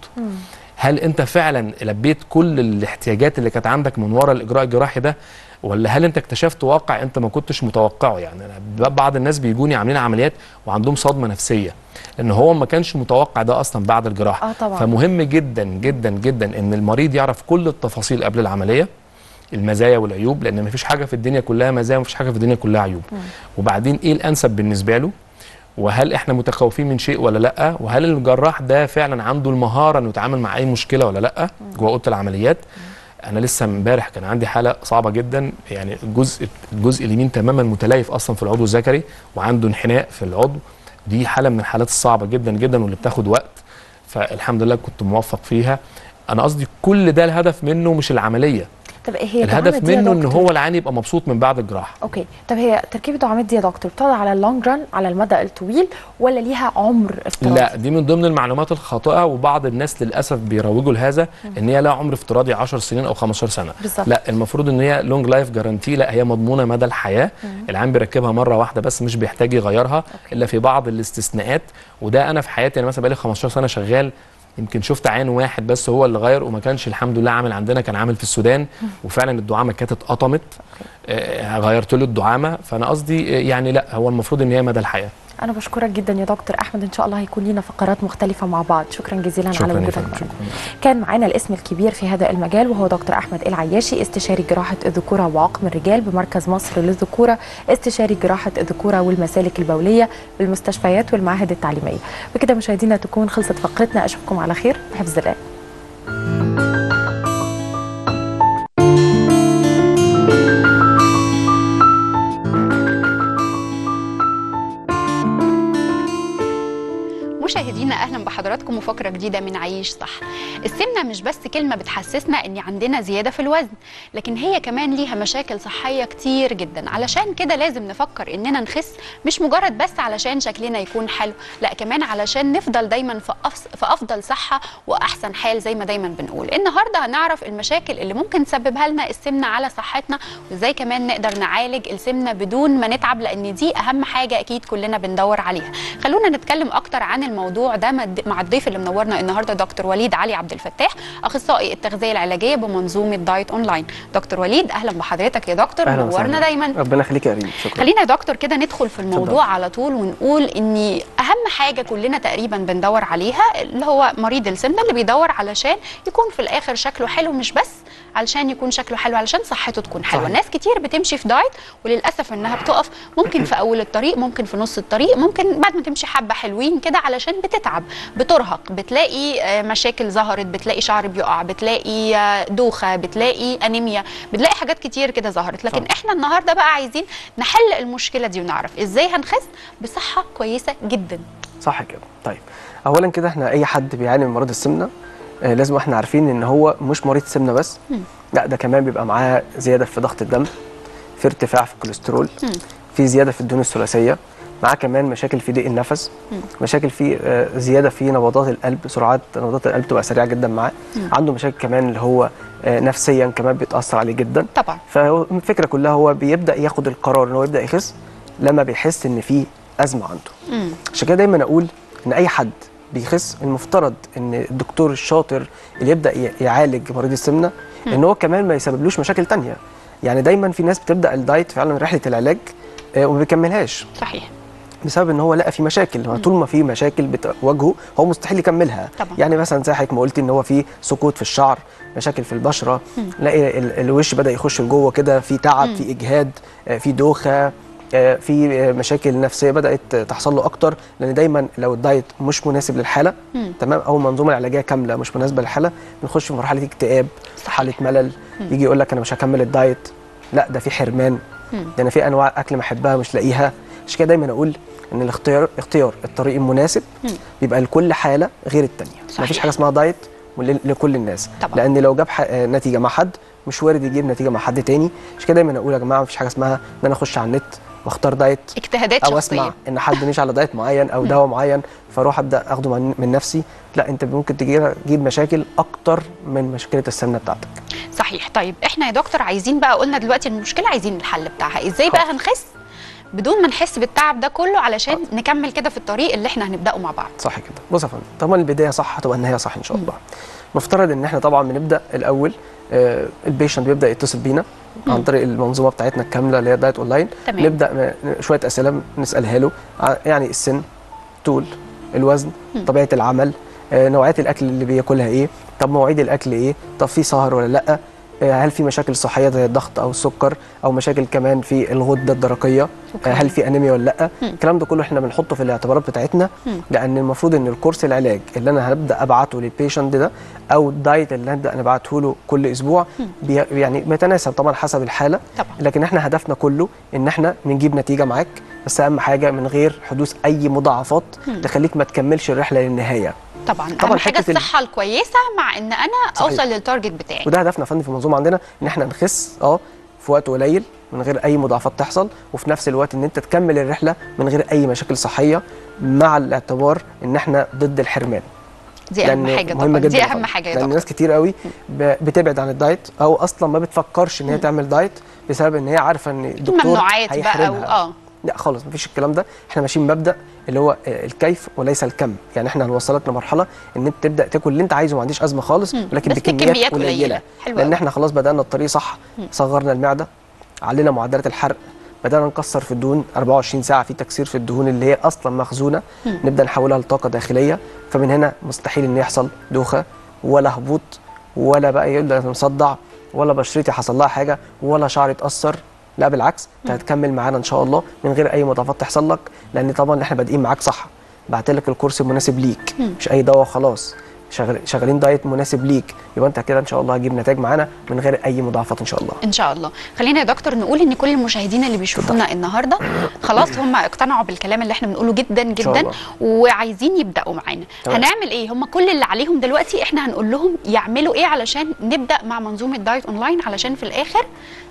هل انت فعلا لبيت كل الاحتياجات اللي كانت عندك من وراء الاجراء الجراحي ده ولا هل انت اكتشفت واقع انت ما كنتش متوقعه يعني أنا بعض الناس بيجوني عاملين عمليات وعندهم صدمه نفسيه لان هو ما كانش متوقع ده اصلا بعد الجراحه آه طبعاً. فمهم جدا جدا جدا ان المريض يعرف كل التفاصيل قبل العمليه المزايا والعيوب لان مفيش حاجه في الدنيا كلها مزايا ومفيش حاجه في الدنيا كلها عيوب وبعدين ايه الانسب بالنسبه له وهل احنا متخوفين من شيء ولا لا وهل الجراح ده فعلا عنده المهاره انه يتعامل مع اي مشكله ولا لا جوه اوضه العمليات انا لسه امبارح كان عندي حاله صعبه جدا يعني الجزء الجزء اليمين تماما متليف اصلا في العضو الذكري وعنده انحناء في العضو دي حاله من الحالات الصعبه جدا جدا واللي بتاخد وقت فالحمد لله كنت موفق فيها انا قصدي كل ده الهدف منه مش العمليه طب ايه هي الهدف الدعامة دي يا منه ان دكتور؟ هو العيان يبقى مبسوط من بعد الجراحه اوكي طب هي تركيب الدعامات دي يا دكتور بتقعد على اللونج ران على المدى الطويل ولا ليها عمر افتراضي لا دي من ضمن المعلومات الخاطئه وبعض الناس للاسف بيروجوا لهذا ان هي لها عمر افتراضي 10 سنين او 15 سنه بالظبط. لا المفروض ان هي لونج لايف جارانتي لا هي مضمونه مدى الحياه العيان بيركبها مره واحده بس مش بيحتاج يغيرها الا في بعض الاستثناءات وده انا في حياتي انا مثلا بقالي 15 سنه شغال يمكن شفت عين واحد بس هو اللي غير وما كانش الحمد لله عامل عندنا كان عامل في السودان وفعلا الدعامه كانت اتقطمت آه غيرت له الدعامه فانا قصدي آه، يعني لا هو المفروض ان هي مدى الحياه انا بشكرك جدا يا دكتور احمد ان شاء الله هيكون لينا فقرات مختلفه مع بعض شكرا جزيلا على شكرا يا وجودك فندم معنا. شكرا كان معانا الاسم الكبير في هذا المجال وهو دكتور احمد العياشي استشاري جراحه الذكوره وعقم الرجال بمركز مصر للذكوره استشاري جراحه الذكوره والمسالك البوليه بالمستشفيات والمعاهد التعليميه بكده مشاهدينا تكون خلصت فقرتنا اشوفكم على خير بحفظ الله مشاهدينا اهلا بحضراتكم وفقره جديده من عيش صح السمنه مش بس كلمه بتحسسنا ان عندنا زياده في الوزن لكن هي كمان ليها مشاكل صحيه كتير جدا علشان كده لازم نفكر اننا نخس مش مجرد بس علشان شكلنا يكون حلو لا كمان علشان نفضل دايما في أفس- في افضل صحه واحسن حال زي ما دايما بنقول النهارده هنعرف المشاكل اللي ممكن تسببها لنا السمنه على صحتنا وازاي كمان نقدر نعالج السمنه بدون ما نتعب لان دي اهم حاجه اكيد كلنا بندور عليها خلونا نتكلم اكتر عن الموضوع ده مد- مع الضيف اللي منورنا النهارده دكتور وليد علي عبد الفتاح اخصائي التغذيه العلاجيه بمنظومه دايت اونلاين دكتور وليد اهلا بحضرتك يا دكتور أهلاً منورنا وسهلاً. دايما ربنا يخليك يا ريم شكرا خلينا يا دكتور كده ندخل في الموضوع على طول ونقول ان اهم حاجه كلنا تقريبا بندور عليها اللي هو مريض السمنه اللي بيدور علشان يكون في الاخر شكله حلو مش بس علشان يكون شكله حلو علشان صحته تكون حلوه صحيح. ناس كتير بتمشي في دايت وللاسف انها بتقف ممكن في اول الطريق ممكن في نص الطريق ممكن بعد ما تمشي حبه حلوين كده علشان بتتعب بترهق بتلاقي آه، مشاكل ظهرت بتلاقي شعر بيقع بتلاقي آه، دوخه بتلاقي انيميا بتلاقي حاجات كتير كده ظهرت لكن صح. احنا النهارده بقى عايزين نحل المشكله دي ونعرف ازاي هنخس بصحه كويسه جدا صح كده طيب اولا كده احنا اي حد بيعاني من مرض السمنه آه لازم احنا عارفين ان هو مش مريض سمنه بس مم. لا ده كمان بيبقى معاه زياده في ضغط الدم في ارتفاع في الكوليسترول مم. في زياده في الدهون الثلاثيه معاه كمان مشاكل في ضيق النفس مم. مشاكل في آه، زياده في نبضات القلب سرعات نبضات القلب تبقى سريعه جدا معاه مم. عنده مشاكل كمان اللي هو آه، نفسيا كمان بيتاثر عليه جدا طبعا فهو الفكره كلها هو بيبدا ياخد القرار ان هو يبدا يخس لما بيحس ان في ازمه عنده مم. عشان كده دايما اقول ان اي حد بيخس المفترض ان الدكتور الشاطر اللي يبدا ي- يعالج مريض السمنه ان هو كمان ما يسببلوش مشاكل تانية يعني دايما في ناس بتبدا الدايت فعلا رحله العلاج آه، وما بيكملهاش صحيح بسبب ان هو لقى في مشاكل هو طول ما في مشاكل بتواجهه هو مستحيل يكملها طبعا. يعني مثلا زي حضرتك ما قلت ان هو في سقوط في الشعر مشاكل في البشره مم. لاقي ال- الوش بدا يخش لجوه كده في تعب مم. في اجهاد آه، في دوخه آه، في آه، مشاكل نفسيه بدات تحصل له اكتر لان دايما لو الدايت مش مناسب للحاله مم. تمام او المنظومه العلاجيه كامله مش مناسبه للحاله بنخش في مرحله اكتئاب حاله ملل مم. يجي يقول لك انا مش هكمل الدايت لا ده في حرمان مم. ده انا في انواع اكل بحبها مش لاقيها عشان كده دايما اقول ان الاختيار اختيار الطريق المناسب مم. بيبقى لكل حاله غير الثانيه صحيح. مفيش حاجه اسمها دايت ول- لكل الناس طبعا. لان لو جاب ح- آه، نتيجه مع حد مش وارد يجيب نتيجه مع حد تاني عشان كده دايما اقول يا جماعه مفيش حاجه اسمها ان انا اخش على النت واختار دايت اجتهادات او شخصيه اسمع ان حد ماشي على دايت معين او دواء معين فاروح ابدا اخده من, من نفسي لا انت ممكن تجي- تجيب مشاكل اكتر من مشكله السمنه بتاعتك صحيح طيب احنا يا دكتور عايزين بقى قلنا دلوقتي المشكله عايزين الحل بتاعها ازاي بقى هنخس بدون ما نحس بالتعب ده كله علشان نكمل كده في الطريق اللي احنا هنبداه مع بعض صح كده بص يا فندم طالما البدايه صح هتبقى النهايه صح ان شاء الله مفترض ان احنا طبعا بنبدا الاول آه البيشنت بيبدا يتصل بينا عن مم. طريق المنظومه بتاعتنا الكامله اللي هي دايت اونلاين تمام. نبدا م- شويه اسئله نسالها له ع- يعني السن طول الوزن مم. طبيعه العمل آه نوعيه الاكل اللي بياكلها ايه طب مواعيد الاكل ايه طب في سهر ولا لا آه، هل في مشاكل صحيه زي الضغط او السكر او مشاكل كمان في الغده الدرقيه آه، هل في انيميا ولا لا مم. الكلام ده كله احنا بنحطه في الاعتبارات بتاعتنا مم. لان المفروض ان الكورس العلاج اللي انا هبدا ابعته للبيشنت ده او الدايت اللي هبدا نبعته له كل اسبوع مم. بي يعني بيتناسب طبعا حسب الحاله طبعا. لكن احنا هدفنا كله ان احنا بنجيب نتيجه معاك بس اهم حاجه من غير حدوث اي مضاعفات مم. تخليك ما تكملش الرحله للنهايه طبعا, طبعاً اهم حاجه حتة ال- الصحه الكويسه مع ان انا صحيح. اوصل للتارجت بتاعي وده هدفنا يا فندم في المنظومه عندنا ان احنا نخس اه في وقت قليل من غير اي مضاعفات تحصل وفي نفس الوقت ان انت تكمل الرحله من غير اي مشاكل صحيه مع الاعتبار ان احنا ضد الحرمان دي اهم لأن حاجه مهمة طبعا جدا دي يا اهم فندم. حاجه يا لان دكتور ناس كتير قوي ب- بتبعد عن الدايت او اصلا ما بتفكرش ان هي تعمل دايت بسبب ان هي عارفه ان الدكتور ممنوعات بقى هيحرمها. و- اه لا خالص مفيش الكلام ده احنا ماشيين مبدا اللي هو آه، الكيف وليس الكم يعني احنا هنوصلك لمرحله ان انت تبدا تاكل اللي انت عايزه ما عنديش ازمه خالص مم. ولكن بس بكميات بكميات قليله, قليلة. حلو لان أوي. احنا خلاص بدانا الطريق صح مم. صغرنا المعده علينا معدلات الحرق بدانا نكسر في الدهون 24 ساعه في تكسير في الدهون اللي هي اصلا مخزونه مم. نبدا نحولها لطاقه داخليه فمن هنا مستحيل ان يحصل دوخه ولا هبوط ولا بقى يقول لك أنا مصدع ولا بشرتي حصل لها حاجه ولا شعري اتاثر لا بالعكس انت هتكمل معانا ان شاء الله من غير اي مضاعفات تحصل لك لان طبعا احنا بادئين معاك صح بعت لك الكورس المناسب ليك مم. مش اي دواء وخلاص شغال شغالين دايت مناسب ليك يبقى انت كده ان شاء الله هتجيب نتائج معانا من غير اي مضاعفات ان شاء الله ان شاء الله خلينا يا دكتور نقول ان كل المشاهدين اللي بيشوفونا النهارده خلاص هم اقتنعوا بالكلام اللي احنا بنقوله جدا شاء جدا الله. وعايزين يبداوا معانا تمام. هنعمل ايه هم كل اللي عليهم دلوقتي احنا هنقول لهم يعملوا ايه علشان نبدا مع منظومه دايت اونلاين علشان في الاخر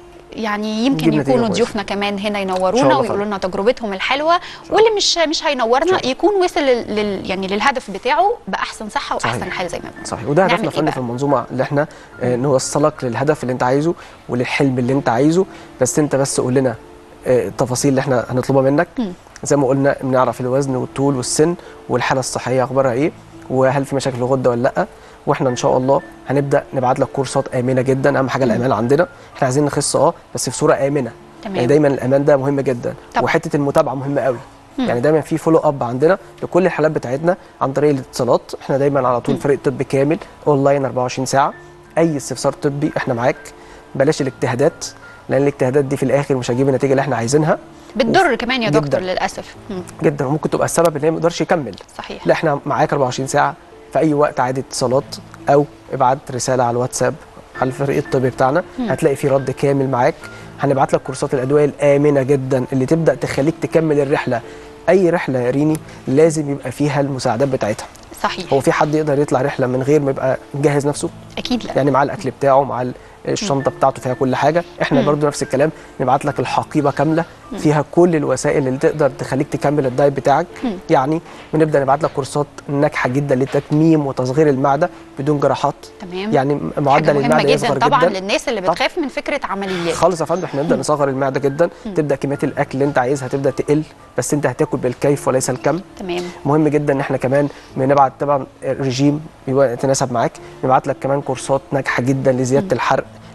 يعني يمكن نجيب نتيجة يكونوا كويسة. ضيوفنا كمان هنا إن شاء ينورونا الله ويقولوا فعلا. لنا تجربتهم الحلوه واللي مش مش هينورنا يكون وصل لل لل- يعني للهدف بتاعه باحسن صحه واحسن صحيح. حال زي ما بنقول صحيح وده نعمل هدفنا يا إيه فندم بقى؟ في المنظومه اللي احنا آه، نوصلك للهدف اللي انت عايزه وللحلم اللي انت عايزه بس انت بس قول لنا آه، التفاصيل اللي احنا هنطلبها منك مم. زي ما قلنا بنعرف الوزن والطول والسن والحاله الصحيه اخبارها ايه وهل في مشاكل في الغده ولا لا واحنا ان شاء الله هنبدا نبعت لك كورسات امنه جدا اهم حاجه الامان عندنا احنا عايزين نخس اه بس في صوره امنه تمام. يعني دايما الامان ده مهم جدا طبعا. وحته المتابعه مهمه قوي مم. يعني دايما في فولو اب عندنا لكل الحالات بتاعتنا عن طريق الاتصالات احنا دايما على طول مم. فريق طبي كامل اونلاين 24 ساعه اي استفسار طبي احنا معاك بلاش الاجتهادات لان الاجتهادات دي في الاخر مش هتجيب النتيجه اللي احنا عايزينها بتضر كمان يا جداً. دكتور للاسف مم. جدا وممكن تبقى السبب ان هي ما يقدرش يكمل صحيح لا احنا معاك 24 ساعه في اي وقت عادي اتصالات او ابعت رساله على الواتساب على الفريق الطبي بتاعنا مم. هتلاقي في رد كامل معاك هنبعت لك كورسات الادويه الامنه جدا اللي تبدا تخليك تكمل الرحله اي رحله يا ريني لازم يبقى فيها المساعدات بتاعتها صحيح هو في حد يقدر يطلع رحله من غير ما يبقى مجهز نفسه اكيد لا يعني مع الاكل بتاعه مع ال- الشنطه بتاعته فيها كل حاجه احنا مم. برضو نفس الكلام نبعت لك الحقيبه كامله مم. فيها كل الوسائل اللي تقدر تخليك تكمل الدايت بتاعك مم. يعني بنبدا نبعت لك كورسات ناجحه جدا لتكميم وتصغير المعده بدون جراحات تمام يعني حاجه معدل مهمه المعده جدا يصغر طبعا جدا للناس اللي طب- بتخاف من فكره عمليات خالص يا فندم احنا نبدا مم. نصغر المعده جدا مم. تبدا كميات الاكل اللي انت عايزها تبدا تقل بس انت هتاكل بالكيف وليس الكم تمام مهم جدا ان احنا كمان بنبعت طبعا رجيم يبقى يتناسب معاك نبعت لك كمان كورسات ناجحه جدا لزياده مم. الحرق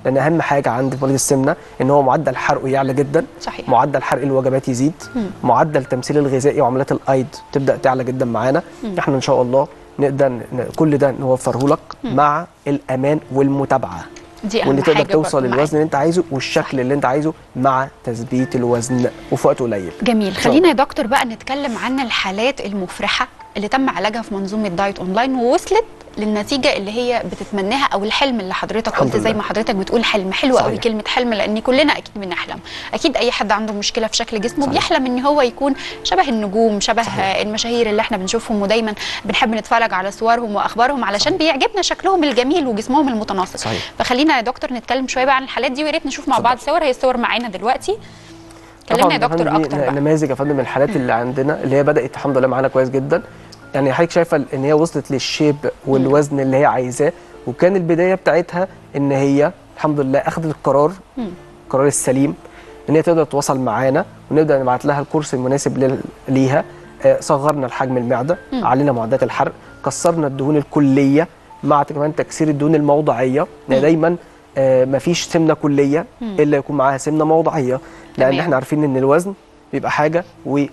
لان اهم حاجه عند مريض السمنه ان هو معدل حرقه يعلى جدا صحيح. معدل حرق الوجبات يزيد مم. معدل تمثيل الغذائي وعمليات الايض تبدا تعلى جدا معانا مم. احنا ان شاء الله نقدر ن- كل ده نوفره لك مم. مع الامان والمتابعه دي اهم وان تقدر حاجة توصل برضو للوزن اللي انت عايزه والشكل اللي انت عايزه مع تثبيت الوزن وفي وقت قليل جميل إن شاء خلينا يا دكتور بقى نتكلم عن الحالات المفرحه اللي تم علاجها في منظومه دايت اونلاين ووصلت للنتيجه اللي هي بتتمناها او الحلم اللي حضرتك الحمد قلت زي لله. ما حضرتك بتقول حلم حلو قوي صحيح. كلمه حلم لان كلنا اكيد بنحلم اكيد اي حد عنده مشكله في شكل جسمه بيحلم ان هو يكون شبه النجوم شبه صحيح. المشاهير اللي احنا بنشوفهم ودايما بنحب نتفرج على صورهم واخبارهم علشان بيعجبنا شكلهم الجميل وجسمهم المتناسق صحيح. فخلينا يا دكتور نتكلم شويه بقى عن الحالات دي ويا ريت نشوف مع بعض صور هي الصور معانا دلوقتي كلمنا يا طبعاً دكتور فندم دي اكتر بقى نماذج يا فندم من الحالات اللي عندنا اللي هي بدات الحمد لله معانا كويس جدا يعني حضرتك شايفه ان هي وصلت للشيب والوزن اللي هي عايزاه وكان البدايه بتاعتها ان هي الحمد لله اخذت القرار مم. القرار السليم ان هي تقدر تتواصل معانا ونبدا نبعت لها الكورس المناسب لل- ليها آه، صغرنا الحجم المعده مم. علينا معدات الحرق كسرنا الدهون الكليه مع كمان تكسير الدهون الموضعيه لان مم. دايما آه، مفيش سمنه كليه مم. الا يكون معاها سمنه موضعيه لان تمام. احنا عارفين ان الوزن بيبقى حاجه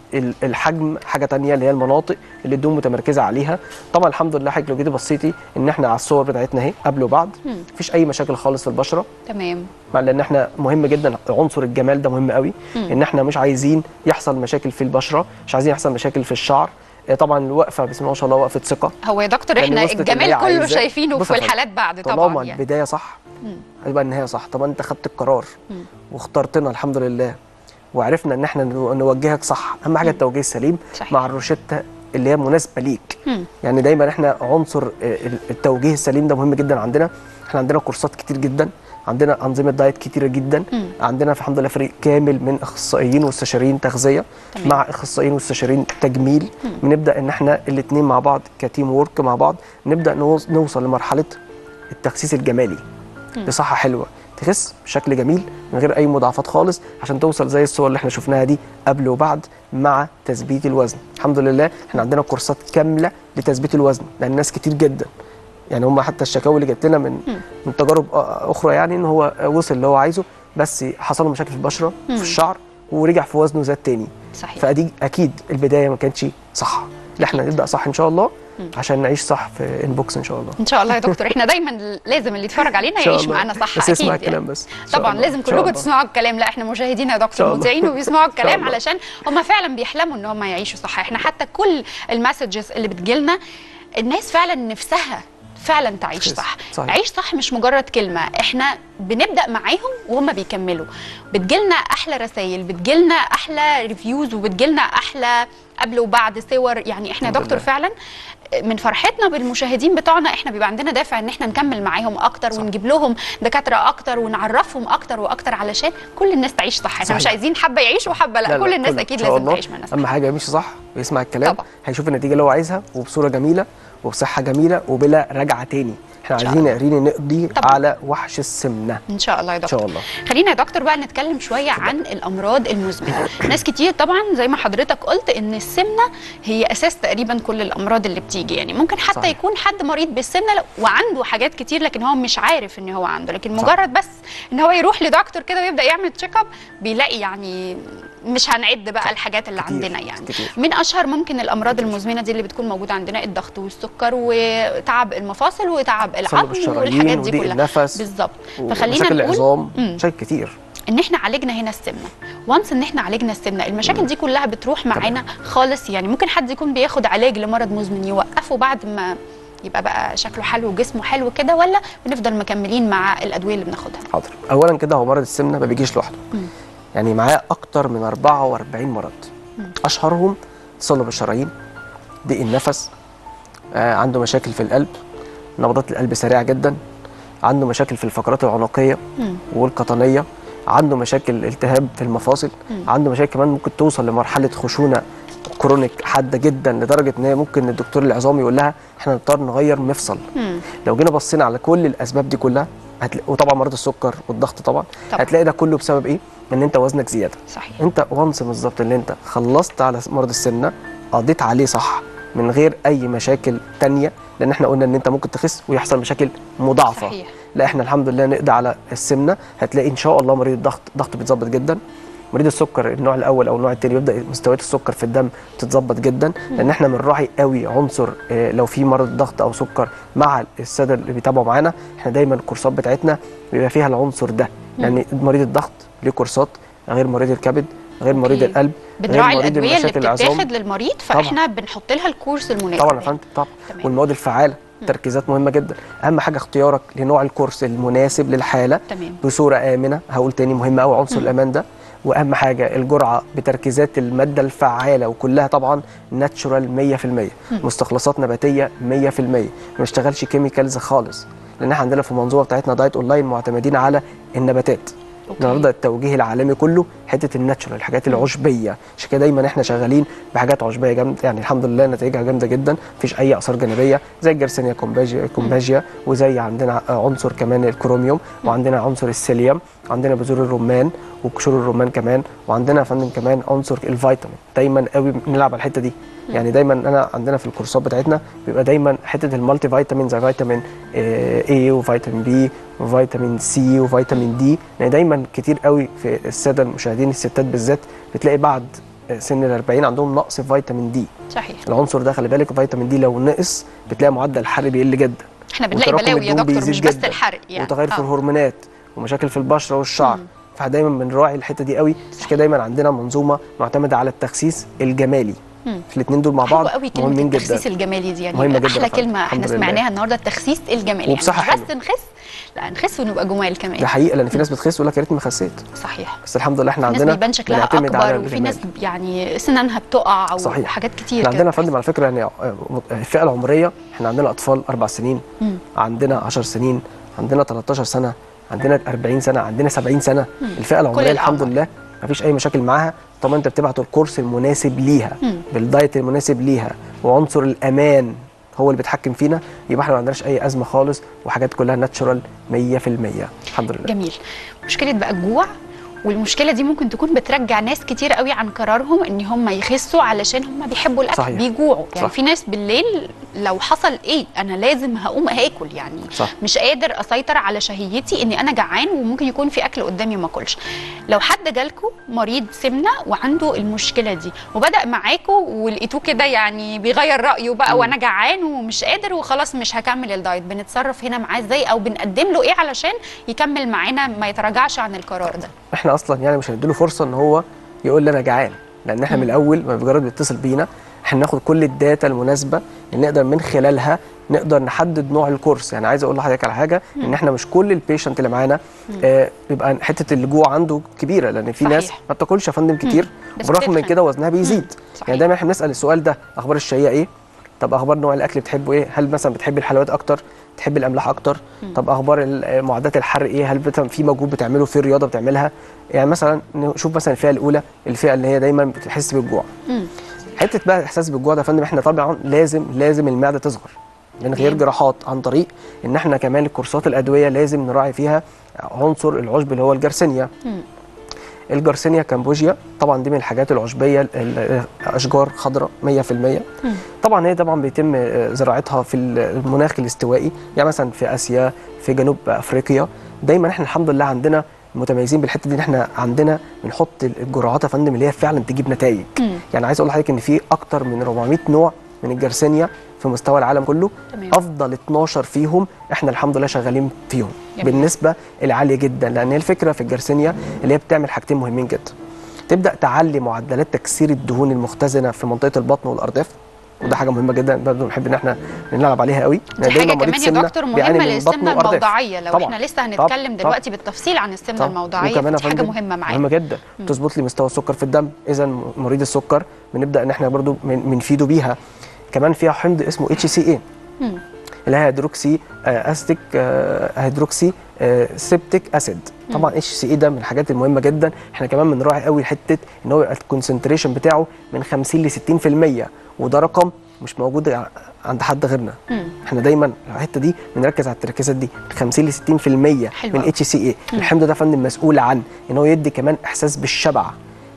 والحجم حاجه تانية اللي هي المناطق اللي الدهون متمركزه عليها طبعا الحمد لله حضرتك لو جيتي بصيتي ان احنا على الصور بتاعتنا اهي قبل وبعد مم. مفيش اي مشاكل خالص في البشره تمام مع لان احنا مهم جدا عنصر الجمال ده مهم قوي مم. ان احنا مش عايزين يحصل مشاكل في البشره مش عايزين يحصل مشاكل في الشعر آه، طبعا الوقفه بسم الله ما شاء الله وقفه ثقه هو يا دكتور لأن احنا وصلت اللي الجمال هي كله عايزاه. شايفينه بص في يا فندم، الحالات بعد طالما طبعا يعني البدايه صح مم. هيبقى النهايه صح طبعا انت خدت القرار مم. واخترتنا الحمد لله وعرفنا ان احنا نو- نوجهك صح اهم حاجه التوجيه السليم صحيح. مع الروشته اللي هي مناسبه ليك مم. يعني دايما احنا عنصر آه، التوجيه السليم ده مهم جدا عندنا احنا عندنا كورسات كتير جدا عندنا انظمه دايت كتيره جدا مم. عندنا في الحمد لله فريق كامل من اخصائيين واستشاريين تغذيه تمام. مع اخصائيين واستشاريين تجميل مم. بنبدا ان احنا الاثنين مع بعض كتيم وورك مع بعض نبدا نوص- نوصل لمرحله التخسيس الجمالي مم. بصحه حلوه تخس بشكل جميل من غير اي مضاعفات خالص عشان توصل زي الصور اللي احنا شفناها دي قبل وبعد مع تثبيت الوزن الحمد لله احنا عندنا كورسات كامله لتثبيت الوزن لان ناس كتير جدا يعني هم حتى الشكاوي اللي جات لنا من مم. من تجارب آه، اخرى يعني ان هو وصل اللي هو عايزه بس حصل له مشاكل في البشره مم. في الشعر ورجع في وزنه زاد تاني صحيح فادي اكيد البدايه ما كانتش صح لا احنا نبدا صح ان شاء الله مم. عشان نعيش صح في انبوكس ان شاء الله ان شاء الله يا دكتور احنا دايما لازم اللي يتفرج علينا إن شاء يعيش الله. معانا صح بس اكيد يسمع يعني. الكلام بس إن شاء طبعا الله. لازم إن شاء كلكم الله. تسمعوا الكلام لا احنا مشاهدين يا شاء دكتور الله. مذيعين وبيسمعوا الكلام الله. علشان هم فعلا بيحلموا ان هم يعيشوا صح احنا حتى كل المسجز اللي بتجيلنا الناس فعلا نفسها فعلا تعيش صح صحيح. عيش صح مش مجرد كلمه احنا بنبدا معاهم وهم بيكملوا بتجيلنا احلى رسائل بتجيلنا احلى ريفيوز وبتجيلنا احلى قبل وبعد صور يعني احنا يا الحمد دكتور لله. فعلا من فرحتنا بالمشاهدين بتوعنا احنا بيبقى عندنا دافع ان احنا نكمل معاهم اكتر ونجيب لهم دكاتره اكتر ونعرفهم اكتر واكتر علشان كل الناس تعيش صح احنا مش صحيح. عايزين حبه يعيشوا وحبه لا, كل الناس كله. اكيد إن شاء لازم الله. تعيش معانا صح اهم حاجه يمشي صح ويسمع الكلام طبعا. هيشوف النتيجه اللي هو عايزها وبصوره جميله وبصحه جميله وبلا رجعه تاني احنا شاء عايزين قارين نقضي طبعا. على وحش السمنه ان شاء الله يا ان دكتور شاء الله خلينا يا دكتور بقى نتكلم شويه عن الامراض المزمنه ناس كتير طبعا زي ما حضرتك قلت ان السمنه هي اساس تقريبا كل الامراض اللي بتيجي يعني ممكن حتى صحيح. يكون حد مريض بالسمنه لو- وعنده حاجات كتير لكن هو مش عارف ان هو عنده لكن صح. مجرد بس ان هو يروح لدكتور كده ويبدا يعمل تشيك اب بيلاقي يعني مش هنعد بقى الحاجات اللي كتير، عندنا يعني كتير. من اشهر ممكن الامراض المزمنه دي اللي بتكون موجوده عندنا الضغط والسكر وتعب المفاصل وتعب تصلب العظم الشرايين والحاجات دي وضيق كلها النفس بالظبط فخلينا ومشاكل نقول العظام مم. مشاكل كتير ان احنا عالجنا هنا السمنه وانس ان احنا عالجنا السمنه المشاكل دي كلها بتروح معانا خالص يعني ممكن حد يكون بياخد علاج لمرض مزمن يوقفه بعد ما يبقى بقى شكله حلو وجسمه حلو كده ولا بنفضل مكملين مع الادويه اللي بناخدها حاضر اولا كده هو مرض السمنه ما بيجيش لوحده مم. يعني معاه اكتر من 44 مرض مم. اشهرهم تصلب الشرايين ضيق النفس آه عنده مشاكل في القلب نبضات القلب سريعه جدا عنده مشاكل في الفقرات العنقيه مم. والقطنيه عنده مشاكل التهاب في المفاصل مم. عنده مشاكل كمان ممكن توصل لمرحله خشونه كرونيك حاده جدا لدرجه ان هي ممكن الدكتور العظام يقول لها احنا نضطر نغير مفصل مم. لو جينا بصينا على كل الاسباب دي كلها هتلاقي وطبعا مرض السكر والضغط طبعا طبعا. هتلاقي ده كله بسبب ايه ان انت وزنك زياده صحيح انت وانس بالظبط اللي انت خلصت على مرض السمنه قضيت عليه صح من غير اي مشاكل تانية لان احنا قلنا ان انت ممكن تخس ويحصل مشاكل مضاعفه صحيح لا احنا الحمد لله نقضي على السمنه هتلاقي ان شاء الله مريض الضغط ضغطه بيتظبط جدا مريض السكر النوع الاول او النوع الثاني بيبدا مستويات السكر في الدم تتظبط جدا لان احنا بنراعي قوي عنصر آه، لو في مرض ضغط او سكر مع الساده اللي بيتابعوا معانا احنا دايما الكورسات بتاعتنا بيبقى فيها العنصر ده يعني مريض الضغط ليه كورسات غير مريض الكبد غير مريض أوكي. القلب غير بنراعي مريض الادويه اللي المشاكل العظام. بتتاخد للمريض فاحنا بنحط لها الكورس المناسب طبعا يا فندم طبعا والمواد الفعاله تركيزات مهمه جدا اهم حاجه اختيارك لنوع الكورس المناسب للحاله تمام. بصوره امنه هقول تاني مهم قوي عنصر الامان ده واهم حاجه الجرعه بتركيزات الماده الفعاله وكلها طبعا ناتشورال 100% مستخلصات نباتيه 100% ما بنشتغلش كيميكالز خالص لان احنا عندنا في المنظومه بتاعتنا دايت اونلاين معتمدين على النباتات النهارده التوجيه العالمي كله حته الناتشورال الحاجات العشبيه عشان كده دايما احنا شغالين بحاجات عشبيه جامده يعني الحمد لله نتائجها جامده جدا مفيش اي اثار جانبيه زي الجرسينيا كومباجيا كومباجيا وزي عندنا عنصر كمان الكروميوم وعندنا عنصر السيليوم عندنا بذور الرمان وقشور الرمان كمان وعندنا يا فندم كمان عنصر الفيتامين دايما قوي بنلعب على الحته دي يعني دايما انا عندنا في الكورسات بتاعتنا بيبقى دايما حته المالتي فيتامين زي فيتامين اي وفيتامين بي وفيتامين سي وفيتامين دي يعني دايما كتير قوي في الساده المشاهدين الستات بالذات بتلاقي بعد سن ال 40 عندهم نقص في فيتامين دي صحيح العنصر ده خلي بالك فيتامين دي لو نقص بتلاقي معدل الحرق بيقل جدا احنا بنلاقي وتراكم بلاوي يا الدهون دكتور بيزيد مش بس جداً. الحرق يعني وتغير في آه. الهرمونات ومشاكل في البشره والشعر فدايما بنراعي الحته دي قوي عشان كده دايما عندنا منظومه معتمده على التخسيس الجمالي مم. الاثنين دول مع بعض حلوة قوي كلمه مهمين جدا التخسيس الجمالي دي يعني مهمة جداً احلى يا فندم. كلمه احنا الحمد لله. سمعناها النهارده التخسيس الجمالي وبصحة يعني مش حلوة. بس نخس لا نخس ونبقى جمال كمان ده حقيقه لان في ناس بتخس يقول لك يا ريتني ما خسيت صحيح بس الحمد لله احنا في ناس عندنا بيبان شكلها بنعتمد على اكبر وفي الجمال. ناس يعني سنانها بتقع او صحيح. حاجات كتير احنا عندنا كده يا فندم على فكره يعني آه، الفئه العمريه احنا عندنا اطفال اربع سنين مم. عندنا 10 سنين عندنا 13 سنه عندنا 40 سنه عندنا 70 سنه مم. الفئه كل العمريه الحمد الأعمار. لله مفيش اي مشاكل معاها طالما انت بتبعت الكورس المناسب ليها مم. بالدايت المناسب ليها وعنصر الامان هو اللي بيتحكم فينا يبقى احنا ما عندناش اي ازمه خالص وحاجات كلها ناتشورال 100% الحمد لله جميل مشكله بقى الجوع والمشكله دي ممكن تكون بترجع ناس كتير قوي عن قرارهم ان هم يخسوا علشان هم بيحبوا الاكل صحيح. بيجوعوا يعني صح. في ناس بالليل لو حصل ايه انا لازم هقوم هاكل يعني صح. مش قادر اسيطر على شهيتي اني انا جعان وممكن يكون في اكل قدامي ما اكلش لو حد جالكم مريض سمنه وعنده المشكله دي وبدا معاكم ولقيتوه كده يعني بيغير رايه بقى وانا جعان ومش قادر وخلاص مش هكمل الدايت بنتصرف هنا معاه ازاي او بنقدم له ايه علشان يكمل معانا ما يتراجعش عن القرار ده احنا اصلا يعني مش هنديله فرصه ان هو يقول لي انا جعان لان احنا من الاول ما مجرد بيتصل بينا احنا ناخد كل الداتا المناسبه اللي نقدر من خلالها نقدر نحدد نوع الكورس يعني عايز اقول لحضرتك على حاجه ان احنا مش كل البيشنت اللي معانا آه بيبقى حته الجوع عنده كبيره لان في ناس صحيح. ما بتاكلش يا فندم كتير بس برغم من بتتخن. كده وزنها بيزيد يعني دايما احنا بنسال السؤال ده اخبار الشهيه ايه طب اخبار نوع الاكل بتحبه ايه هل مثلا بتحب الحلويات اكتر تحب الاملاح اكتر طب اخبار ال- معدات الحرق ايه هل مثلا في مجهود بتعمله في رياضه بتعملها يعني مثلا نشوف مثلا الفئه الاولى الفئه اللي هي دايما بتحس بالجوع مم. حته بقى الاحساس بالجوع ده يا فندم احنا طبعا لازم لازم المعده تصغر من غير تمام. جراحات عن طريق ان احنا كمان الكورسات الادويه لازم نراعي فيها عنصر العشب اللي هو الجرسينيا مم. الجرسينيا كامبوجيا طبعا دي من الحاجات العشبيه ال- ال- اشجار خضراء 100% مم. طبعا هي طبعا بيتم آه، زراعتها في المناخ الاستوائي يعني مثلا في اسيا في جنوب افريقيا دايما احنا الحمد لله عندنا متميزين بالحته دي ان احنا عندنا بنحط الجرعات يا فندم اللي هي فعلا تجيب نتائج مم. يعني عايز اقول لحضرتك ان في اكتر من 400 نوع من الجرسينيا في مستوى العالم كله تمام. افضل 12 فيهم احنا الحمد لله شغالين فيهم جميل. بالنسبه العاليه جدا لان هي الفكره في الجرسينيا اللي هي بتعمل حاجتين مهمين جدا تبدا تعلي معدلات تكسير الدهون المختزنه في منطقه البطن والارداف وده حاجه مهمه جدا برضه بنحب ان احنا نلعب عليها قوي دي حاجه كمان يا دكتور مهمه بطن للسمنه وأرداف. الموضعيه لو طبعاً. احنا لسه طبعاً. هنتكلم طبعاً. دلوقتي بالتفصيل عن السمنه طبعاً. الموضعيه وكمان يا فدي حاجه فندم مهمه معانا مهمه جدا تظبط لي مستوى السكر في الدم اذا مريض السكر بنبدا ان احنا برضو من- بنفيده بيها كمان فيها حمض اسمه اتش سي اي مم. اللي هي هيدروكسي آه، استيك آه، هيدروكسي آه، سيبتيك اسيد طبعا اتش سي اي ده من الحاجات المهمه جدا احنا كمان بنراعي قوي حته ان هو يبقى الكونسنتريشن بتاعه من 50 ل 60% وده رقم مش موجود ع- عند حد غيرنا مم. احنا دايما الحته دي بنركز على التركيزات دي 50 ل 60% حلو من أوي. اتش سي اي مم. الحمض ده يا فندم مسؤول عن ان هو يدي كمان احساس بالشبع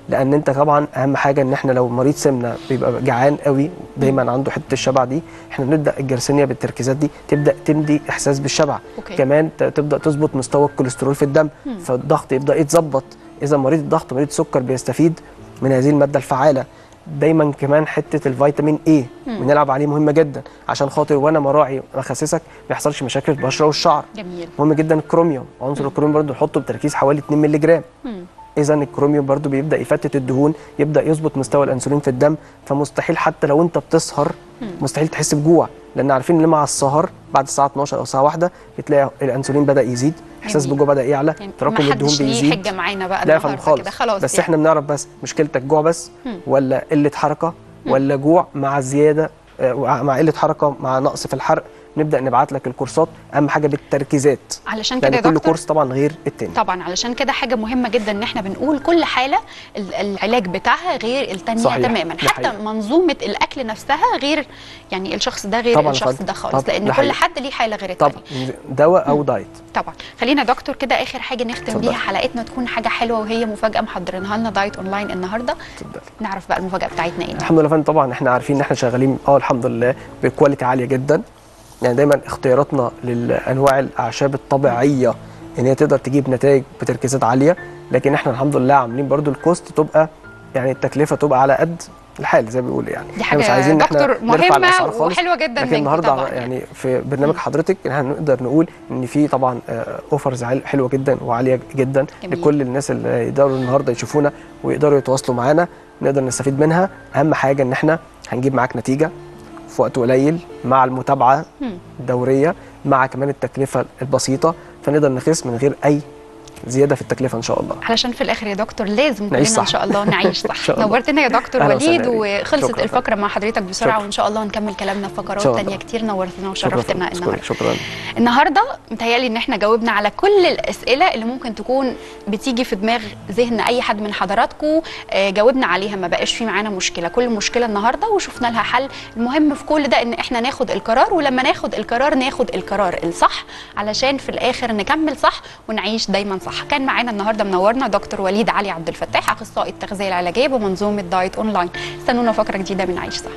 لان انت طبعا اهم حاجه ان احنا لو مريض سمنه بيبقى جعان قوي دايما عنده حته الشبع دي احنا بنبدا الجرثيميا بالتركيزات دي تبدا تمدي احساس بالشبع أوكي. كمان ت- تبدا تظبط مستوى الكوليسترول في الدم مم. فالضغط يبدا يتظبط اذا مريض الضغط مريض سكر بيستفيد من هذه الماده الفعاله دايما كمان حته الفيتامين اي مم. بنلعب عليه مهمه جدا عشان خاطر وانا مراعي مخسسك ما يحصلش مشاكل في البشره والشعر جميل مهم جدا الكروميوم عنصر الكروميوم برضو نحطه بتركيز حوالي 2 مللي جرام مم. اذا الكروميوم برضو بيبدا يفتت الدهون يبدا يظبط مستوى الانسولين في الدم فمستحيل حتى لو انت بتسهر مم. مستحيل تحس بجوع لان عارفين ان مع السهر بعد الساعه 12 او الساعه 1 بتلاقي الانسولين بدا يزيد احساس جميل. بالجوع بدا يعلى يعني تراكم ما الدهون حدش ليه بيزيد حجه معانا بقى لا يا فندم النهارده خالص كده خلاص بس يعني. احنا بنعرف بس مشكلتك جوع بس مم. ولا قله حركه ولا جوع مع زياده آه، مع قله حركه مع نقص في الحرق نبدا نبعت لك الكورسات اهم حاجه بالتركيزات علشان كده لان يا كل دكتور كورس طبعا غير التاني طبعا علشان كده حاجه مهمه جدا ان احنا بنقول كل حاله ال- العلاج بتاعها غير التانية صحيح. تماما ده حتى حقيقي. منظومه الاكل نفسها غير يعني الشخص ده غير طبعاً الشخص فندم. ده خالص طبعاً. لان ده كل حقيقي. حد ليه حاله غير التانية طبعا دواء او دايت طبعا خلينا يا دكتور كده اخر حاجه نختم اتفضلي. بيها حلقتنا تكون حاجه حلوه وهي مفاجاه محضرينها لنا دايت اونلاين النهارده نعرف بقى المفاجاه بتاعتنا ايه الحمد لله فندم طبعا احنا عارفين ان احنا شغالين اه الحمد لله بكواليتي عاليه جدا يعني دايما اختياراتنا للانواع الاعشاب الطبيعيه ان هي تقدر تجيب نتائج بتركيزات عاليه لكن احنا الحمد لله عاملين برضو الكوست تبقى يعني التكلفه تبقى على قد الحال زي ما بيقولوا يعني دي احنا مش حاجة عايزين ان احنا دكتور نرفع مهمة الاسعار خالص وحلوة جدا لكن منكم النهارده طبعاً يعني في برنامج حضرتك ان احنا نقدر نقول ان في طبعا اوفرز حلوه جدا وعاليه جدا جميل. لكل الناس اللي يقدروا النهارده يشوفونا ويقدروا يتواصلوا معانا نقدر نستفيد منها اهم حاجه ان احنا هنجيب معاك نتيجه في وقت قليل مع المتابعه مم. الدوريه مع كمان التكلفه البسيطه فنقدر نخس من غير اي زياده في التكلفه ان شاء الله علشان في الاخر يا دكتور لازم نعيش كلنا ان صح. شاء الله نعيش إن صح شاء الله. نورتنا يا دكتور أهلا وليد وسهلا يا ريت. وخلصت شكراً. الفقره مع حضرتك بسرعه شكراً. وان شاء الله نكمل كلامنا في فقرات إن شاء تانية الله. كتير نورتنا شكرا وشرفتنا شكرا النهارده شكرا النهارده متهيألي ان احنا جاوبنا على كل الاسئله اللي ممكن تكون بتيجي في دماغ ذهن اي حد من حضراتكم آه، جاوبنا عليها ما بقاش في معانا مشكله كل مشكله النهارده وشفنا لها حل المهم في كل ده ان احنا ناخد القرار ولما ناخد القرار ناخد القرار الصح علشان في الاخر نكمل صح ونعيش دايما صح كان معانا النهارده منورنا دكتور وليد علي عبد الفتاح اخصائي التغذيه العلاجيه بمنظومه دايت اونلاين استنونا فقره جديده من عيش صح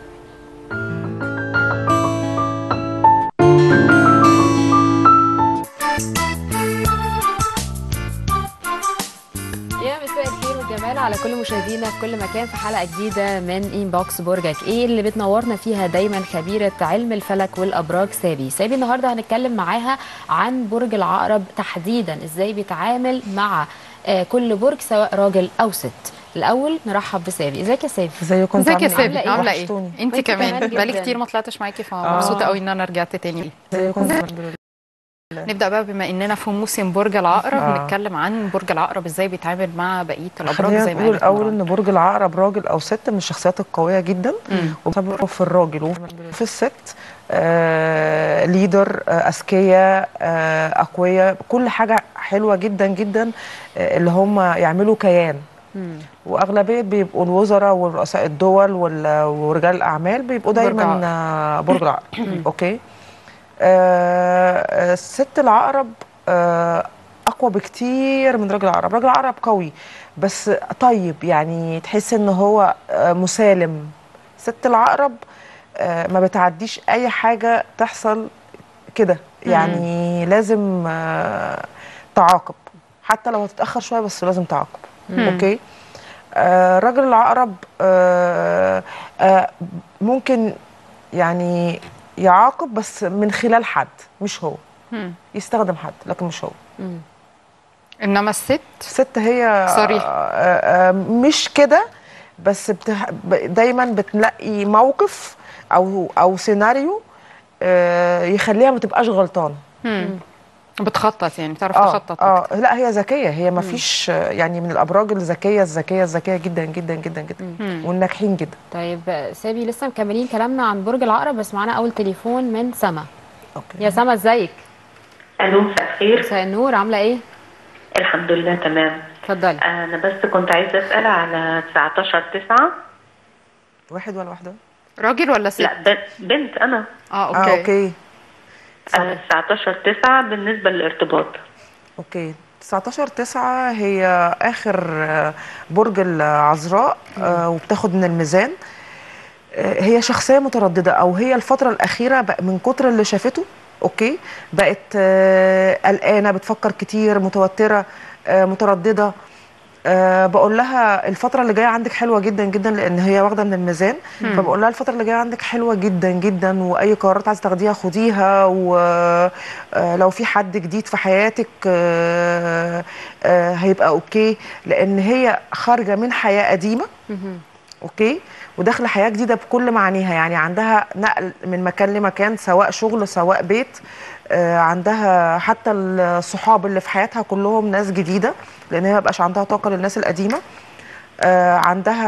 يا مساء الخير والجمال على كل مشاهدينا في كل مكان في حلقه جديده من انبوكس برجك ايه اللي بتنورنا فيها دايما خبيره علم الفلك والابراج سابي سابي النهارده هنتكلم معاها عن برج العقرب تحديدا ازاي بيتعامل مع آه، كل برج سواء راجل او ست الاول نرحب بسابي ازيك يا سابي ازيكم ازيك يا سابي عامله عامله ايه ايه انت وانت كمان كمان بقالي جداً. كتير ما طلعتش معاكي آه. فمبسوطه قوي ان انا رجعت تاني ازيكم الحمد لله نبدا بقى بما اننا في موسم برج العقرب آه. نتكلم عن برج العقرب ازاي بيتعامل مع بقيه الابراج خلينا زي ما نقول قالت الاول نوران. ان برج العقرب راجل او ست من الشخصيات القويه جدا وبسبب في الراجل وفي الست آه ليدر آه اذكياء آه اقوياء كل حاجه حلوه جدا جدا آه اللي هم يعملوا كيان واغلبيه بيبقوا الوزراء ورؤساء الدول وال- ورجال الاعمال بيبقوا برج دايما عقرب. آه، برج العقرب اوكي آه، الست العقرب آه، اقوى بكتير من راجل العقرب راجل العقرب قوي بس طيب يعني تحس ان هو آه، مسالم ست العقرب آه، ما بتعديش اي حاجه تحصل كده يعني لازم آه، تعاقب حتى لو هتتاخر شويه بس لازم تعاقب مم. اوكي آه، راجل العقرب آه، آه، ممكن يعني يعاقب بس من خلال حد مش هو مم. يستخدم حد لكن مش هو انما الست الست هي صريح. آه، آه، مش كده بس بتح... ب- دايما بتلاقي موقف او او سيناريو آه، يخليها ما تبقاش غلطانه مم. بتخطط يعني بتعرف اه تخطط اه لا هي ذكيه هي ما فيش آه، يعني من الابراج الذكيه الذكيه الذكيه جدا جدا جدا جدا والناجحين جدا طيب آه، سابي لسه مكملين كلامنا عن برج العقرب بس معانا اول تليفون من سما اوكي يا سما ازيك الو مساء الخير مساء النور عامله ايه الحمد لله تمام اتفضلي انا بس كنت عايزه اسال على 19 9 واحد ولا واحده راجل ولا ست لا ب- بنت انا اه اه اوكي آه 19 9 بالنسبه للارتباط اوكي 19 9 هي اخر آه، برج العذراء آه، وبتاخد من الميزان آه، هي شخصيه متردده او هي الفتره الاخيره بق- من كتر اللي شافته اوكي بقت آه، قلقانه بتفكر كتير متوتره آه، متردده أه بقول لها الفترة اللي جاية عندك حلوة جدا جدا لأن هي واخدة من الميزان مم. فبقول لها الفترة اللي جاية عندك حلوة جدا جدا وأي قرارات عايزة تاخديها خديها ولو في حد جديد في حياتك أه أه هيبقى أوكي لأن هي خارجة من حياة قديمة اوكي وداخله حياه جديده بكل معانيها يعني عندها نقل من مكان لمكان سواء شغل سواء بيت آه عندها حتى الصحاب اللي في حياتها كلهم ناس جديده لان هي ما بقاش عندها طاقه للناس القديمه آه عندها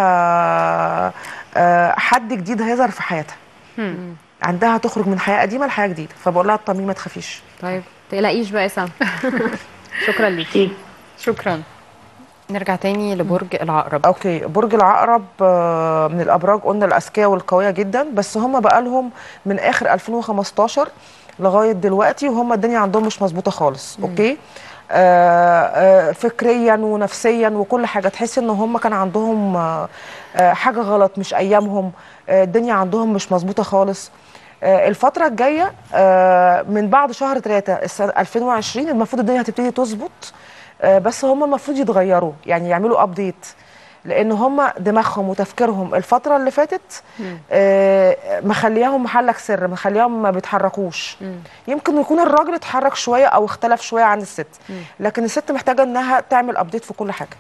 آه حد جديد هيظهر في حياتها عندها تخرج من حياه قديمه لحياه جديده فبقول لها اطمني ما تخافيش طيب تقلقيش بقى يا سام شكرا ليكي شكرا نرجع تاني لبرج العقرب اوكي برج العقرب آه، من الابراج قلنا الاذكياء والقويه جدا بس هم بقى لهم من اخر 2015 لغايه دلوقتي وهم الدنيا عندهم مش مظبوطه خالص اوكي آه آه فكريا ونفسيا وكل حاجه تحس ان هم كان عندهم آه آه حاجه غلط مش ايامهم آه الدنيا عندهم مش مظبوطه خالص آه الفترة الجاية آه من بعد شهر 3 السنة 2020 المفروض الدنيا هتبتدي تظبط آه بس هم المفروض يتغيروا يعني يعملوا ابديت لان هم دماغهم وتفكيرهم الفترة اللي فاتت آه مخلياهم محلك سر مخلياهم ما بيتحركوش يمكن يكون الراجل اتحرك شوية او اختلف شوية عن الست لكن الست محتاجة انها تعمل ابديت في كل حاجة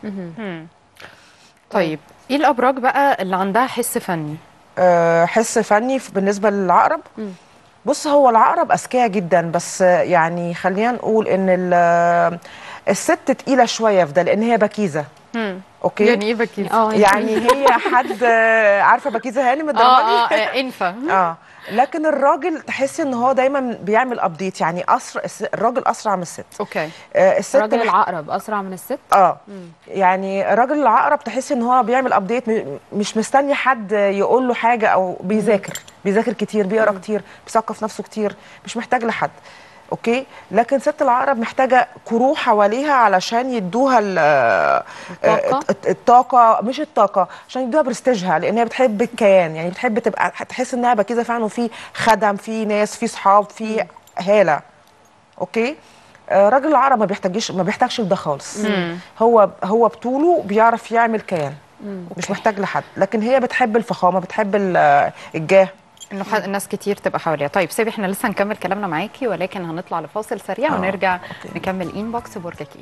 طيب ايه الابراج بقى اللي عندها حس فني آه، حس فني في- بالنسبه للعقرب بص هو العقرب اذكياء جدا بس آه، يعني خلينا نقول ان ال- الست تقيله شويه في ده لان هي بكيزه اوكي يعني ايه بكيزة؟ يعني هي حد آه، عارفه بكيزه هانم اه الدراماني اه آه، انفه اه لكن الراجل تحسي ان هو دايما بيعمل ابديت يعني اسرع الس- الراجل اسرع من الست اوكي آه الست راجل مح- العقرب اسرع من الست اه يعني الراجل العقرب تحس ان هو بيعمل ابديت م- مش مستني حد يقول له حاجه او بيذاكر بيذاكر كتير بيقرا كتير بيثقف نفسه كتير مش محتاج لحد اوكي لكن ست العقرب محتاجه كرو حواليها علشان يدوها ال- الطاقة؟ الت- الطاقه مش الطاقه عشان يدوها برستيجها لان هي بتحب الكيان يعني بتحب تبقى تحس انها بكيزه فعلا وفي خدم في ناس في صحاب في هاله اوكي آه، راجل العرب ما بيحتاجش ما بيحتاجش لده خالص مم. هو هو بطوله بيعرف يعمل كيان مش محتاج لحد لكن هي بتحب الفخامه بتحب ال- الجاه انه ح- الناس كتير تبقى حواليها طيب سيبي احنا لسه هنكمل كلامنا معاكي ولكن هنطلع لفاصل سريع آه، ونرجع نكمل انبوكس برجك ايه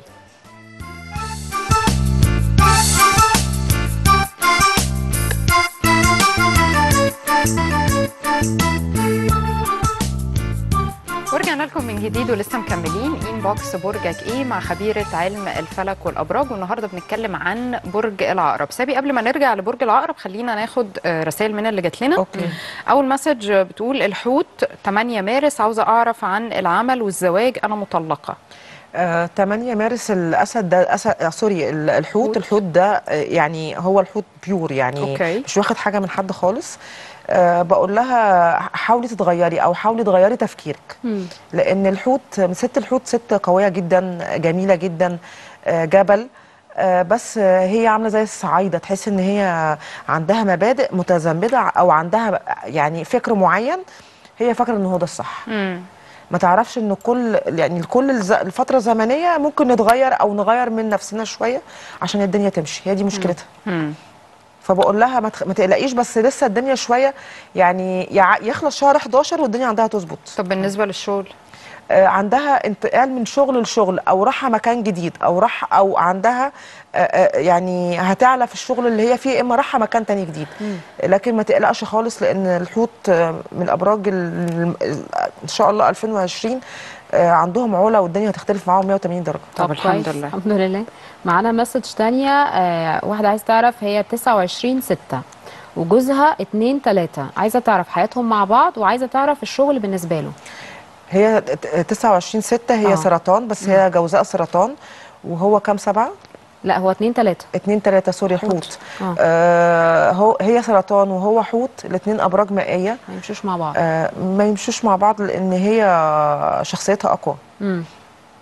ورجعنا لكم من جديد ولسه مكملين انبوكس برجك ايه مع خبيره علم الفلك والابراج والنهارده بنتكلم عن برج العقرب سابي قبل ما نرجع لبرج العقرب خلينا ناخد آه، رسائل من اللي جات لنا أوكي. اول مسج بتقول الحوت 8 مارس عاوزه اعرف عن العمل والزواج انا مطلقه آه 8 مارس الاسد ده أسد آه سوري ال- الحوت الحوت ده آه يعني هو الحوت بيور يعني أوكي. مش واخد حاجه من حد خالص آه بقول لها حاولي تتغيري او حاولي تغيري تفكيرك لان الحوت ست الحوت ست قويه جدا جميله جدا آه، جبل آه، بس آه، هي عامله زي الصعايده تحس ان هي عندها مبادئ متزمته او عندها يعني فكر معين هي فاكره ان هو ده الصح ما تعرفش ان كل يعني كل الز- الفتره الزمنيه ممكن نتغير او نغير من نفسنا شويه عشان الدنيا تمشي هي دي مشكلتها فبقول لها ما تخ- ما تقلقيش بس لسه الدنيا شويه يعني يع- يخلص شهر 11 والدنيا عندها تظبط طب بالنسبه للشغل آه، عندها انتقال من شغل لشغل او راحه مكان جديد او راح او عندها آه، آه، يعني هتعلى في الشغل اللي هي فيه اما راحه مكان تاني جديد لكن ما تقلقش خالص لان الحوت آه، من الابراج ال- ال- ان شاء الله 2020 آه، عندهم علا والدنيا هتختلف معاهم 180 درجه طب كويس، الحمد لله معانا مسج تانية آه واحدة عايز تعرف هي 29 6 وجوزها 2 3 عايزة تعرف حياتهم مع بعض وعايزة تعرف الشغل بالنسبة له هي ت- 29 6 هي آه. سرطان بس هي جوزاء سرطان وهو كام سبعة؟ لا هو 2 3 2 3 سوري حوت آه. آه هو هي سرطان وهو حوت الاثنين ابراج مائيه ما يمشوش مع بعض آه ما يمشوش مع بعض لان هي شخصيتها اقوى مم.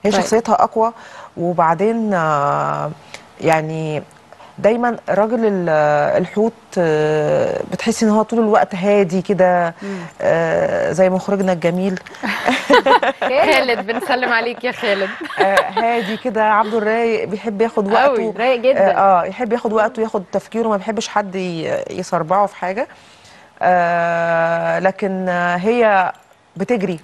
هي طيب. شخصيتها اقوى وبعدين آه، يعني دايما راجل ال- الحوت آه، بتحسي ان هو طول الوقت هادي كده آه، زي مخرجنا الجميل خالد بنسلم عليك يا خالد آه، هادي كده عبده الرايق بيحب ياخد وقته أوي، رايق جدا. اه آه، يحب ياخد وقته ياخد تفكيره ما بيحبش حد ي- يصربعه في حاجه آه لكن آه، هي بتجري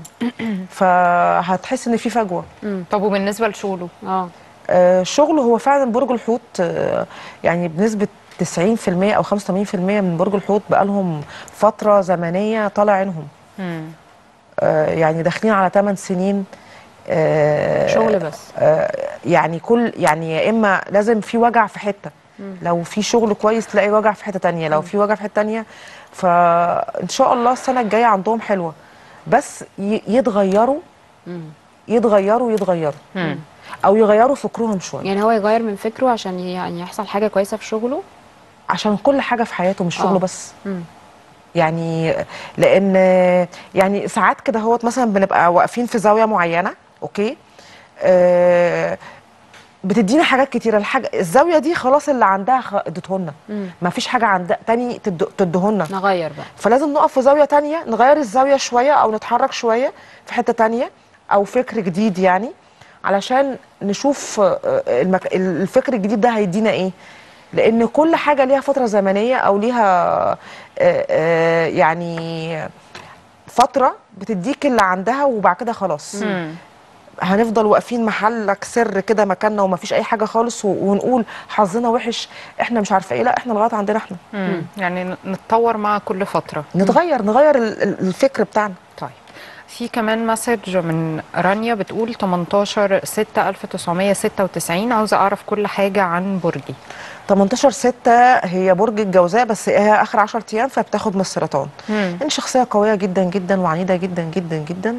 فهتحس ان في فجوه طب وبالنسبه لشغله اه آه، شغله هو فعلا برج الحوت آه، يعني بنسبة 90% أو 85% من برج الحوت بقالهم فترة زمنية طالع عينهم آه، يعني داخلين على 8 سنين آه، شغل بس. آه، يعني كل يعني يا إما لازم في وجع في حتة لو في شغل كويس تلاقي وجع في حتة تانية لو في وجع في حتة تانية فإن شاء الله السنة الجاية عندهم حلوة بس ي- يتغيروا يتغيروا يتغيروا او يغيروا فكرهم شويه يعني هو يغير من فكره عشان ي- يعني يحصل حاجه كويسه في شغله عشان كل حاجه في حياته مش شغله آه. بس مم. يعني لان يعني ساعات كده هوت مثلا بنبقى واقفين في زاويه معينه اوكي آه بتدينا حاجات كتيره الحاجه الزاويه دي خلاص اللي عندها خ- اديتهولنا مم. ما فيش حاجه عند تاني تد- تديهولنا نغير بقى فلازم نقف في زاويه تانية نغير الزاويه شويه او نتحرك شويه في حته تانية او فكر جديد يعني علشان نشوف آه، المك... الفكر الجديد ده هيدينا ايه لان كل حاجه ليها فتره زمنيه او ليها آه، آه، يعني فتره بتديك اللي عندها وبعد كده خلاص هنفضل واقفين محلك سر كده مكاننا ومفيش اي حاجه خالص و- ونقول حظنا وحش احنا مش عارفه ايه لا احنا لغايه عندنا احنا مم. يعني نتطور مع كل فتره نتغير نغير ال- ال- الفكر بتاعنا طيب في كمان مسج من رانيا بتقول 18 6 1996 عاوزه اعرف كل حاجه عن برجي 18 6 هي برج الجوزاء بس هي اخر 10 ايام فبتاخد من السرطان مم. ان شخصيه قويه جدا جدا وعنيده جدا جدا جدا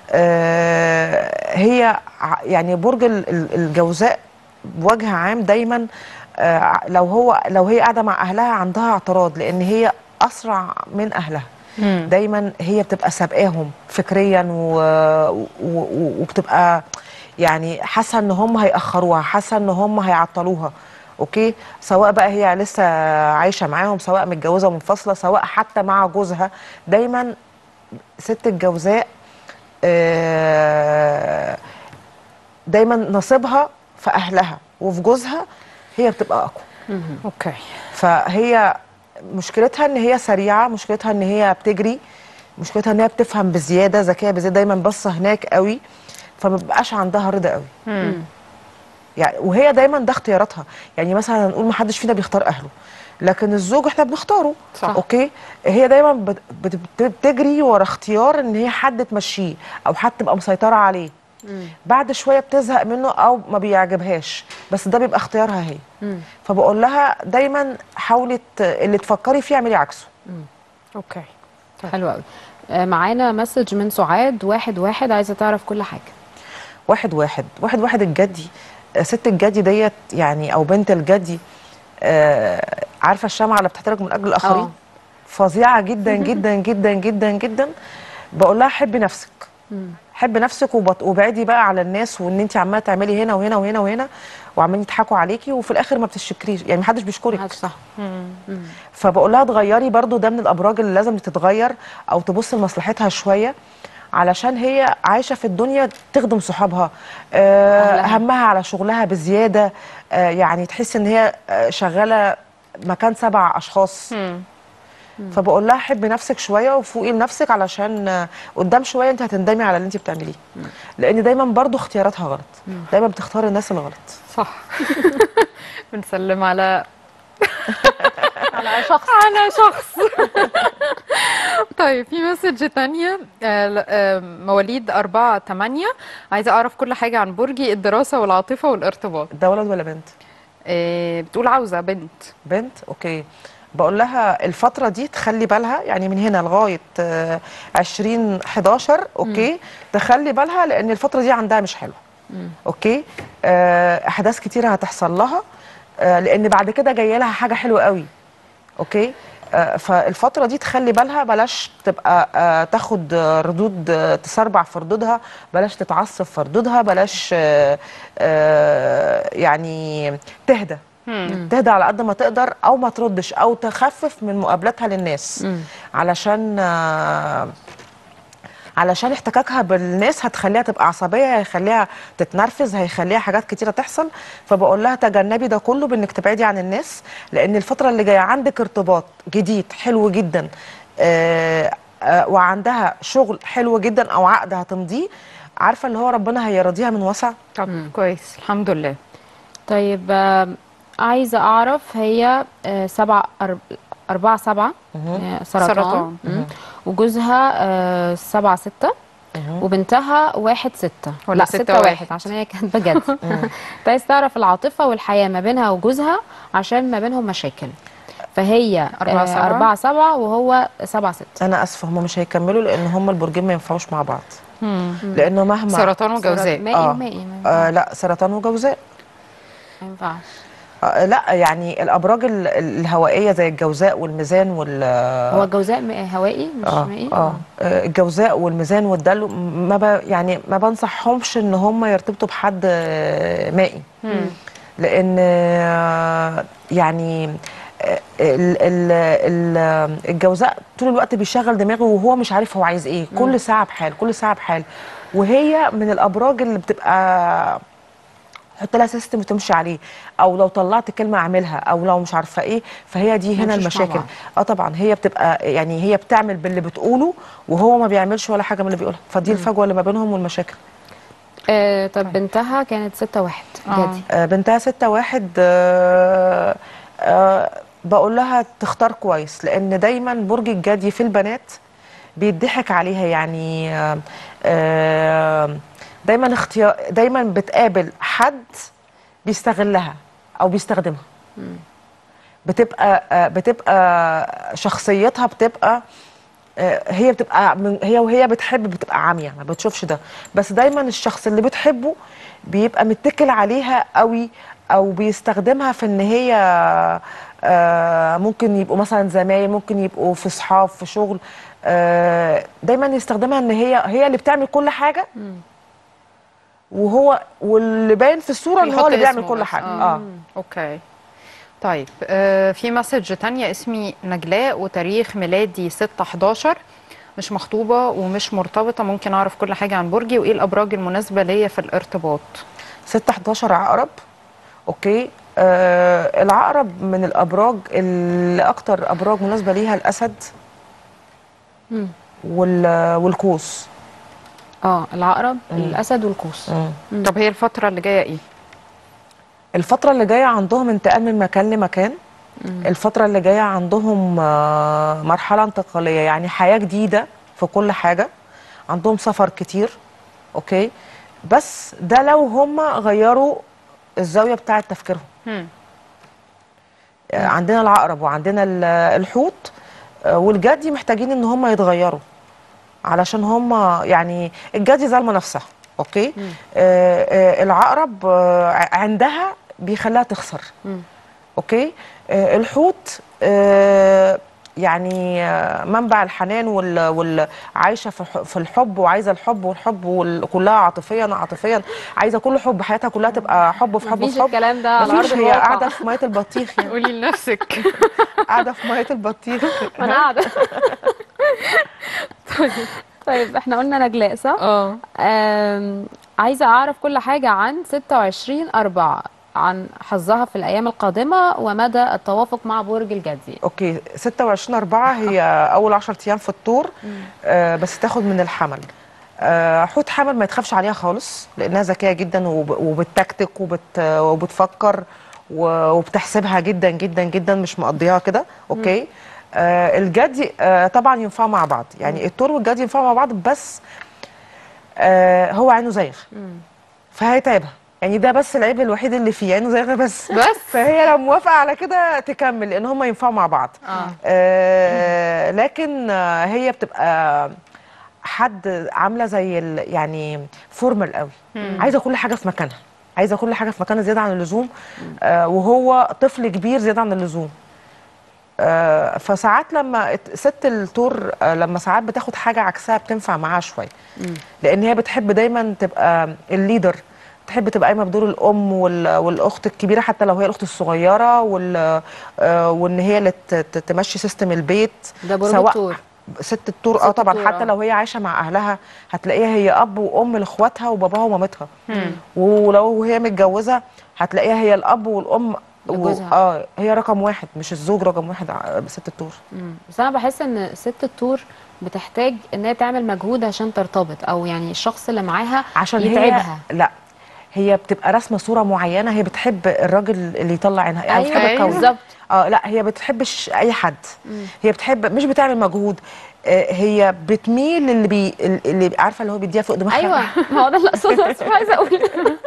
آه هي ع- يعني برج ال- ال- الجوزاء بوجه عام دايما آه لو هو لو هي قاعده مع اهلها عندها اعتراض لان هي اسرع من اهلها مم. دايما هي بتبقى سابقاهم فكريا و... و... و... وبتبقى يعني حاسه ان هم هيأخروها حاسه ان هم هيعطلوها اوكي سواء بقى هي لسه عايشه معاهم سواء متجوزه ومنفصله سواء حتى مع جوزها دايما ست الجوزاء آه، دايما نصيبها في اهلها وفي جوزها هي بتبقى اقوى اوكي فهي مشكلتها ان هي سريعه مشكلتها ان هي بتجري مشكلتها ان هي بتفهم بزياده ذكيه بزياده دايما باصه هناك قوي فما بيبقاش عندها رضا قوي مم. يعني وهي دايما ده اختياراتها يعني مثلا هنقول ما حدش فينا بيختار اهله لكن الزوج احنا بنختاره صح. اوكي هي دايما بت- بت- بت- بتجري ورا اختيار ان هي حد تمشيه او حد تبقى مسيطره عليه بعد شويه بتزهق منه او ما بيعجبهاش بس ده بيبقى اختيارها هي فبقول لها دايما حاولي ت- اللي تفكري فيه اعملي عكسه اوكي حلو قوي آه، معانا مسج من سعاد واحد واحد عايزه تعرف كل حاجه واحد واحد واحد واحد الجدي آه، ست الجدي ديت يعني او بنت الجدي آه عارفه الشمعه اللي بتحترق من اجل الاخرين آه. فظيعه جدا جدا جدا جدا جدا بقول لها حبي نفسك حبي نفسك وبط- وابعدي بقى على الناس وان انت عماله تعملي هنا وهنا وهنا وهنا وعمالين يضحكوا عليكي وفي الاخر ما بتشكريش يعني محدش بيشكرك صح فبقول لها تغيري برضو ده من الابراج اللي لازم تتغير او تبص لمصلحتها شويه علشان هي عايشه في الدنيا تخدم صحابها آه أهلها. همها على شغلها بزياده آه يعني تحس ان هي آه شغاله مكان سبع اشخاص فبقول لها حبي نفسك شويه وفوقي لنفسك علشان آه، قدام شويه انت هتندمي على اللي انت بتعمليه لان دايما برضو اختياراتها غلط دايما بتختار الناس الغلط صح بنسلم على على شخص على شخص طيب في مسج تانية آه، ل- آه، مواليد أربعة تمانية عايزة أعرف كل حاجة عن برجي الدراسة والعاطفة والارتباط ده ولد ولا بنت؟ آه، بتقول عاوزة بنت بنت اوكي بقول لها الفترة دي تخلي بالها يعني من هنا لغاية آه، 2011 اوكي تخلي بالها لان الفترة دي عندها مش حلوة اوكي آه، احداث كتيرة هتحصل لها آه، لان بعد كده جايه لها حاجة حلوة قوي اوكي آه، فالفترة دي تخلي بالها بلاش تبقى آه، تاخد آه، ردود آه، تسربع في ردودها بلاش تتعصب في ردودها بلاش آه، آه، يعني تهدى مم. تهدى على قد ما تقدر او ما تردش او تخفف من مقابلاتها للناس علشان آه، علشان احتكاكها بالناس هتخليها تبقى عصبيه هيخليها تتنرفز هيخليها حاجات كتيره تحصل فبقول لها تجنبي ده كله بانك تبعدي عن الناس لان الفتره اللي جايه عندك ارتباط جديد حلو جدا آه، آه، وعندها شغل حلو جدا او عقد هتمضيه عارفه اللي هو ربنا هيرضيها من وسع طب كويس الحمد لله طيب آه، عايزة أعرف هي آه، سبعة أرب- أربعة سبعة آه، سرطان, سرطان. مم. وجوزها آه، سبعة ستة وبنتها واحد ستة ولا لا ستة ستة واحد. واحد عشان هي كانت بجد انت عايز تعرف العاطفة والحياة ما بينها وجوزها عشان ما بينهم مشاكل فهي أربعة آه، سبعة؟ أربعة سبعة وهو سبعة ستة انا اسفه هم مش هيكملوا لان هم البرجين ما ينفعوش مع بعض لانه مهما سرطان وجوزاء. مائي آه. ومائي ما آه لا سرطان وجوزاء ما ينفعش آه لا يعني الابراج ال- ال- الهوائيه زي الجوزاء والميزان وال هو الجوزاء مائي- هوائي مش آه مائي آه آه، الجوزاء والميزان والدلو ما ب... يعني ما بنصحهمش ان هم يرتبطوا بحد آه، مائي لان آه، يعني آه، ال ال ال الجوزاء طول الوقت بيشغل دماغه وهو مش عارف هو عايز ايه كل ساعه بحال كل ساعه بحال وهي من الابراج اللي بتبقى حط لها سيستم وتمشي عليه او لو طلعت كلمه اعملها او لو مش عارفه ايه فهي دي هنا يمشوش مع المشاكل بعض. اه طبعا هي بتبقى يعني هي بتعمل باللي بتقوله وهو ما بيعملش ولا حاجه من اللي بيقولها فدي الفجوه اللي ما بينهم والمشاكل آه طب بنتها كانت ستة واحد جدي آه بنتها ستة واحد آه آه بقول لها تختار كويس لان دايما برج الجدي في البنات بيضحك عليها يعني آه آه دايما اختيار دايما بتقابل حد بيستغلها او بيستخدمها بتبقى آه بتبقى شخصيتها بتبقى آه، هي بتبقى من هي وهي بتحب بتبقى عاميه ما بتشوفش ده بس دايما الشخص اللي بتحبه بيبقى متكل عليها قوي او بيستخدمها في ان هي آه، ممكن يبقوا مثلا زمايل ممكن يبقوا في صحاب في شغل آه، دايما يستخدمها ان هي هي اللي بتعمل كل حاجه وهو واللي باين في الصوره ان هو بيحط اللي بيعمل اسمه كل بس. حاجه آه. اه اوكي طيب آه في مسج تانية اسمي نجلاء وتاريخ ميلادي 6 11 مش مخطوبة ومش مرتبطة ممكن أعرف كل حاجة عن برجي وإيه الأبراج المناسبة ليا في الارتباط 6 11 عقرب اوكي آه العقرب من الابراج اللي اكتر ابراج مناسبه ليها الاسد مم. وال والقوس اه العقرب مم. الاسد والقوس مم. طب هي الفترة اللي جاية إيه؟ الفتره اللي جايه عندهم انتقال من مكان لمكان الفتره اللي جايه عندهم آه مرحله انتقاليه يعني حياه جديده في كل حاجه عندهم سفر كتير اوكي بس ده لو هم غيروا الزاويه بتاعه تفكيرهم مم. آه، عندنا العقرب وعندنا ال- الحوت آه، والجدي محتاجين ان هم يتغيروا علشان هم يعني الجدي ظالمه نفسها اوكي آه آه العقرب آه عندها بيخليها تخسر مم. اوكي آه الحوت آه يعني آه، منبع الحنان وال وال عايشه في الح- في الحب وعايزه الحب والحب وال- كلها عاطفيا عاطفيا عايزه كل حب حياتها كلها تبقى حب في حب مفيش في حب الكلام ده على مفيش أرض هي الواقع. قاعده في ميه البطيخ يعني قولي لنفسك قاعده في ميه البطيخ انا قاعده طيب احنا قلنا نجلاء صح؟ اه آم، عايزه اعرف كل حاجه عن 26 4 عن حظها في الايام القادمه ومدى التوافق مع برج الجدي اوكي 26 4 هي اول 10 ايام في الطور آه بس تاخد من الحمل آه حوت حمل ما يتخافش عليها خالص لانها ذكيه جدا وب- وبتكتك وبت وبتفكر و- وبتحسبها جدا جدا جدا مش مقضيها كده اوكي آه الجدي آه طبعا ينفعوا مع بعض يعني الطور والجدي ينفعوا مع بعض بس آه هو عينه زايغ فهيتعبها يعني ده بس العيب الوحيد اللي فيه عينه زايغه بس بس فهي لو موافقه على كده تكمل لان هم ينفعوا مع بعض اه آه لكن آه هي بتبقى حد عامله زي ال- يعني فورمال قوي مم. عايزه كل حاجه في مكانها عايزه كل حاجه في مكانها زياده عن اللزوم آه وهو طفل كبير زياده عن اللزوم آه، فساعات لما ات- ست التور آه، لما ساعات بتاخد حاجه عكسها بتنفع معاها شويه لان هي بتحب دايما تبقى الليدر تحب تبقى قايمه بدور الام وال- والاخت الكبيره حتى لو هي الاخت الصغيره وال آه، وان هي اللي ت- ت- تمشي سيستم البيت ده برج سواء الثور. ست التور اه ست طبعا التور، حتى آه. لو هي عايشه مع اهلها هتلاقيها هي اب وام لاخواتها وباباها ومامتها ولو هي متجوزه هتلاقيها هي الاب والام و... لجوزها. اه هي رقم واحد مش الزوج رقم واحد ع- ست التور مم. بس انا بحس ان ست التور بتحتاج ان هي تعمل مجهود عشان ترتبط او يعني الشخص اللي معاها عشان يتعبها هي لا هي بتبقى راسمه صوره معينه هي بتحب الراجل اللي يطلع عينها يعني أيوة، بتحب الكون. بالظبط. اه لا هي بتحبش اي حد مم. هي بتحب مش بتعمل مجهود آه هي بتميل للي بي اللي عارفه اللي هو بيديها فوق دماغها ايوه ما هو ده اللي اقصده بس مش عايزه اقول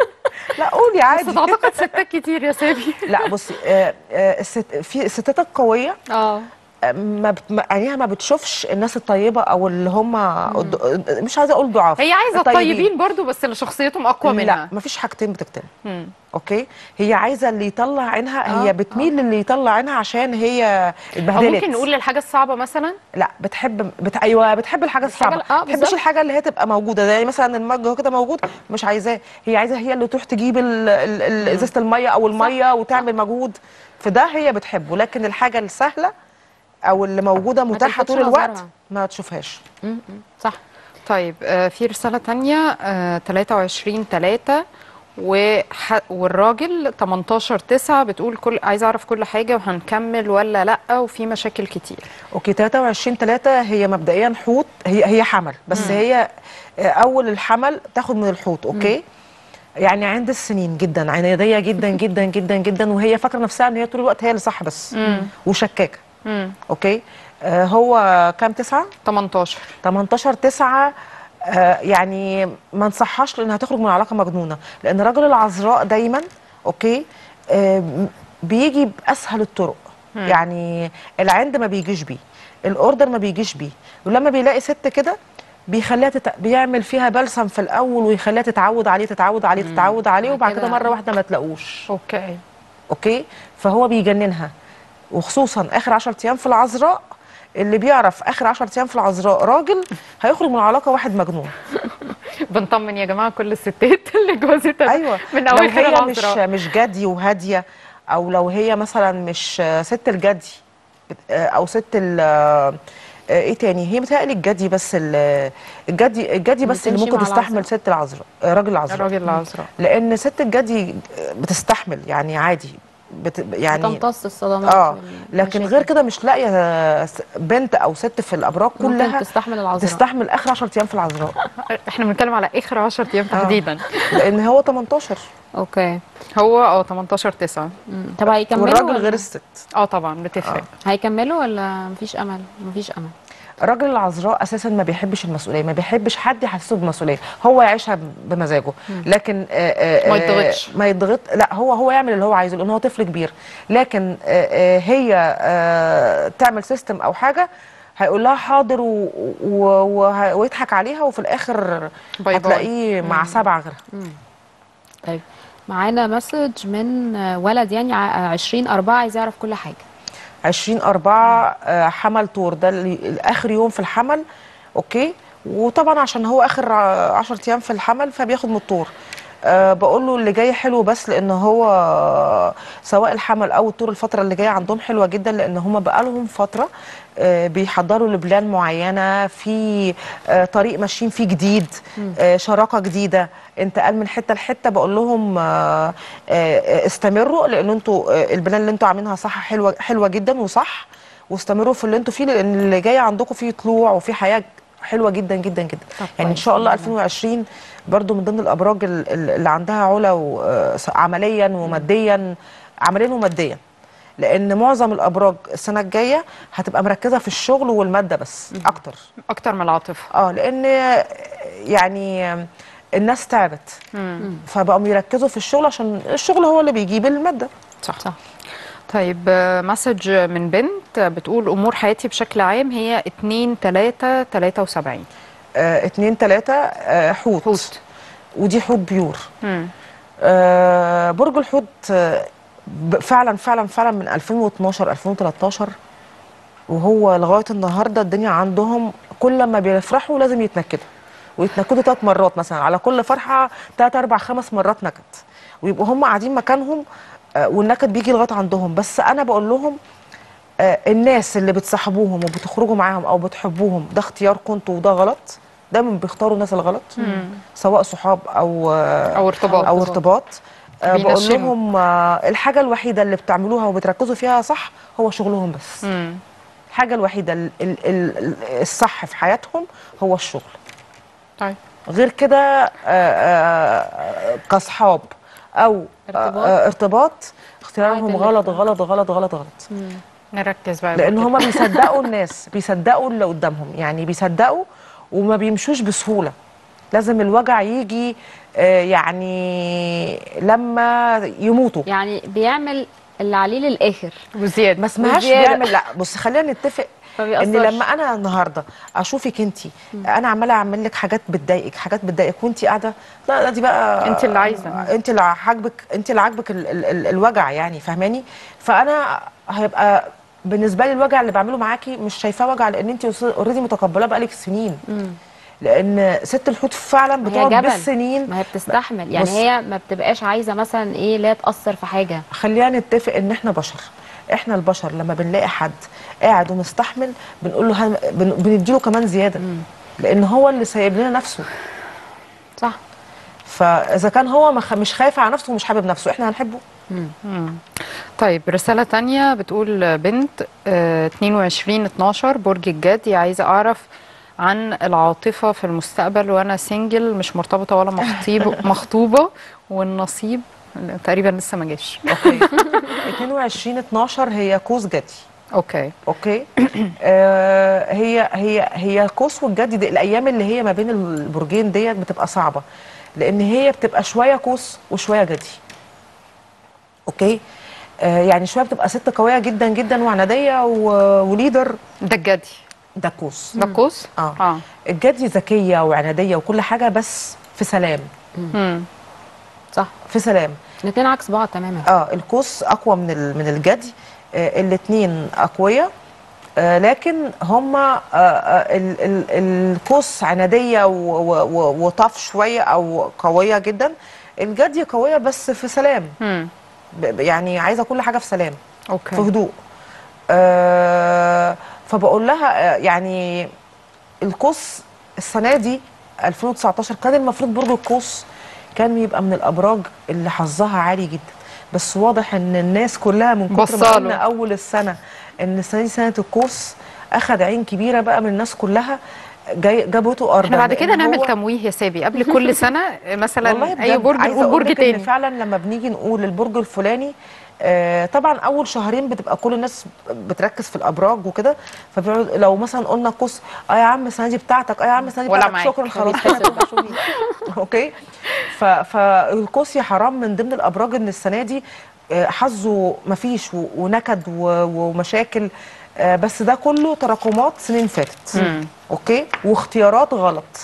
لا قولي عادي بس اعتقد ستات كتير يا سامي لا بصي آه آه الست في الستات القويه اه ما بت... ما- عينيها ما بتشوفش الناس الطيبه او اللي هم قد- مش عايزه اقول ضعاف هي عايزه الطيبين برضو بس اللي شخصيتهم اقوى منها لا مفيش حاجتين بتكتمل مم. اوكي هي عايزه اللي يطلع عينها آه، هي بتميل للي يطلع عينها عشان هي او اتبهدلت ممكن نقول للحاجه الصعبه مثلا لا بتحب بت... ايوه بتحب الحاجه الصعبه الحاجة- آه، ما بتحبش بالظبط. الحاجه اللي هي تبقى موجوده زي مثلا المج هو كده موجود مش عايزاه هي عايزه هي اللي تروح تجيب ال- ال- ال- ازازه الميه او الميه وتعمل مجهود فده هي بتحبه لكن الحاجه السهله او اللي موجوده متاحه تلفتش طول الوقت نظرها. ما تشوفهاش صح طيب آه، في رسالة تانية آه، 23 3 وح... والراجل 18 9 بتقول كل عايزة أعرف كل حاجة وهنكمل ولا لأ وفي مشاكل كتير اوكي 23 3 هي مبدئيا حوت هي هي حمل بس مم. هي آه، اول الحمل تاخد من الحوت اوكي يعني عند السنين جدا عناديه جدا جدا جدا جدا وهي فاكره نفسها ان هي طول الوقت هي اللي صح بس مم. وشكاكه مم. اوكي آه هو كام تسعة 18 18 تسعة آه يعني ما نصحهاش لانها تخرج من علاقه مجنونه لان رجل العذراء دايما اوكي آه بيجي باسهل الطرق مم. يعني العند ما بيجيش بيه الاوردر ما بيجيش بيه ولما بيلاقي ست كده بيخليها تت... بيعمل فيها بلسم في الاول ويخليها تتعود عليه تتعود عليه تتعود عليه وبعد كده كده- مره واحده ما تلاقوش اوكي اوكي فهو بيجننها وخصوصا اخر 10 ايام في العذراء اللي بيعرف اخر 10 ايام في العذراء راجل هيخرج من علاقه واحد مجنون بنطمن يا جماعة كل الستات اللي جوزتها ايوه من لو أواخر هي مش العذراء مش جدي وهاديه او لو هي مثلا مش ست الجدي بت- او ست ال ايه تاني هي متهيألي الجدي بس ال- الجدي الجدي بس اللي بتمشي ممكن مع تستحمل ست العذراء آه، راجل العذراء الراجل العذراء لان ست الجدي بتستحمل يعني عادي بت يعني بتمتص الصدمات اه وال- لكن غير كده مش لاقيه س- بنت او ست في الابراج ممكن كلها تستحمل العذراء. تستحمل اخر 10 ايام في العذراء احنا بنتكلم على اخر 10 ايام تحديدا لان هو 18 اوكي هو اه 18 9 طب هيكملوا والراجل ولا- غير الست اه طبعا بتفرق هيكملوا ولا مفيش امل مفيش امل الراجل العذراء اساسا ما بيحبش المسؤوليه ما بيحبش حد يحسسه بالمسؤوليه هو يعيشها بمزاجه مم. لكن آه، آه، ما آه، يضغطش. ما يضغط لا هو هو يعمل اللي هو عايزه لان هو طفل كبير لكن آه، آه، هي آه، تعمل سيستم او حاجه هيقول لها حاضر و... و... وه- ويضحك عليها وفي الاخر باي باي. هتلاقيه مع مم. سبعه غيرها طيب معانا مسج من آه، ولد يعني ع- 20 4 عايز يعرف كل حاجه 20 4 آه، حمل طور ده اللي اخر يوم في الحمل اوكي وطبعا عشان هو اخر 10 ايام في الحمل فبياخد من الطور أه بقول له اللي جاي حلو بس لان هو سواء الحمل او الطور الفتره اللي جايه عندهم حلوه جدا لان هم بقالهم فتره آه، بيحضروا لبلان معينه في آه، طريق ماشيين فيه جديد مم. آه، شراكه جديده انتقال من حته لحته بقول لهم آه، آه، استمروا لان انتوا آه، البلان اللي انتوا عاملينها صح حلوه حلوه جدا وصح واستمروا في اللي انتوا فيه لان اللي جاي عندكم فيه طلوع وفيه حياه حلوه جدا جدا جدا يعني ان شاء الله 2020 برضو من ضمن الابراج ال- ال- اللي عندها علا و- آه، عمليا وماديا عمليا وماديا لان معظم الابراج السنه الجايه هتبقى مركزه في الشغل والماده بس اكتر اكتر من العاطفه اه لان يعني الناس تعبت مم. فبقوا يركزوا في الشغل عشان الشغل هو اللي بيجيب الماده صح صح طيب آه، مسج من بنت بتقول امور حياتي بشكل عام هي 2 3 73 آه اتنين تلاتة آه حوت. حوت ودي حوت بيور مم. آه برج الحوت آه ب- فعلا فعلا فعلا من 2012 2013 وهو لغايه النهارده الدنيا عندهم كل ما بيفرحوا لازم يتنكدوا ويتنكدوا ثلاث مرات مثلا على كل فرحه ثلاث اربع خمس مرات نكد ويبقوا هم قاعدين مكانهم آه، والنكد بيجي لغايه عندهم بس انا بقول لهم آه، الناس اللي بتصاحبوهم وبتخرجوا معاهم او بتحبوهم ده اختياركم انتوا وده غلط دايما بيختاروا الناس الغلط مم. سواء صحاب او أو ارتباط. او ارتباط آه، بقول بينشنوا. لهم آه، الحاجه الوحيده اللي بتعملوها وبتركزوا فيها صح هو شغلهم بس مم. الحاجه الوحيده ال- ال- ال- الصح في حياتهم هو الشغل طيب غير كده آه، آه، كاصحاب او ارتباط. ارتباط, ارتباط اختيارهم عادل غلط غلط غلط غلط غلط نركز بقى لان كده. هما بيصدقوا الناس بيصدقوا اللي قدامهم يعني بيصدقوا وما بيمشوش بسهوله لازم الوجع يجي آه، يعني لما يموتوا يعني بيعمل اللي عليه للاخر وزياده ما اسمهاش وزيادة. بيعمل لا بص خلينا نتفق ما ان بيأثرش. لما انا النهارده اشوفك انت انا عماله اعمل لك حاجات بتضايقك حاجات بتضايقك وانت قاعده لا لا دي بقى انت اللي عايزة. انت اللي عاجبك انت اللي عاجبك ال ال ال الوجع يعني فاهماني فانا هيبقى بالنسبه لي الوجع اللي بعمله معاكي مش شايفاه وجع لان انت اوريدي متقبلاه بقالك سنين لان ست الحوت فعلا ما هي بتقعد جبل بالسنين ما هي بتستحمل يعني بص. هي ما بتبقاش عايزه مثلا ايه لا تاثر في حاجه خلينا نتفق ان احنا بشر احنا البشر لما بنلاقي حد قاعد ومستحمل بنقول له هن... بن... بنديله كمان زياده لان هو اللي سايب لنا نفسه صح فاذا كان هو مخ... مش خايف على نفسه ومش حابب نفسه احنا هنحبه مم. طيب رسالة تانية بتقول بنت آه، 22 12 برج الجدي عايزة أعرف عن العاطفة في المستقبل وأنا سنجل مش مرتبطة ولا مخطيب مخطوبة والنصيب تقريبا لسه ما جاش اوكي 22 12 هي قوس جدي اوكي اوكي آه هي هي هي قوس والجدي دي الايام اللي هي ما بين البرجين ديت بتبقى صعبه لان هي بتبقى شويه قوس وشويه جدي اوكي آه يعني شويه بتبقى ست قويه جدا جدا وعناديه و- وليدر ده الجدي ده قوس ده قوس اه, اه الجدي ذكيه وعناديه وكل حاجه بس في سلام مم. صح في سلام الاثنين عكس بعض تماما اه القوس اقوى من ال- من الجدي آه الاثنين اقوياء آه لكن هما آه آه ال- ال- القوس عناديه و- و- و- وطف شويه او قويه جدا الجدي قويه بس في سلام مم. ب- ب- يعني عايزه كل حاجه في سلام اوكي في هدوء آه فبقول لها آه يعني القوس السنه دي 2019 كان المفروض برج القوس كان يبقى من الابراج اللي حظها عالي جدا بس واضح ان الناس كلها من كتر ما بصاله. قلنا اول السنه ان السنه دي سنه القوس اخد عين كبيره بقى من الناس كلها جاي جابته ارضا احنا بعد كده لأن نعمل هو- تمويه يا سابي قبل كل سنة والله مثلا بجد أي برج عايزة نقول أقول برج لك إن تاني فعلا لما بنيجي نقول البرج الفلاني آه طبعا اول شهرين بتبقى كل الناس بتركز في الابراج وكده فبيقعد لو مثلا قلنا قوس اه يا عم السنه دي بتاعتك اه يا عم السنه دي ولا بتاعتك معاك. شكرا خلاص اوكي ف- فالقوس يا حرام من ضمن الابراج ان السنه دي آه، حظه مفيش و- ونكد و- ومشاكل آه، بس ده كله تراكمات سنين فاتت مم. اوكي واختيارات غلط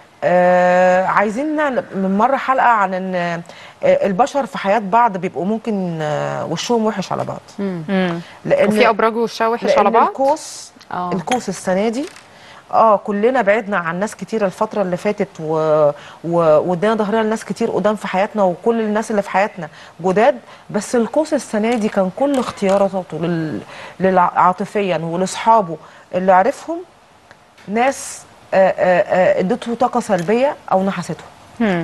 آه عايزين نعمل من مره حلقه عن ان آه البشر في حياه بعض بيبقوا ممكن آه وشهم وحش على بعض مم. لان وفي أبراج وشها وحش لأن على بعض القوس القوس السنه دي اه كلنا بعدنا عن ناس كتير الفتره اللي فاتت و... و... وادينا ظهرنا لناس كتير قدام في حياتنا وكل الناس اللي في حياتنا جداد بس القوس السنه دي كان كل اختياراته لل... للعاطفيا ولاصحابه اللي عرفهم ناس آه، آه، آه، ادته طاقه سلبيه او نحسته مم.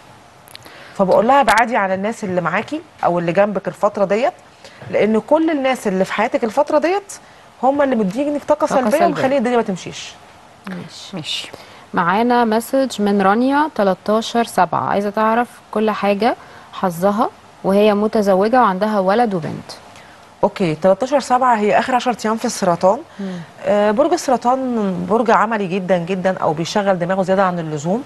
فبقول لها ابعدي عن الناس اللي معاكي او اللي جنبك الفتره ديت لان كل الناس اللي في حياتك الفتره ديت هم اللي مدينك طاقه طاقة سلبيه سلبية. ومخلين الدنيا ما تمشيش ماشي ماشي معانا مسج من رانيا 13 7 عايزه تعرف كل حاجه حظها وهي متزوجه وعندها ولد وبنت اوكي 13 7 هي اخر 10 ايام في السرطان آه برج السرطان برج عملي جدا جدا او بيشغل دماغه زياده عن اللزوم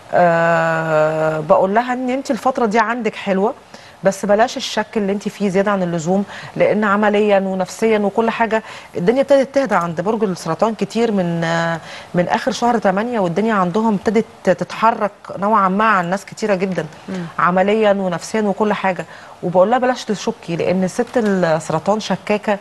آه بقول لها ان انت الفتره دي عندك حلوه بس بلاش الشك اللي انت فيه زياده عن اللزوم لان عمليا ونفسيا وكل حاجه الدنيا ابتدت تهدى عند برج السرطان كتير من آه من اخر شهر 8 والدنيا عندهم ابتدت تتحرك نوعا ما عن ناس كتيره جدا عمليا ونفسيا وكل حاجه وبقول لها بلاش تشكي لان ست السرطان شكاكه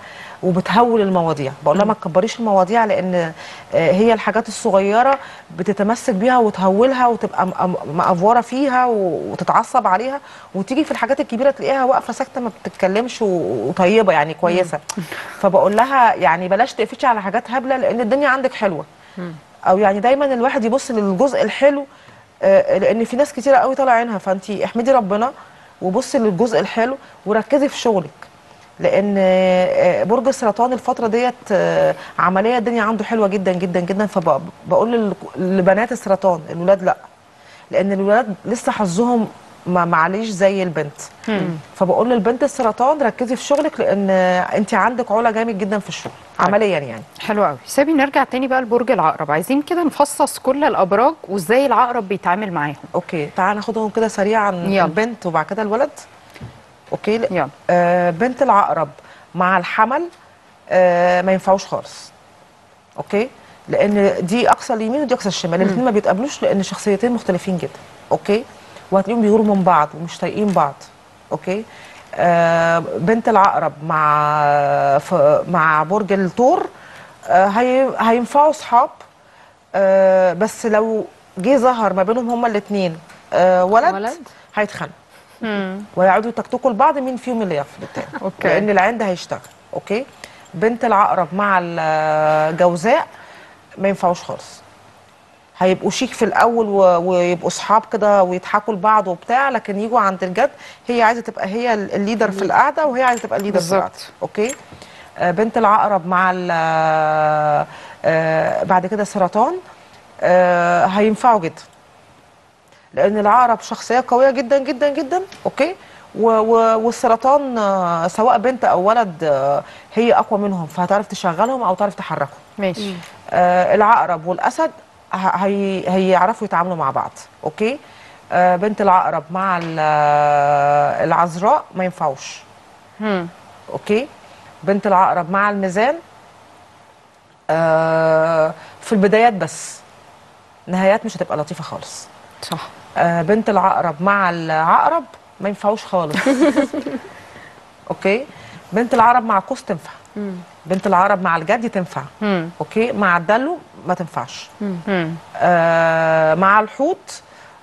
وبتهول المواضيع بقول لها ما تكبريش المواضيع لان آه، هي الحاجات الصغيره بتتمسك بيها وتهولها وتبقى م- م- مأفوره فيها و- وتتعصب عليها وتيجي في الحاجات الكبيره تلاقيها واقفه ساكته ما بتتكلمش و- وطيبه يعني كويسه فبقول لها يعني بلاش تقفشي على حاجات هبله لان الدنيا عندك حلوه او يعني دايما الواحد يبص للجزء الحلو آه، لان في ناس كتيره قوي طالع عينها فانت احمدي ربنا وبصي للجزء الحلو وركزي في شغلك لان آه، برج السرطان الفتره ديت آه، عمليه الدنيا عنده حلوه جدا جدا جدا فبقول لبنات السرطان الولاد لا لان الولاد لسه حظهم ما معليش زي البنت فبقول للبنت السرطان ركزي في شغلك لان انت عندك علا جامد جدا في الشغل عمليا يعني حلو قوي سابي نرجع تاني بقى لبرج العقرب عايزين كده نفصص كل الابراج وازاي العقرب بيتعامل معاهم اوكي تعال ناخدهم كده سريعا يلا. البنت وبعد كده الولد اوكي يلا. آه بنت العقرب مع الحمل آه ما ينفعوش خالص اوكي لان دي اقصى اليمين ودي اقصى الشمال الاثنين ما بيتقابلوش لان شخصيتين مختلفين جدا اوكي وهتلاقيهم بيغوروا من بعض ومش طايقين بعض اوكي آه بنت العقرب مع ف- مع برج الثور آه هي هينفعوا صحاب آه بس لو جه ظهر ما بينهم هما الاثنين آه ولد, ولد؟ هيتخانقوا ويقعدوا يتكتكوا لبعض مين فيهم اللي يغفل التاني أوكي. لان العين ده هيشتغل اوكي بنت العقرب مع الجوزاء ما ينفعوش خالص هيبقوا شيك في الاول و... ويبقوا صحاب كده ويضحكوا لبعض وبتاع لكن يجوا عند الجد هي عايزه تبقى هي ال- الليدر في القعده وهي عايزه تبقى الليدر في بالظبط. القعده اوكي آه بنت العقرب مع ال... آه بعد كده سرطان آه هينفعوا جدا لان العقرب شخصيه قويه جدا جدا جدا اوكي و و والسرطان آه، سواء بنت او ولد آه، هي اقوى منهم فهتعرف تشغلهم او تعرف تحركهم ماشي آه العقرب والاسد ه- هي هيعرفوا يتعاملوا مع بعض اوكي آه بنت العقرب مع ال- آه، العذراء ما ينفعوش مم. اوكي بنت العقرب مع الميزان آه في البدايات بس نهايات مش هتبقى لطيفه خالص صح آه بنت العقرب مع العقرب ما ينفعوش خالص اوكي بنت العقرب مع القوس تنفع بنت العقرب مع الجدي تنفع مم. اوكي مع الدلو ما تنفعش مم. آه مع الحوت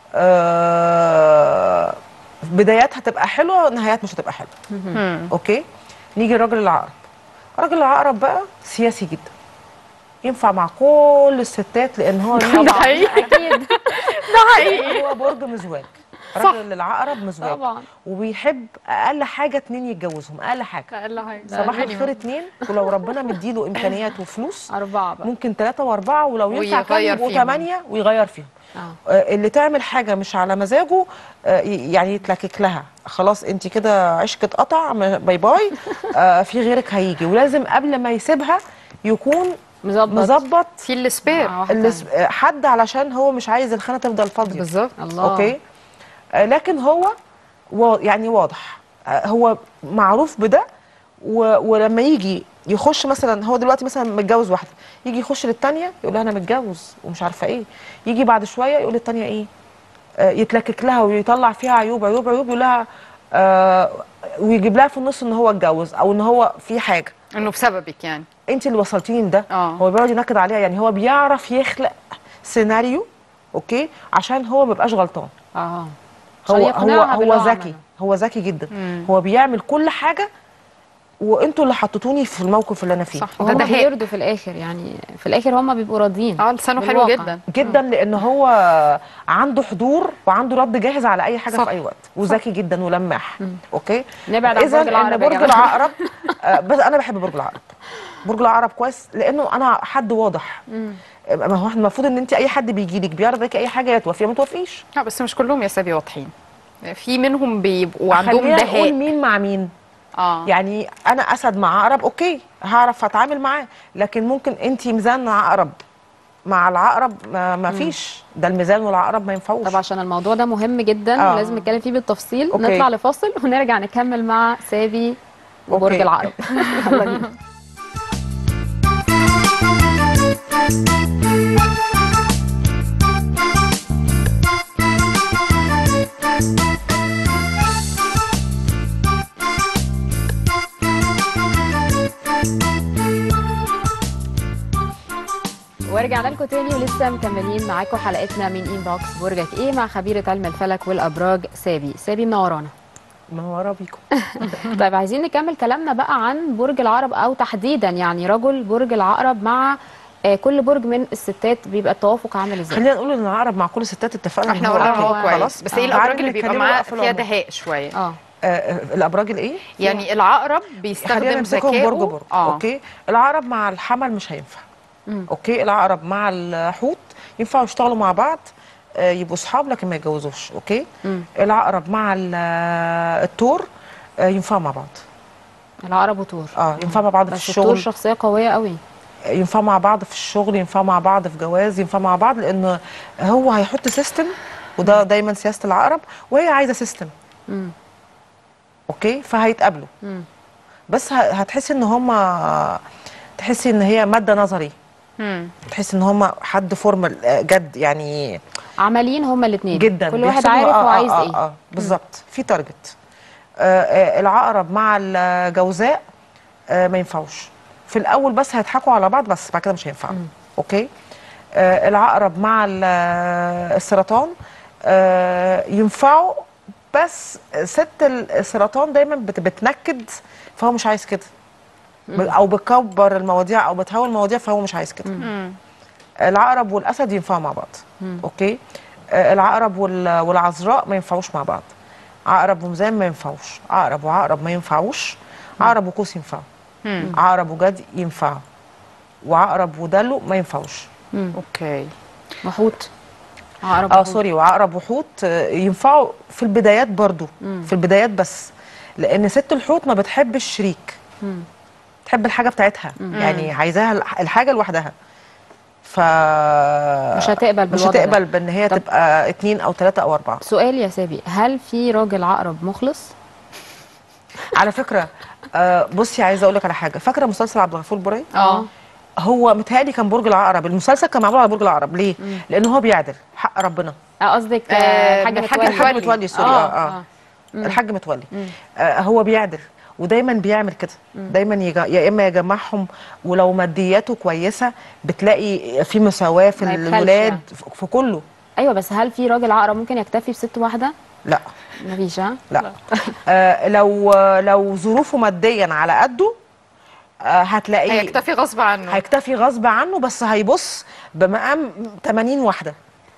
آه بدايات هتبقى حلوه نهايات مش هتبقى حلوه مم. اوكي نيجي لراجل العقرب راجل العقرب بقى سياسي جدا ينفع مع كل الستات لان هو ده حقيقي. اكيد ده حقيقي هو برج مزواج صح. راجل العقرب مزواج طبعا. وبيحب اقل حاجه اتنين يتجوزهم اقل حاجه اقل حاجه صباح الخير اتنين ولو ربنا مديله امكانيات وفلوس اربعه بقى ممكن ثلاثة وأربعة ولو ينفع كان ويغير يبقوا فيهم. ثمانية ويغير فيهم اه آه، اللي تعمل حاجة مش على مزاجه آه، ي- يعني يتلكك لها خلاص انت كده عشق اتقطع م- باي باي آه، في غيرك هيجي ولازم قبل ما يسيبها يكون مظبط مظبط في السبير مع واحدة اللي س- آه، حد علشان هو مش عايز الخانة تفضل فاضية بالظبط الله اوكي آه، لكن هو وا- يعني واضح آه، هو معروف بده و- ولما يجي يخش مثلا هو دلوقتي مثلا متجوز واحده يجي يخش للتانيه يقول لها انا متجوز ومش عارفه ايه يجي بعد شويه يقول للتانيه ايه آه، يتلكك لها ويطلع فيها عيوب عيوب عيوب يقول لها آه ويجيب لها في النص ان هو اتجوز او ان هو في حاجه انه بسببك يعني انت اللي وصلتيني لده اه هو بيقعد ينكد عليها يعني هو بيعرف يخلق سيناريو اوكي عشان هو ما يبقاش غلطان اه هو عشان هو يقنعها باللي هو هو ذكي عمله. هو ذكي جدا مم. هو بيعمل كل حاجه وانتوا اللي حطيتوني في الموقف اللي انا فيه صح ده وهم دهاء بيرضوا في الاخر يعني في الاخر هم بيبقوا راضيين اه لسانه حلو بالواقع. جدا جدا لان هو عنده حضور وعنده رد جاهز على اي حاجه صح. في اي وقت وذكي جدا ولماح اوكي نبعد عن اذا برج العقرب ان يا برج جماعة. العقرب آه، بس انا بحب برج العقرب برج العقرب كويس لانه انا حد واضح ما هو احنا المفروض ان انت اي حد بيجي لك بيعرض عليك اي حاجه يا توافقي يا ما توافقيش لا بس مش كلهم يا سابي واضحين في منهم بيبقوا عندهم خلينا نقول دهاء مين مع مين اه يعني انا اسد مع عقرب اوكي هعرف اتعامل معاه لكن ممكن انت ميزان عقرب مع العقرب ما, ما فيش ده الميزان والعقرب ما ينفعوش طب عشان الموضوع ده مهم جدا آه. ولازم نتكلم فيه بالتفصيل أوكي. نطلع لفاصل ونرجع نكمل مع سابي وبرج أوكي. العقرب يلا بينا. Thank you. ورجعنا لكم تاني ولسه مكملين معاكم حلقتنا من انبوكس برجك ايه مع خبيره علم الفلك والابراج سابي سابي منورانا منوره بيكم طيب عايزين نكمل كلامنا بقى عن برج العقرب او تحديدا يعني رجل برج العقرب مع آه، كل برج من الستات بيبقى التوافق عامل ازاي خلينا نقول ان العقرب مع كل الستات اتفقنا احنا قلنا ان هو كويس بس ايه الابراج تعالي اللي بيبقى نتكلموا معاه بقى في فيها العمر. دهاء شويه اه آه، الابراج الايه يعني العقرب خلينا بيستخدم نمسكهم ذكائه برج برج اه اوكي العقرب مع الحمل مش هينفع اوكي العقرب مع الحوت ينفعوا يشتغلوا مع بعض آه، يبقوا صحاب لكن ما يتجوزوش اوكي العقرب مع ال- آه، الثور آه، ينفعوا مع بعض العقرب وتور اه ينفعوا مع بعض في بس التور الشغل شخصيه قويه قوي ينفع مع بعض في الشغل ينفع مع بعض في جواز ينفع مع بعض لان هو هيحط سيستم وده دايما سياسه العقرب وهي عايزه سيستم مم. اوكي فهيتقابلوا مم. بس ه- هتحسي ان هما تحسي ان هي ماده نظري تحسي ان هما حد فورمال آه، جد يعني عمليين هما الاثنين جدا كل واحد بيحسبوا- عارف آه، هو آه، عايز آه، ايه آه بالظبط في تارجت آه، آه، العقرب مع الجوزاء آه، ما ينفعوش في الاول بس هيضحكوا على بعض بس بعد كده مش هينفعوا اوكي آه، العقرب مع ال- آه، السرطان آه، ينفعوا بس ست السرطان دايما بت- بتنكد فهو مش عايز كده ب- او بتكبر المواضيع او بتهول المواضيع فهو مش عايز كده العقرب والاسد ينفعوا مع بعض اوكي آه، العقرب وال- والعذراء ما ينفعوش مع بعض عقرب وميزان ما ينفعوش عقرب وعقرب ما ينفعوش عقرب وقوس ينفعوا عقرب وجدي ينفعوا وعقرب ودلو ما ينفعوش اوكي وحوت عقرب اه وحوت. سوري وعقرب وحوت آه، ينفعوا في البدايات برضو مم. في البدايات بس لان ست الحوت ما بتحبش شريك مم. تحب الحاجه بتاعتها مم. يعني عايزاها الح- الحاجه لوحدها ف مش هتقبل مش بالوضع ده. هتقبل بان هي طب- تبقى اتنين او تلاته او اربعه سؤال يا سابي هل في راجل عقرب مخلص على فكره آه بصي عايزه اقول لك على حاجه فاكره مسلسل عبد الغفور البرعي اه هو متهيألي كان برج العقرب المسلسل كان معمول على برج العقرب ليه لان هو بيعدل حق ربنا اه قصدك آه، آه، الحاج الحاج متولي الحاج متولي سوري اه اه, مم. الحاج متولي آه هو بيعدل ودايما بيعمل كده دايما يجا يا اما يجمعهم ولو مادياته كويسه بتلاقي في مساواه في ما يبخلش الولاد يعني. في- في كله ايوه بس هل في راجل عقرب ممكن يكتفي بست واحده لا مفيش ها لا آه لو لو ظروفه ماديا على قده آه هتلاقيه هيكتفي غصب عنه هيكتفي غصب عنه بس هيبص بمقام 80 واحده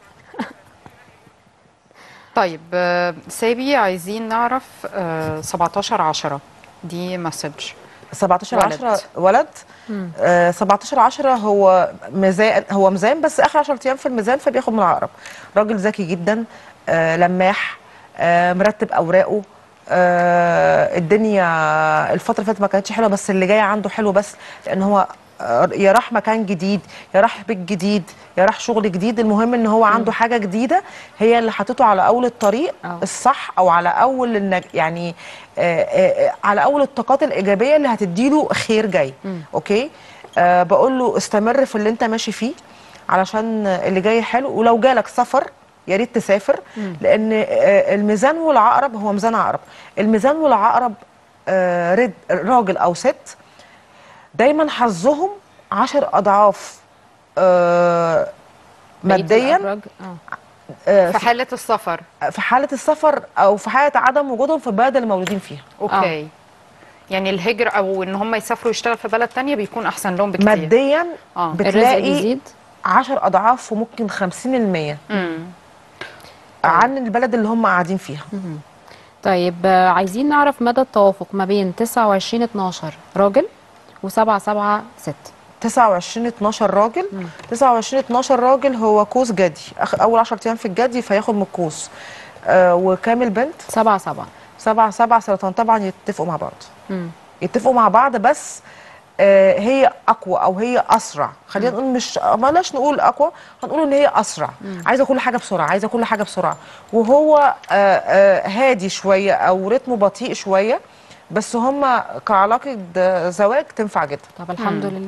طيب آه، سابي عايزين نعرف آه، 17 10 دي مسج 17 ولد. 10 ولد آه 17 10 هو ميزان هو ميزان بس اخر 10 ايام في الميزان فبياخد من العقرب راجل ذكي جدا آه لماح آه مرتب اوراقه آه الدنيا الفتره اللي فاتت ما كانتش حلوه بس اللي جاي عنده حلو بس لان هو آه، يا راح مكان جديد يا راح بيت جديد يا راح شغل جديد المهم ان هو عنده حاجه جديده هي اللي حطته على اول الطريق أه. الصح او على اول النج... يعني آه آه آه، على اول الطاقات الايجابيه اللي هتديله خير جاي اوكي آه بقول له استمر في اللي انت ماشي فيه علشان اللي جاي حلو ولو جالك سفر يا ريت تسافر لان آه الميزان والعقرب هو ميزان عقرب الميزان والعقرب آه رد راجل او ست دايما حظهم عشر اضعاف آه بقية ماديا الأبراج؟ آه. آه، في حاله السفر في حاله السفر او في حاله عدم وجودهم في البلد اللي مولودين فيها اوكي يعني الهجر او ان هم يسافروا يشتغل في بلد تانية بيكون احسن لهم بكتير ماديا اه بتلاقي بيزيد؟ 10 اضعاف وممكن 50% مم. عن البلد اللي هم قاعدين فيها طيب آه، عايزين نعرف مدى التوافق ما بين 29 12 راجل و7 7 6 29 12 راجل 29 12 راجل هو كوس جدي أخ- اول 10 ايام في الجدي فياخد من الكوس آه وكامل بنت 7 7 7 7 سرطان طبعا يتفقوا مع بعض مم. يتفقوا مع بعض بس آه هي اقوى او هي اسرع خلينا نقول مش بلاش نقول اقوى هنقول ان هي اسرع عايزه كل حاجه بسرعه عايزه كل حاجه بسرعه وهو آه آه هادي شويه او رتمه بطيء شويه بس هم كعلاقه آه، زواج تنفع جدا طب الحمد لله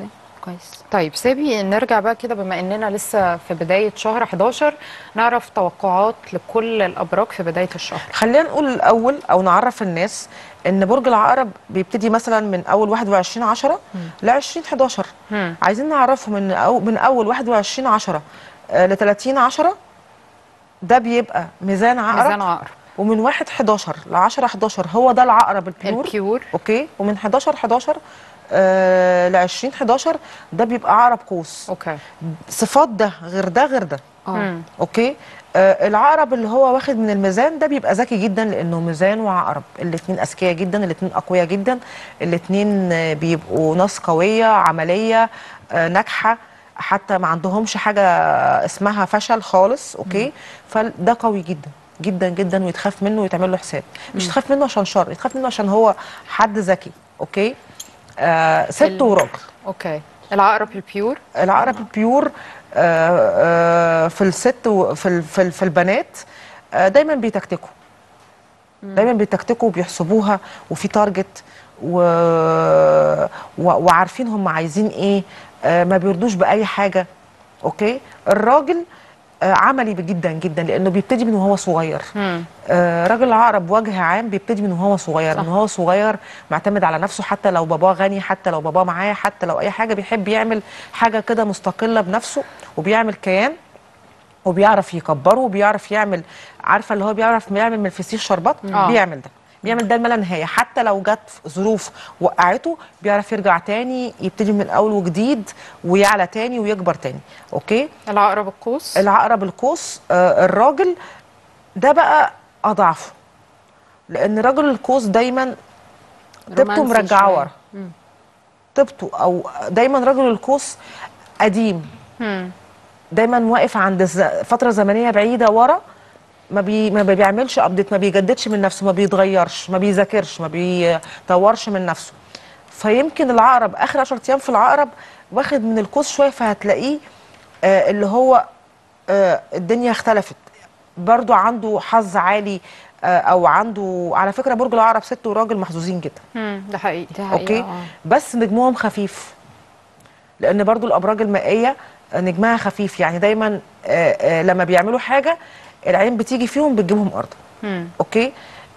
كويس طيب سيبي نرجع بقى كده بما اننا لسه في بدايه شهر 11 نعرف توقعات لكل الابراج في بدايه الشهر خلينا نقول الاول او نعرف الناس ان برج العقرب بيبتدي مثلا من اول 21 10 ل 20 11 مم. عايزين نعرفهم من أو من اول 21 10 ل 30 10 ده بيبقى ميزان عقرب ميزان عقرب ومن 1 11 ل 10 11 هو ده العقرب البيور البيور اوكي ومن 11 11 آه ل 20 11 ده بيبقى عقرب قوس اوكي صفات ده غير ده غير ده مم. اوكي آه العقرب اللي هو واخد من الميزان ده بيبقى ذكي جدا لانه ميزان وعقرب الاثنين اذكياء جدا الاثنين اقوياء جدا الاثنين بيبقوا ناس قويه عمليه آه ناجحه حتى ما عندهمش حاجه اسمها فشل خالص اوكي فده قوي جدا جدا جدا ويتخاف منه ويتعمل له حساب مش مم. تخاف منه عشان شر يتخاف منه عشان هو حد ذكي اوكي آه ست ال- وراجل اوكي العقرب البيور العقرب البيور آه، آه، في الست وفي ال- في ال- في البنات آه، دايما بيتكتكوا دايما بيتكتكوا وبيحسبوها وفي تارجت و... و... وعارفين هم عايزين ايه آه، ما بيرضوش باي حاجه اوكي الراجل آه، عملي جدا جدا لانه بيبتدي من وهو صغير آه، راجل العقرب وجه عام بيبتدي من وهو صغير من وهو صغير معتمد على نفسه حتى لو باباه غني حتى لو باباه معاه حتى لو اي حاجه بيحب يعمل حاجه كده مستقله بنفسه وبيعمل كيان وبيعرف يكبره وبيعرف يعمل عارفه اللي هو بيعرف يعمل من الفسيخ شربات آه. بيعمل ده بيعمل ده الملا نهايه حتى لو جت ظروف وقعته بيعرف يرجع تاني يبتدي من اول وجديد ويعلى تاني ويكبر تاني اوكي العقرب القوس العقرب القوس آه الراجل ده بقى اضعفه لان رجل القوس دايما طبته رومانسي مرجعه شوية. ورا طبته او دايما رجل القوس قديم مم. دايما واقف عند ز- فتره زمنيه بعيده ورا ما بي ما بيعملش ابديت ما بيجددش من نفسه ما بيتغيرش ما بيذاكرش ما بيطورش من نفسه فيمكن العقرب اخر 10 ايام في العقرب واخد من القوس شويه فهتلاقيه آه اللي هو آه الدنيا اختلفت برضو عنده حظ عالي آه او عنده على فكره برج العقرب ست وراجل محظوظين جدا مم. ده حقيقي دي حقيقة، اوكي آه. بس نجمهم خفيف لان برضو الابراج المائيه نجمها خفيف يعني دايما آه، آه، لما بيعملوا حاجه العين بتيجي فيهم بتجيبهم ارض مم. اوكي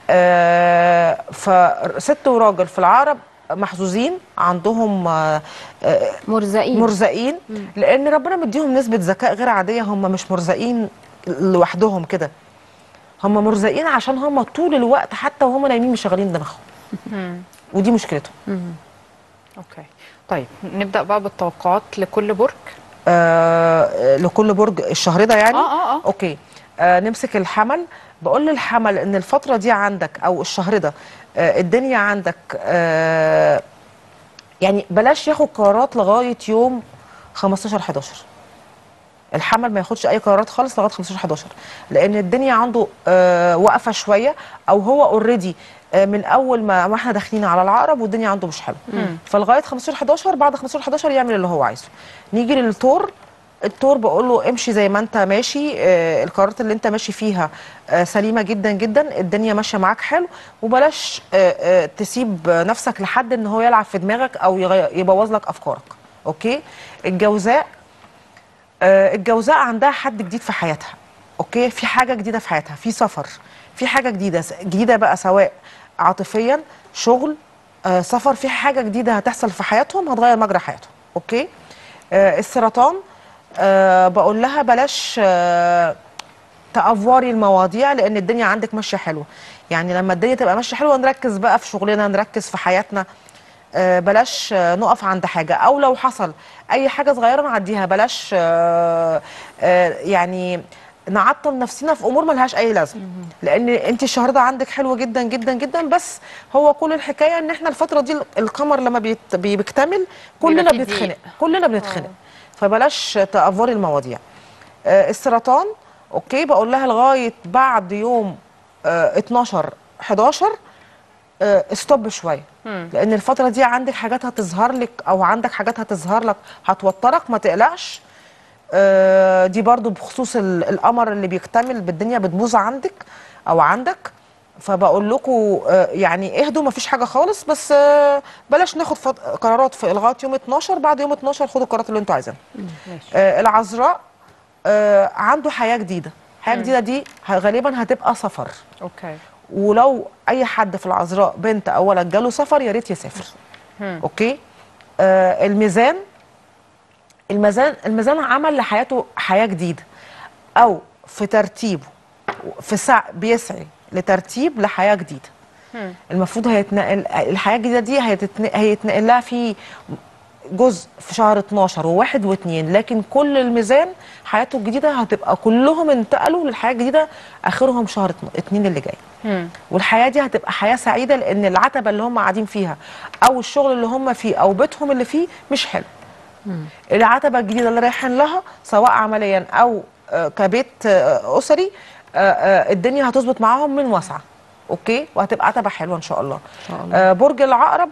آه فست وراجل في العرب محظوظين عندهم آه آه مرزقين مرزقين لان ربنا مديهم نسبه ذكاء غير عاديه هم مش مرزقين لوحدهم كده هم مرزقين عشان هم طول الوقت حتى وهم نايمين مشغلين دماغهم مم. ودي مشكلتهم اوكي طيب نبدا بقى بالتوقعات لكل برج آه لكل برج الشهر ده يعني اه اه اه اوكي آه نمسك الحمل بقول للحمل ان الفتره دي عندك او الشهر ده آه الدنيا عندك آه يعني بلاش ياخد قرارات لغايه يوم 15 11 الحمل ما ياخدش اي قرارات خالص لغايه 15 11 لان الدنيا عنده آه واقفه شويه او هو اوريدي آه من اول ما ما احنا داخلين على العقرب والدنيا عنده مش حلوه مم. فلغايه 15 11 بعد 15 11 يعمل اللي هو عايزه نيجي للثور الثور بقول له امشي زي ما انت ماشي آه القرارات اللي انت ماشي فيها آه سليمه جدا جدا الدنيا ماشيه معاك حلو وبلاش آه آه تسيب نفسك لحد ان هو يلعب في دماغك او يغي- يبوظ لك افكارك اوكي الجوزاء آه، الجوزاء عندها حد جديد في حياتها اوكي في حاجه جديده في حياتها في سفر في حاجه جديده س- جديده بقى سواء عاطفيا شغل آه، سفر في حاجه جديده هتحصل في حياتهم هتغير مجرى حياتهم اوكي آه، السرطان آه، بقول لها بلاش آه، تأفوري المواضيع لان الدنيا عندك ماشيه حلوه يعني لما الدنيا تبقى ماشيه حلوه نركز بقى في شغلنا نركز في حياتنا آه، بلاش آه، نقف عند حاجه او لو حصل اي حاجه صغيره نعديها بلاش آه، آه، يعني نعطل نفسنا في امور ملهاش اي لازمه لان انت الشهر ده عندك حلو جدا جدا جدا بس هو كل الحكايه ان احنا الفتره دي القمر لما بيت- بي- بيكتمل كلنا بيبقى فيه بنتخنق ضيق. كلنا بنتخنق فبلاش تأفوري المواضيع آه، السرطان اوكي بقول لها لغايه بعد يوم آه، 12 11 آه، استوب شويه مم. لان الفتره دي عندك حاجات هتظهر لك او عندك حاجات هتظهر لك هتوترك ما تقلقش آه، دي برضو بخصوص ال- القمر اللي بيكتمل بالدنيا بتبوظ عندك او عندك فبقول لكم آه، يعني اهدوا مفيش حاجه خالص بس آه، بلاش ناخد فط- قرارات في الغاء يوم 12 بعد يوم 12 خدوا القرارات اللي انتوا عايزينها آه، العذراء آه، عنده حياه جديده حياه مم. جديده دي ه- غالبا هتبقى سفر اوكي ولو اي حد في العذراء بنت او ولد جاله سفر يا ريت يسافر مم. اوكي آه الميزان الميزان الميزان عمل لحياته حياه جديده او في ترتيبه في سع بيسعي لترتيب لحياه جديده المفروض هيتنقل الحياه الجديده دي هيتتن- هيتنقل لها في جزء في شهر 12 وواحد واثنين لكن كل الميزان حياته الجديده هتبقى كلهم انتقلوا للحياه الجديده اخرهم شهر اتن- اتنين اللي جاي والحياه دي هتبقى حياه سعيده لان العتبه اللي هم قاعدين فيها او الشغل اللي هم فيه او بيتهم اللي فيه مش حلو العتبه الجديده اللي رايحين لها سواء عمليا او آه، كبيت آه، اسري آه، آه، الدنيا هتظبط معاهم من واسعه اوكي وهتبقى عتبه حلوه ان شاء الله, إن شاء الله. آه برج العقرب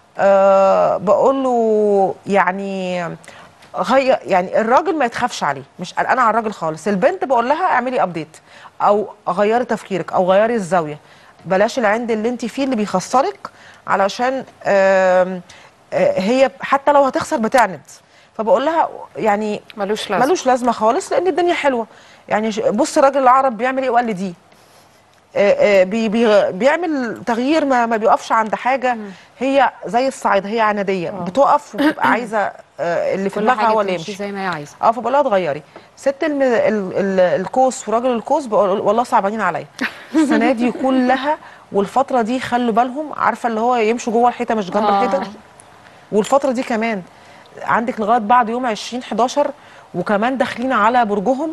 آه بقول له يعني غير يعني الراجل ما يتخافش عليه مش قلقانه على الراجل خالص البنت بقول لها اعملي ابديت او غيري تفكيرك او غيري الزاويه بلاش العند اللي انت فيه اللي بيخسرك علشان آم، آه هي حتى لو هتخسر بتعند فبقول لها يعني ملوش لازمه ملوش لازمه خالص لان الدنيا حلوه يعني ش- بص الراجل العرب بيعمل ايه وقال لي دي آه، آه، بي بي بيعمل تغيير ما, ما بيقفش عند حاجه هي زي الصعيد هي عناديه بتقف وبتبقى عايزه آه، اللي في كل دماغها حاجه هو اللي تمشي يمشي زي ما هي عايزه اه فبقول لها اتغيري ست الم... ال... ال... الكوس وراجل الكوس بقول والله صعبانين عليا السنه دي كلها والفتره دي خلوا بالهم عارفه اللي هو يمشوا جوه الحيطه مش جنب آه. الحيطه والفتره دي كمان عندك لغايه بعد يوم 20 11 وكمان داخلين على برجهم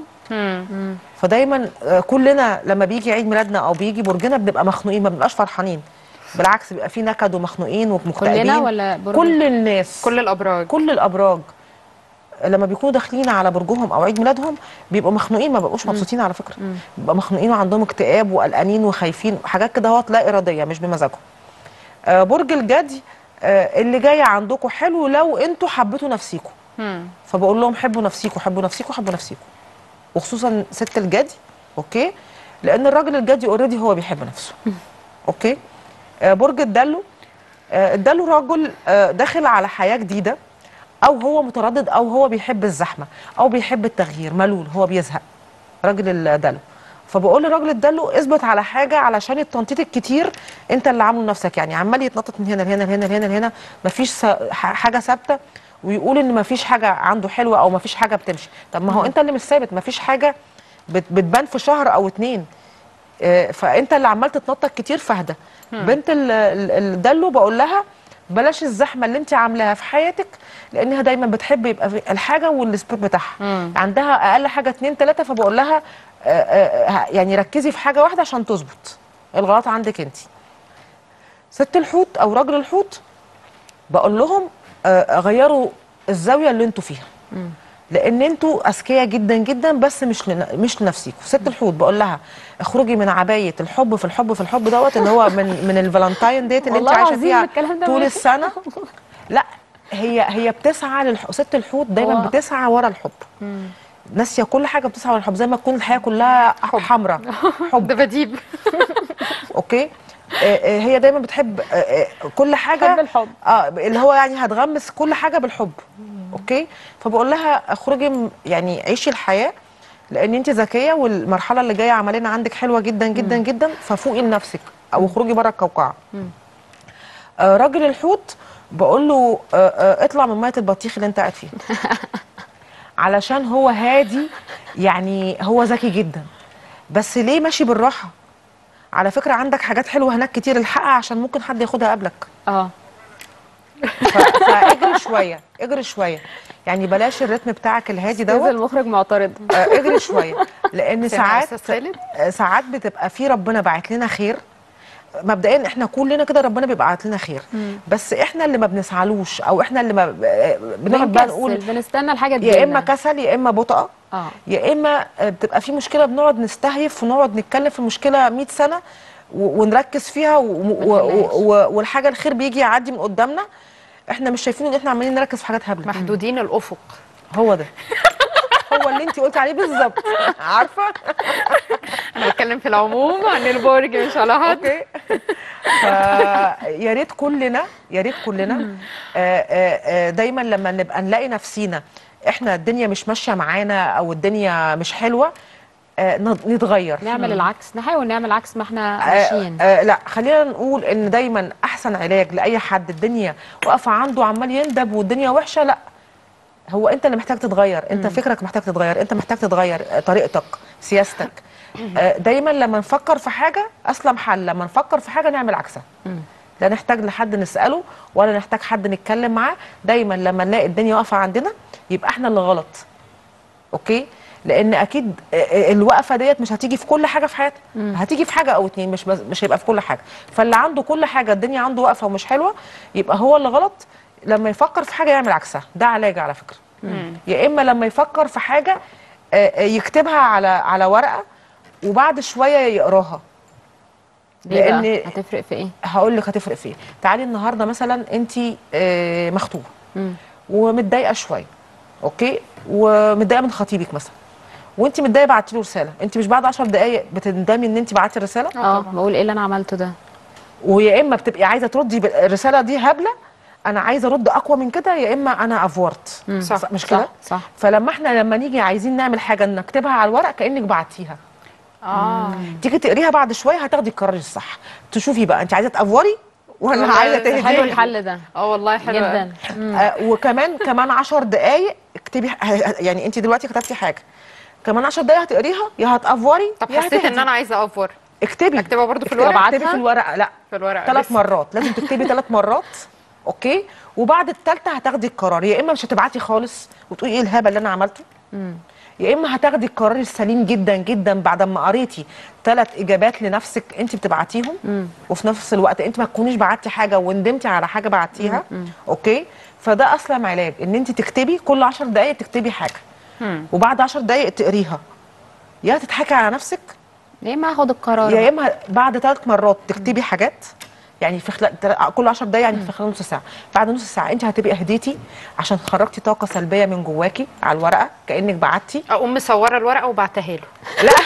فدايما آه، كلنا لما بيجي عيد ميلادنا او بيجي برجنا بنبقى مخنوقين ما بنبقاش فرحانين بالعكس بيبقى في نكد ومخنوقين ومكتئبين كلنا ولا برج؟ كل الناس كل الابراج كل الابراج لما بيكونوا داخلين على برجهم او عيد ميلادهم بيبقوا مخنوقين ما بيبقوش مبسوطين على فكره بيبقوا مخنوقين وعندهم اكتئاب وقلقانين وخايفين حاجات كده هو لا اراديه مش بمزاجهم آه برج الجدي آه اللي جاي عندكم حلو لو انتوا حبيتوا نفسيكم فبقول لهم حبوا نفسيكم حبوا نفسيكم حبوا نفسيكم وخصوصا ست الجدي اوكي لان الراجل الجدي اوريدي هو بيحب نفسه اوكي آه برج الدلو آه الدلو راجل آه داخل على حياه جديده او هو متردد او هو بيحب الزحمه او بيحب التغيير ملول هو بيزهق راجل الدلو فبقول لراجل الدلو اثبت على حاجه علشان التنطيط الكتير انت اللي عامله لنفسك يعني عمال يتنطط من هنا لهنا لهنا لهنا لهنا مفيش س- ح- حاجه ثابته ويقول ان مفيش حاجه عنده حلوه او مفيش حاجه بتمشي طب ما هو انت اللي مش ثابت مفيش حاجه بت- بتبان في شهر او اتنين آه، فانت اللي عمال تتنطط كتير فاهدى مم. بنت ال- ال- الدلو بقول لها بلاش الزحمه اللي انت عاملاها في حياتك لانها دايما بتحب يبقى في الحاجه والسبيك بتاعها عندها اقل حاجه اتنين تلاته فبقول لها آه، آه، آه، يعني ركزي في حاجه واحده عشان تظبط الغلط عندك انت ست الحوت او راجل الحوت بقول لهم آه، غيروا الزاويه اللي انتوا فيها لان انتوا اذكياء جدا جدا بس مش لن... مش لنفسيكم ست الحوت بقول لها اخرجي من عبايه الحب في الحب في الحب دوت اللي هو من من الفالنتاين ديت اللي انت والله عايشه العظيم فيها الكلام ده طول مش- السنه لا هي هي بتسعى للح... ست الحوت دايما هو- بتسعى ورا الحب ناسيه كل حاجه بتسعى ورا الحب زي ما تكون الحياه كلها حمراء حب دباديب اوكي آه، آه، هي دايما بتحب آه، آه، كل حاجه حب الحب. اه اللي هو يعني هتغمس كل حاجه بالحب اوكي فبقول لها اخرجي م- يعني عيشي الحياه لان انت ذكيه والمرحله اللي جايه عملنا عندك حلوه جدا جدا جدا ففوقي لنفسك او اخرجي بره القوقعه آه راجل الحوت بقول له آه آه اطلع من ميه البطيخ اللي انت قاعد فيها علشان هو هادي يعني هو ذكي جدا بس ليه ماشي بالراحه على فكره عندك حاجات حلوه هناك كتير الحقها عشان ممكن حد ياخدها قبلك اه فاجري شويه اجري شويه يعني بلاش الريتم بتاعك الهادي دوت المخرج معترض آه، اجري شويه لان سامع ساعات أستاذ خالد؟ آه، ساعات بتبقى في ربنا باعت لنا خير مبدئيا احنا كلنا كده ربنا بيبقى باعت لنا خير مم. بس احنا اللي ما بنسعالوش او احنا اللي ما آه، بنقعد بقى بنكسل نقول بنستنى الحاجه يا تجيلنا. اما كسل يا اما بطء اه يا اما آه، بتبقى في مشكله بنقعد نستهيف ونقعد نتكلم في المشكله 100 سنه و- ونركز فيها و- و- و- و- والحاجه الخير بيجي يعدي من قدامنا احنا مش شايفين ان احنا عمالين نركز في حاجات هبله محدودين الافق هو ده هو اللي انت قلتي عليه بالظبط عارفه انا بتكلم في العموم عن البرج مش على حد اوكي فيا ريت كلنا يا ريت كلنا آه، آه، آه، دايما لما نبقى نلاقي نفسينا احنا الدنيا مش ماشيه معانا او الدنيا مش حلوه آه، نت- نتغير نعمل العكس نحاول نعمل عكس ما احنا آه، ماشيين آه لا خلينا نقول ان دايما احسن علاج لاي حد الدنيا واقفه عنده عمال يندب والدنيا وحشه لا هو انت اللي محتاج تتغير انت فكرك محتاج تتغير انت محتاج تتغير آه، طريقتك سياستك آه، دايما لما نفكر في حاجه اسلم حل لما نفكر في حاجه نعمل عكسها لا نحتاج لحد نساله ولا نحتاج حد نتكلم معاه دايما لما نلاقي الدنيا واقفه عندنا يبقى احنا اللي غلط اوكي لان اكيد آه، آه، الوقفه ديت مش هتيجي في كل حاجه في حياتنا هتيجي في حاجه او اتنين مش بس- مش هيبقى في كل حاجه فاللي عنده كل حاجه الدنيا عنده واقفه ومش حلوه يبقى هو اللي غلط لما يفكر في حاجه يعمل عكسها ده علاج على فكره يا اما لما يفكر في حاجه آه، آه، يكتبها على على ورقه وبعد شويه يقراها ليه بقى؟ هتفرق في ايه هقول لك هتفرق في ايه تعالي النهارده مثلا انت مخطوبه ومتضايقه شويه اوكي ومتضايقه من خطيبك مثلا وانت متضايقه بعتي له رساله انت مش بعد 10 دقائق بتندمي ان انت بعتي الرساله اه بقول ايه اللي انا عملته ده ويا اما بتبقي عايزه تردي ب- الرساله دي هبله انا عايزه ارد اقوى من كده يا اما انا افورت صح مش كده صح فلما احنا لما نيجي عايزين نعمل حاجه نكتبها على الورق كانك بعتيها اه تيجي تقريها بعد شويه هتاخدي القرار الصح تشوفي بقى انت عايزه تافوري ولا والله عايزه تهدي حلو الحل ده اه والله حلو جدا آه وكمان كمان 10 دقائق اكتبي ه- يعني انت دلوقتي كتبتي حاجه كمان 10 دقائق هتقريها يا هتافوري طب يا حسيت ان هتهدي. انا عايزه افور اكتبي اكتبها برضو في اكتبي- الورق اكتبي في الورقه لا في الورقه ثلاث لسه. مرات لازم تكتبي ثلاث مرات اوكي وبعد الثالثه هتاخدي القرار يا اما مش هتبعتي خالص وتقولي ايه الهبل اللي انا عملته يا اما هتاخدي القرار السليم جدا جدا بعد ما قريتي ثلاث اجابات لنفسك انت بتبعتيهم وفي نفس الوقت انت ما تكونيش بعتي حاجه وندمتي على حاجه بعتيها اوكي فده اسلم علاج ان انت تكتبي كل 10 دقائق تكتبي حاجه وبعد 10 دقائق تقريها يا تضحكي على نفسك يا اما اخد القرار يا بقى. اما بعد ثلاث مرات تكتبي حاجات يعني في خلال تل- كل 10 دقايق يعني في خلال نص ساعه بعد نص ساعه انت هتبقي هديتي عشان خرجتي طاقه سلبيه من جواكي على الورقه كانك بعتي اقوم مصوره الورقه وبعتها له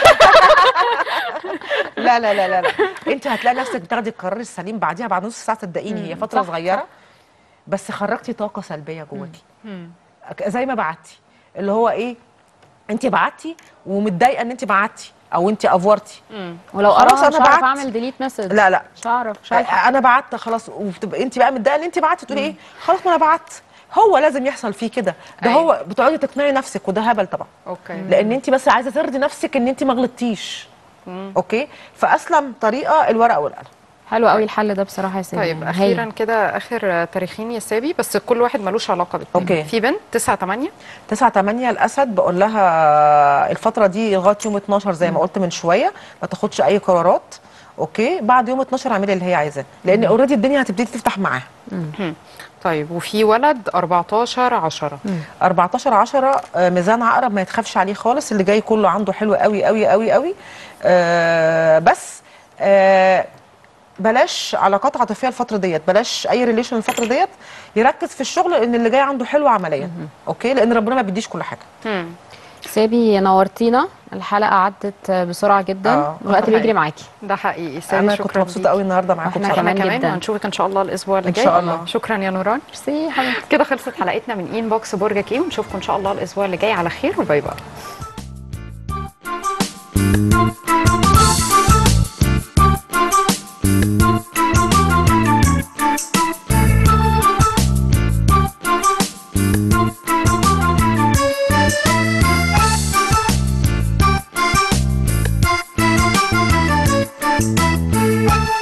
لا لا لا لا, لا. انت هتلاقي نفسك بتاخدي القرار السليم بعديها بعد نص ساعه صدقيني هي فتره صح، صغيره بس خرجتي طاقه سلبيه جواكي زي ما بعتي اللي هو ايه انت بعتي ومتضايقه ان انت بعتي او انت افورتي ولو خلاص قراها مش أنا هعرف بعت. اعمل ديليت مسج لا لا مش هعرف مش هلحق انا بعت خلاص وبتبقى انت بقى متضايقه ان انت بعتي تقولي ايه خلاص ما انا بعت هو لازم يحصل فيه كده ده أيوة. هو بتقعدي تقنعي نفسك وده هبل طبعا اوكي لان انت بس عايزه ترضي نفسك ان انت ما غلطتيش اوكي فاسلم طريقه الورقه والقلم حلو قوي الحل ده بصراحه يا سامي طيب هايل. اخيرا كده اخر تاريخين يا سابي بس كل واحد ملوش علاقه بالتاني أوكي. في بنت 9 8 9 8 الاسد بقول لها الفتره دي لغايه يوم 12 زي ما قلت من شويه ما تاخدش اي قرارات اوكي بعد يوم 12 اعملي اللي هي عايزاه لان اوريدي الدنيا هتبتدي تفتح معاها طيب وفي ولد 14 10 14 10 آه، ميزان عقرب ما يتخافش عليه خالص اللي جاي كله عنده حلو قوي قوي قوي قوي آه بس آه بلاش علاقات عاطفيه الفتره ديت بلاش اي ريليشن الفتره ديت يركز في الشغل لان اللي جاي عنده حلو عمليا اوكي لان ربنا ما بيديش كل حاجه سابي نورتينا الحلقه عدت بسرعه جدا آه، الوقت ده بيجري حقيقي. معاكي ده حقيقي سابي انا شكرا كنت مبسوطه قوي النهارده معاكم واحنا بصراحه احنا كمان كمان جداً. وهنشوفك ان شاء الله الاسبوع اللي إن جاي شاء الله. شكرا يا نوران ميرسي يا حبيبتي كده خلصت حلقتنا من ان بوكس برجك ايه ونشوفكم ان شاء الله الاسبوع اللي جاي على خير وباي باي Thank you.